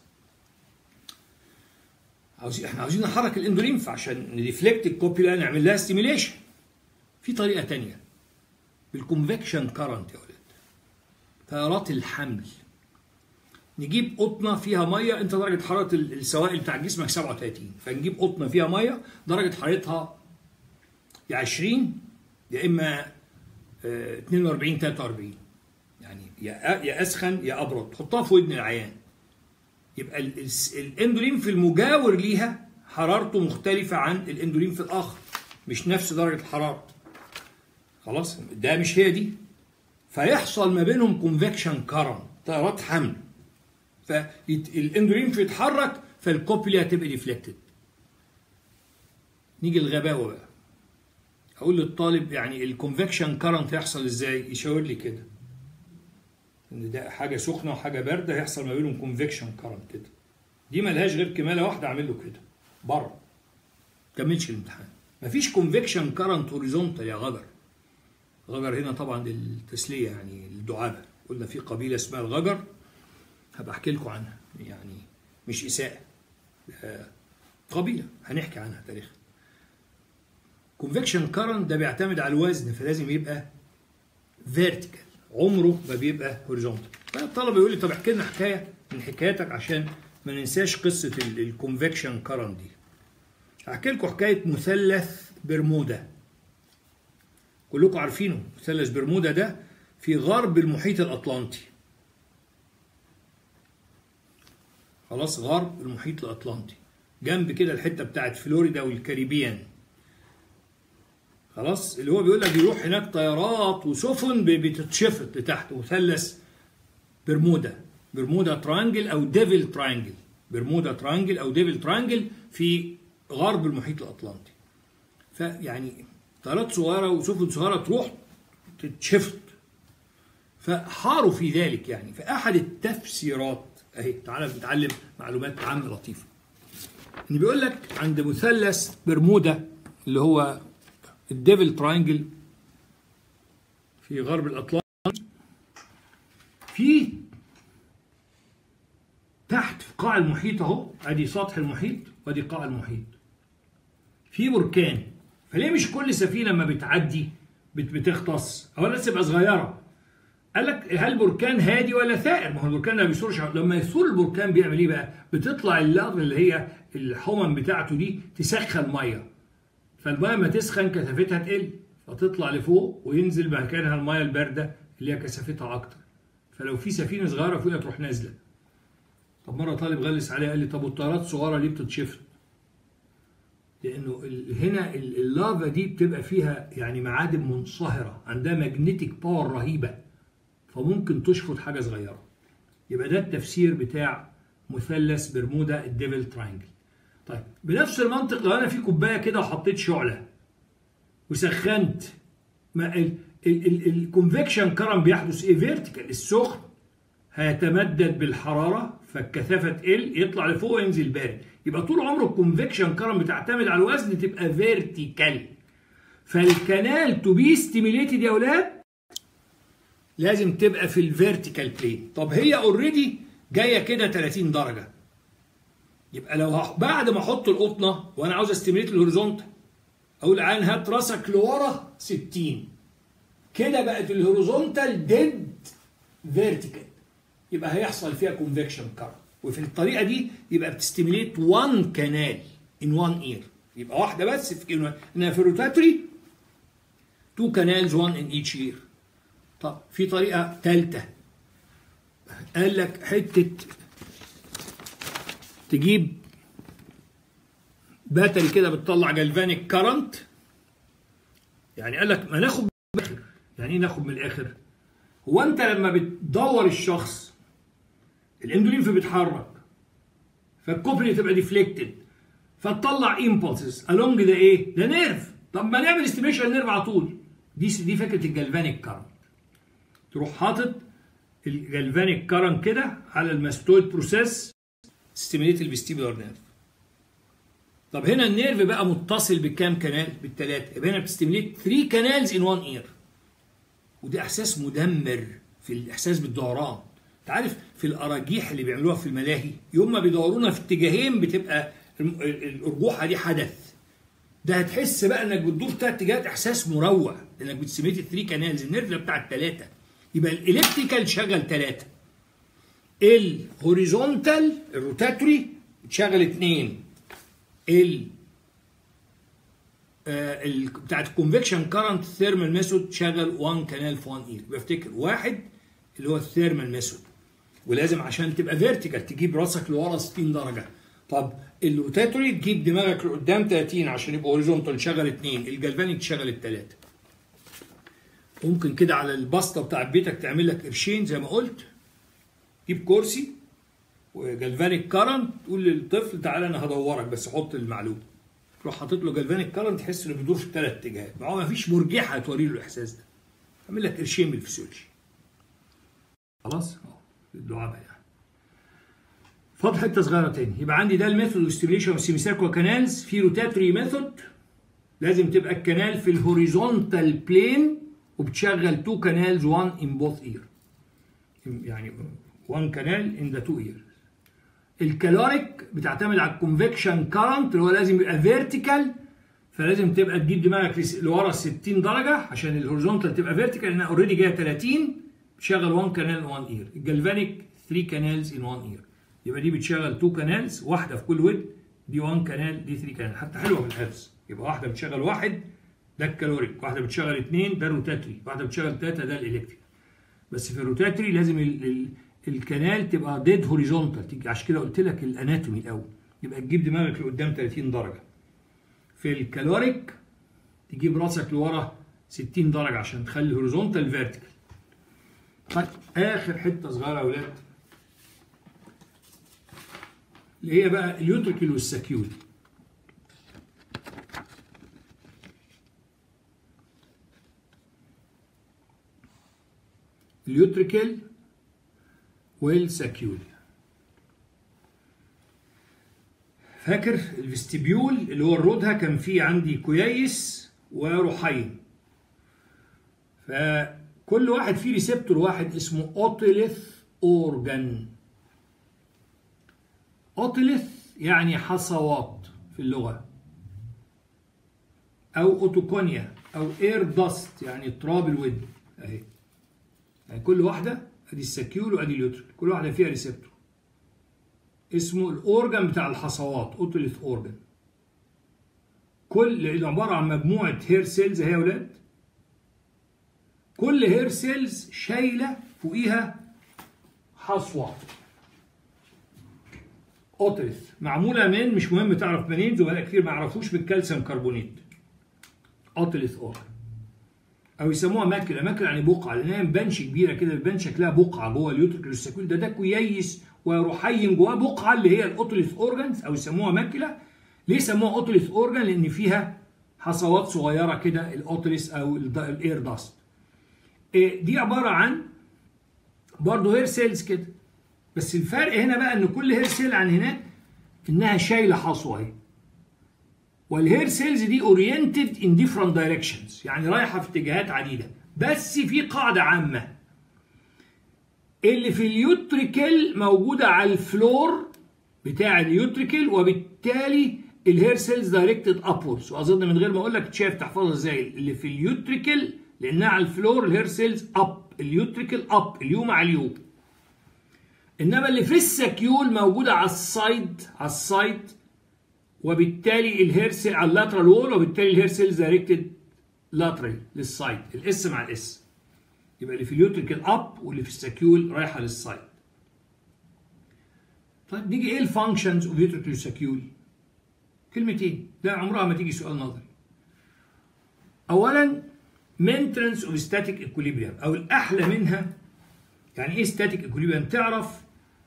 عاوزين احنا عاوزين نحرك الاندوليمف عشان نديفلكت الكوبيلا نعمل لها ستيميليشن في طريقه تانية بالكونفكشن كارنت يا ولاد تيارات الحمل نجيب قطنه فيها ميه انت درجه حراره السوائل بتاع جسمك 37 فنجيب قطنه فيها ميه درجه حرارتها يا 20 يا اما 42 43 يعني يا يا اسخن يا ابرد تحطها في ودن العيان يبقى الاندولين في المجاور ليها حرارته مختلفه عن الاندولين في الاخر مش نفس درجه الحراره خلاص ده مش هي دي فيحصل ما بينهم كونفكشن كارنت تيارات حمل فالاندولين يتحرك فالكوبيلا هتبقى ديفلكتد نيجي الغباوه بقى اقول للطالب يعني الكونفكشن كارنت هيحصل ازاي يشاور لي كده ان ده حاجه سخنه وحاجه بارده هيحصل ما بينهم كونفكشن كارنت كده دي ملهاش غير كماله واحده اعمل له كده بره كملش الامتحان مفيش كونفكشن كارنت هوريزونتال يا غدر غدر هنا طبعا للتسليه يعني الدعابه قلنا في قبيله اسمها الغجر هبقى احكي لكم عنها يعني مش اساءه آه، قبيله هنحكي عنها تاريخ كونفكشن كارنت ده بيعتمد على الوزن فلازم يبقى فيرتيكال عمره ما بيبقى هوريزونتال فالطلبه يقول لي طب احكي لنا حكايه من حكاياتك عشان ما ننساش قصه الكونفكشن كارنت دي هحكي لكم حكايه مثلث برمودا كلكم عارفينه مثلث برمودا ده في غرب المحيط الاطلنطي خلاص غرب المحيط الاطلنطي جنب كده الحته بتاعت فلوريدا والكاريبيان خلاص اللي هو بيقول لك يروح هناك طيارات وسفن ب- بتتشفط لتحت مثلث برمودا برمودا ترانجل او ديفل ترانجل برمودا ترانجل او ديفل ترانجل في غرب المحيط الاطلنطي فيعني طيارات صغيره وسفن صغيره تروح تتشفط فحاروا في ذلك يعني فاحد التفسيرات اهي تعالى بنتعلم معلومات عامه لطيفه ان بيقول لك عند مثلث برمودا اللي هو الديفل تراينجل في غرب الاطلنطي في تحت في قاع المحيط اهو ادي سطح المحيط وادي قاع المحيط في بركان فليه مش كل سفينه لما بتعدي بت- بتغطس اولا تبقى صغيره قال لك هل بركان هادي ولا ثائر؟ ما هو البركان ما بيثورش لما يثور البركان بيعمل ايه بقى؟ بتطلع اللغط اللي هي الحمم بتاعته دي تسخن ميه فالميه ما تسخن كثافتها تقل فتطلع لفوق وينزل مكانها الميه البارده اللي هي كثافتها اكتر فلو في سفينه صغيره فوقها تروح نازله طب مره طالب غلس عليها قال لي طب والطيارات الصغيره ليه بتتشفط؟ لانه ال- هنا ال- اللافا دي بتبقى فيها يعني معادن منصهره عندها ماجنتيك باور رهيبه فممكن تشفط حاجه صغيره يبقى ده التفسير بتاع مثلث برمودا الديفل تراينجل طيب بنفس المنطق لو انا في كوبايه كده وحطيت شعله وسخنت ما الكونفكشن كرم بيحدث ايه فيرتيكال السخن هيتمدد بالحراره فالكثافه تقل يطلع لفوق وينزل بارد يبقى طول عمره الكونفكشن كرم بتعتمد على الوزن تبقى فيرتيكال فالكنال تو بي ستيميليتد يا اولاد لازم تبقى في الفيرتيكال بلين طب هي اوريدي جايه كده 30 درجه يبقى لو هح... بعد ما احط القطنه وانا عاوز استيميليت الهوريزونتال اقول عين هات راسك لورا 60 كده بقت الهوريزونتال ديد فيرتيكال يبقى هيحصل فيها كونفكشن كارنت وفي الطريقه دي يبقى بتستيميليت 1 كانال ان 1 اير يبقى واحده بس في انها في الروتاتوري 2 كانالز 1 ان ايتش اير طب في طريقه ثالثه قال لك حته تجيب باتري كده بتطلع جلفانيك كارنت يعني قال لك ما ناخد من الاخر يعني ايه ناخد من الاخر هو انت لما بتدور الشخص الاندولينف بيتحرك فالكوبري تبقى ديفليكتد فتطلع امبulses along ده ايه؟ ده نيرف طب ما نعمل استيميشن نيرف على طول دي دي فكره الجلفانيك كارنت تروح حاطط الجلفانيك كارنت كده على الماستويد بروسيس ستيميليت الفيستيبولار نيرف طب هنا النيرف بقى متصل بكام كانال؟ بالثلاثه يبقى هنا بتستيميليت 3 كانالز ان 1 اير وده احساس مدمر في الاحساس بالدوران انت عارف في الاراجيح اللي بيعملوها في الملاهي يوم ما بيدورونا في اتجاهين بتبقى الم- ال- الارجوحه دي حدث ده هتحس بقى انك بتدور ثلاث اتجاهات احساس مروع لانك بتسميت 3 كانالز النيرف ده بتاع الثلاثه يبقى الالكتريكال شغل ثلاثه الهوريزونتال الروتاتوري تشغل اثنين ال آه، ال- بتاعت الكونفكشن كارنت ثيرمال ميثود تشغل 1 كانال في 1 اير بفتكر واحد اللي هو الثيرمال ميثود ولازم عشان تبقى فيرتيكال تجيب راسك لورا 60 درجه طب الروتاتوري تجيب دماغك لقدام 30 عشان يبقى هوريزونتال تشغل اثنين الجلفانيك تشغل الثلاثه ممكن كده على البسطه بتاع بيتك تعمل لك قرشين زي ما قلت جيب كرسي وجلفانيك كارنت تقول للطفل تعالى انا هدورك بس حط المعلومه تروح حاطط له جلفانيك كارنت تحس انه بيدور في الثلاث اتجاهات ما هو ما فيش مرجحه توري له الاحساس ده اعمل لك قرشين بالفسيولوجي خلاص اهو الدعابه يعني فاضل حته صغيره تاني يبقى عندي ده الميثود والستيميليشن والسيميسيركو كانالز في روتاتوري ميثود لازم تبقى الكنال في الهوريزونتال بلين وبتشغل تو كانالز 1 ان بوث اير يعني one canal in the two ears الكالوريك بتعتمد على الكونفكشن كارنت اللي هو لازم يبقى فيرتيكال فلازم تبقى تجيب دماغك لورا 60 درجه عشان الهوريزونتال تبقى فيرتيكال لانها اوريدي جايه 30 بتشغل 1 كانال 1 اير الجلفانيك 3 كانالز ان 1 اير يبقى دي بتشغل 2 كانالز واحده في كل ود دي 1 كانال دي 3 كانال حتى حلوه في الحفظ يبقى واحده بتشغل واحد ده الكالوريك واحده بتشغل اثنين ده الروتاتري واحده بتشغل ثلاثه ده الالكتريك بس في الروتاتري لازم ال ال الكنال تبقى ديد هوريزونتال عشان كده قلت لك الاناتومي الاول يبقى تجيب دماغك لقدام 30 درجه في الكالوريك تجيب راسك لورا 60 درجه عشان تخلي هوريزونتال فيرتيكال طيب اخر حته صغيره يا اولاد اللي هي بقى اليوتريكل والسكيول اليوتريكل والسكيول فاكر الفستيبيول اللي هو الرودها كان فيه عندي كويس ورحيم فكل واحد فيه ريسبتور واحد اسمه اوتيليث اورجان اوتيليث يعني حصوات في اللغه او اوتوكونيا او اير داست يعني تراب الود اهي يعني كل واحده ادي السكيول وادي اليوتريك كل واحده فيها ريسبتور اسمه الاورجن بتاع الحصوات اوتوليث اورجن كل عباره عن مجموعه هير سيلز اهي يا اولاد كل هير سيلز شايله فوقيها حصوه اوتوليث معموله من مش مهم تعرف منين زملاء كتير ما يعرفوش بالكالسيوم كربونيت اوتوليث اورجن او يسموها ماكله ماكله يعني بقعه لانها بنش كبيره كده البنش شكلها بقعه جوه اليوتريك السكول ده ده كويس ورحيم جواه بقعه اللي هي الاوتوليث اورجانز او يسموها ماكله ليه سموها اوتوليث اورجان لان فيها حصوات صغيره كده الاوتوليث او الاير داست دي عباره عن برضه هير سيلز كده بس الفرق هنا بقى ان كل هير سيل عن هناك انها شايله حصوه اهي والهير سيلز دي اورينتد ان ديفرنت دايركشنز يعني رايحه في اتجاهات عديده بس في قاعده عامه اللي في اليوتريكل موجوده على الفلور بتاع اليوتريكل وبالتالي الهير سيلز دايركتد ابوردز واظن من غير ما اقول لك شايف تحفظها ازاي اللي في اليوتريكل لانها على الفلور الهير سيلز اب اليوتريكل اب اليو مع اليو انما اللي في السكيول موجوده على السايد على السايد وبالتالي الهير سيل على اللاترال وول وبالتالي الهير سيلز دايركتد لاترال للسايد الاس مع الاس يبقى اللي في اليوتريكال اب واللي في السكيول رايحه للسايد طيب نيجي ايه الفانكشنز اوف يوتريكال سكيول كلمتين ده عمرها ما تيجي سؤال نظري اولا maintenance اوف ستاتيك اكوليبريم او الاحلى منها يعني ايه ستاتيك اكوليبريم تعرف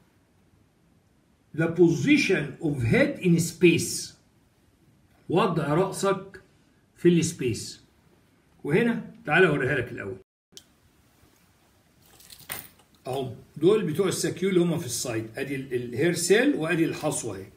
the position of head in space وضع رأسك في السبيس وهنا تعالى اوريها لك الاول اهو دول بتوع السكيول اللي هم في السايد ادي الهير سيل وادي الحصوه اهي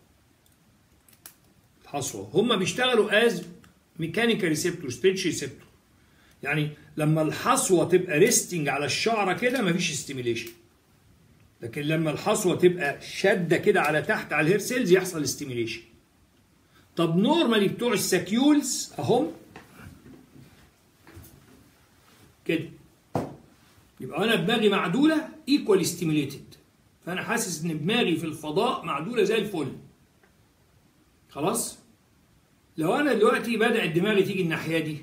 الحصوه هم بيشتغلوا از ميكانيكال ريسبتور ستريتش ريسبتور يعني لما الحصوه تبقى ريستنج على الشعره كده مفيش ستيميليشن لكن لما الحصوه تبقى شاده كده على تحت على الهير سيلز يحصل ستيميليشن طب نورمالي بتوع السكيولز اهم كده يبقى انا دماغي معدوله ايكوال ستيميليتد فانا حاسس ان دماغي في الفضاء معدوله زي الفل خلاص لو انا دلوقتي بدات دماغي تيجي الناحيه دي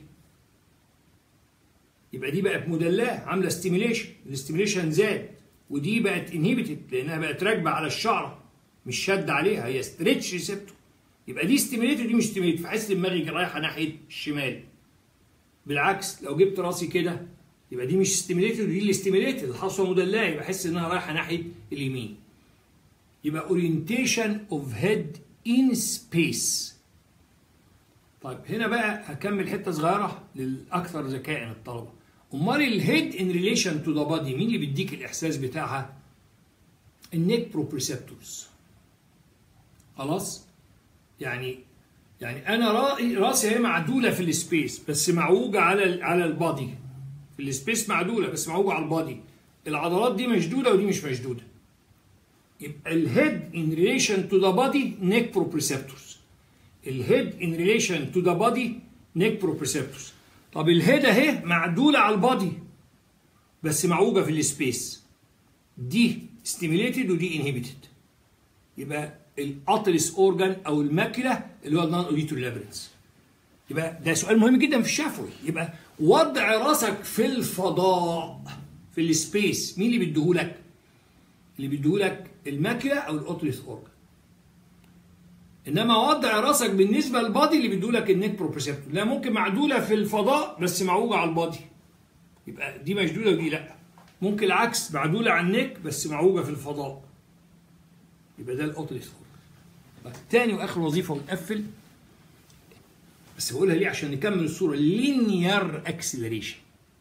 يبقى دي بقت مدلاه عامله ستيميليشن الاستيميليشن زاد ودي بقت انهبيتد لانها بقت راكبه على الشعره مش شد عليها هي ستريتش ريسبتور يبقى دي ستيميليتد ودي مش ستيميليتد فحس دماغي رايحه ناحيه الشمال بالعكس لو جبت راسي كده يبقى دي مش ستيميليتد ودي اللي ستيميليتد الحصوه مدلاه يبقى احس انها رايحه ناحيه اليمين يبقى اورينتيشن اوف هيد ان سبيس طيب هنا بقى هكمل حته صغيره للاكثر ذكاء من الطلبه امال الهيد ان ريليشن تو ذا بادي مين اللي بيديك الاحساس بتاعها النيك بروبريسبتورز خلاص يعني يعني انا راسي هي معدوله في السبيس بس معوجه على ال على البادي في السبيس معدوله بس معوجه على البادي العضلات دي مشدوده ودي مش مشدوده يبقى الهيد ان ريليشن تو ذا بادي نيك بروبريسبتورز الهيد ان ريليشن تو ذا بادي نيك بروبريسبتورز طب الهيد اهي معدوله على البادي بس معوجه في السبيس دي ستيميليتد ودي انهبيتد يبقى الاطلس اورجان او الماكله اللي هو النون اوديتوري لابرنس يبقى ده سؤال مهم جدا في الشفوي يبقى وضع راسك في الفضاء في السبيس مين اللي بيديهولك؟ اللي بيديهولك الماكله او الاوتلس اورجان انما وضع راسك بالنسبه للبادي اللي بيديهولك النيك بروبريسبتور لا ممكن معدوله في الفضاء بس معوجه على البادي يبقى دي مشدوده ودي لا ممكن العكس معدوله على النيك بس معوجه في الفضاء يبقى ده الاوتلس اورجان تاني واخر وظيفه ونقفل بس بقولها ليه عشان نكمل الصوره لينير اكسلريشن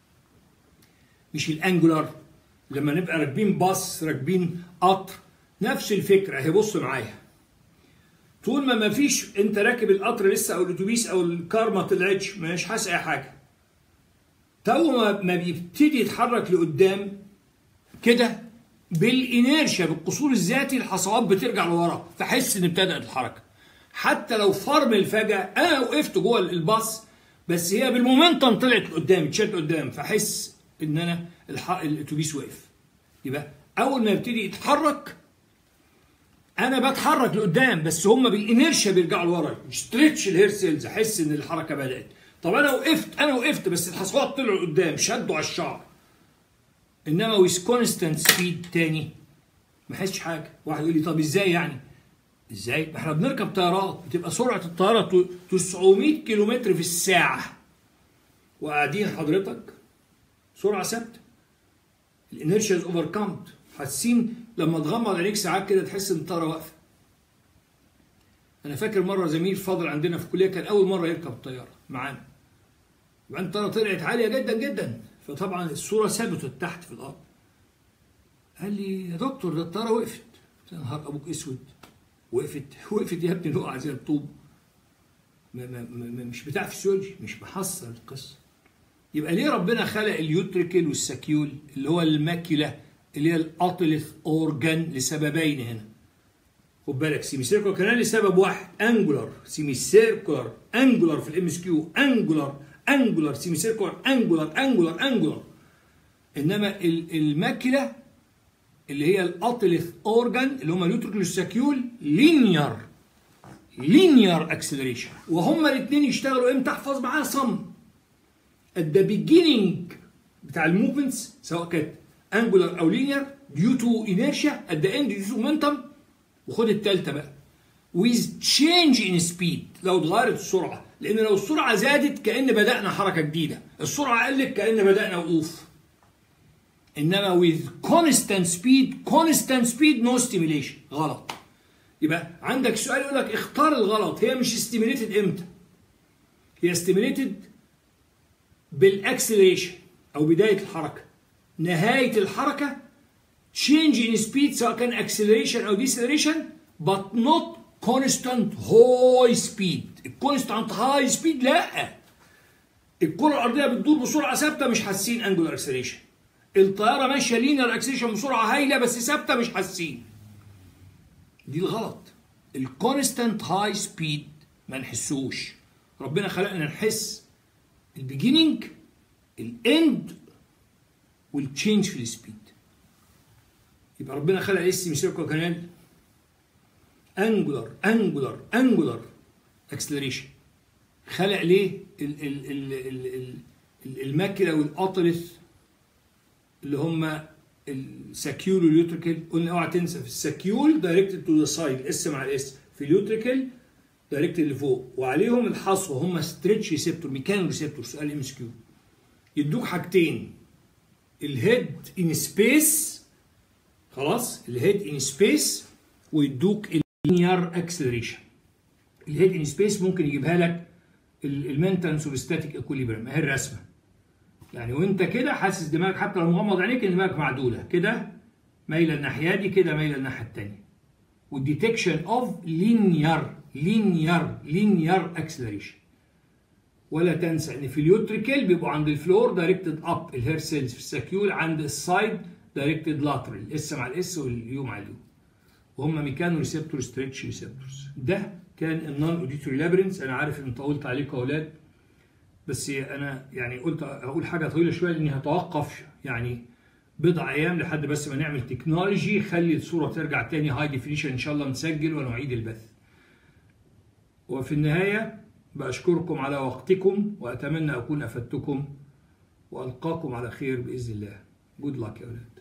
مش الانجولار لما نبقى راكبين باص راكبين قطر نفس الفكره اهي بص معايا طول ما ما فيش انت راكب القطر لسه او الاتوبيس او الكار ما طلعتش مش حاسس اي حاجه تو ما ما بيبتدي يتحرك لقدام كده بالانيرشيا بالقصور الذاتي الحصوات بترجع لورا فحس ان ابتدات الحركه حتى لو فرمل فجاه انا وقفت جوه الباص بس هي بالمومنتم طلعت لقدام اتشالت قدام فحس ان انا الح... الاتوبيس وقف يبقى اول ما يبتدي يتحرك انا بتحرك لقدام بس هم بالانيرشيا بيرجعوا لورا ستريتش الهير سيلز احس ان الحركه بدات طب انا وقفت انا وقفت بس الحصوات طلعوا قدام شدوا على الشعر انما ويز كونستانت سبيد تاني ما احسش حاجه واحد يقول لي طب ازاي يعني ازاي ما احنا بنركب طيارات بتبقى سرعه الطياره 900 كيلومتر في الساعه وقاعدين حضرتك سرعه ثابته الانرشيا از اوفر كامد حاسين لما تغمض عينيك ساعات كده تحس ان الطياره واقفه انا فاكر مره زميل فاضل عندنا في الكليه كان اول مره يركب الطياره معانا وبعدين الطياره طلعت عاليه جدا جدا فطبعا الصوره ثبتت تحت في الارض قال لي يا دكتور ده الطياره وقفت يا نهار ابوك اسود وقفت وقفت يا ابني نقع زي الطوب ما ما ما مش بتاع فسيولوجي مش محصل القصه يبقى ليه ربنا خلق اليوتريكل والسكيول اللي هو الماكله اللي هي الاطلث اورجان لسببين هنا خد بالك سيمي سيركولار كانال لسبب واحد انجولار سيمي سيركولار انجولار في الام اس كيو انجولار انجولار سيمي سيركولار انجولار انجولار انجولار انما الماكله اللي هي الاطلث اورجان اللي هم اليوتريكل والسكيول لينير لينير اكسلريشن وهما الاثنين يشتغلوا امتى احفظ معاها صم at the beginning بتاع الموفمنتس سواء كانت انجولار او لينير due to inertia at the end due to momentum وخد الثالثه بقى with change in speed لو اتغيرت السرعه لان لو السرعه زادت كان بدانا حركه جديده السرعه قلت كان بدانا وقوف انما with constant speed constant speed no stimulation غلط يبقى عندك سؤال يقول لك اختار الغلط هي مش stimulated امتى هي stimulated بالاكسلريشن او بدايه الحركه نهايه الحركه change in speed سواء كان acceleration او deceleration but not constant high speed الكونستانت هاي سبيد لا الكره الارضيه بتدور بسرعه ثابته مش حاسين انجولار اكسلريشن الطياره ماشيه لينير اكسلريشن بسرعه هايله بس ثابته مش حاسين دي الغلط الكونستانت هاي سبيد ما نحسوش ربنا خلقنا نحس البيجيننج الاند والتشينج في السبيد يبقى ربنا خلق اس ميسيركو كانال انجولار انجولار انجولار اكسلريشن خلق ليه ال ال ال ال ال الماكله والاطلس اللي هم السكيول واليوتريكل قلنا اوعى تنسى في السكيول دايركتد تو ذا سايد اس مع الاس في اليوتريكل دايركتد لفوق وعليهم الحصوه هم ستريتش ريسبتور ميكانو ريسبتور سؤال ام اس كيو يدوك حاجتين الهيد ان سبيس خلاص الهيد ان سبيس ويدوك اللينير اكسلريشن الهيد ان سبيس ممكن يجيبها لك المينتنس والستاتيك اكوليبريم اهي الرسمه يعني وانت كده حاسس دماغك حتى لو مغمض عينيك ان دماغك معدوله كده مايله الناحيه دي كده مايله الناحيه الثانيه والديتكشن اوف لينير لينير لينير اكسلريشن ولا تنسى ان في اليوتريكل بيبقوا عند الفلور دايركتد اب الهير سيلز في السكيول عند السايد دايركتد لاترال الاس مع الاس واليو مع اليو وهم ميكانو ريسبتور ستريتش ريسبتورز ده كان النون اوديتوري لابرنس انا عارف ان طولت عليكم يا اولاد بس انا يعني قلت اقول حاجه طويله شويه لاني هتوقف يعني بضع ايام لحد بس ما نعمل تكنولوجي يخلي الصوره ترجع تاني هاي ديفينيشن ان شاء الله نسجل ونعيد البث وفي النهايه باشكركم على وقتكم واتمنى اكون افدتكم والقاكم على خير باذن الله جود لك يا اولاد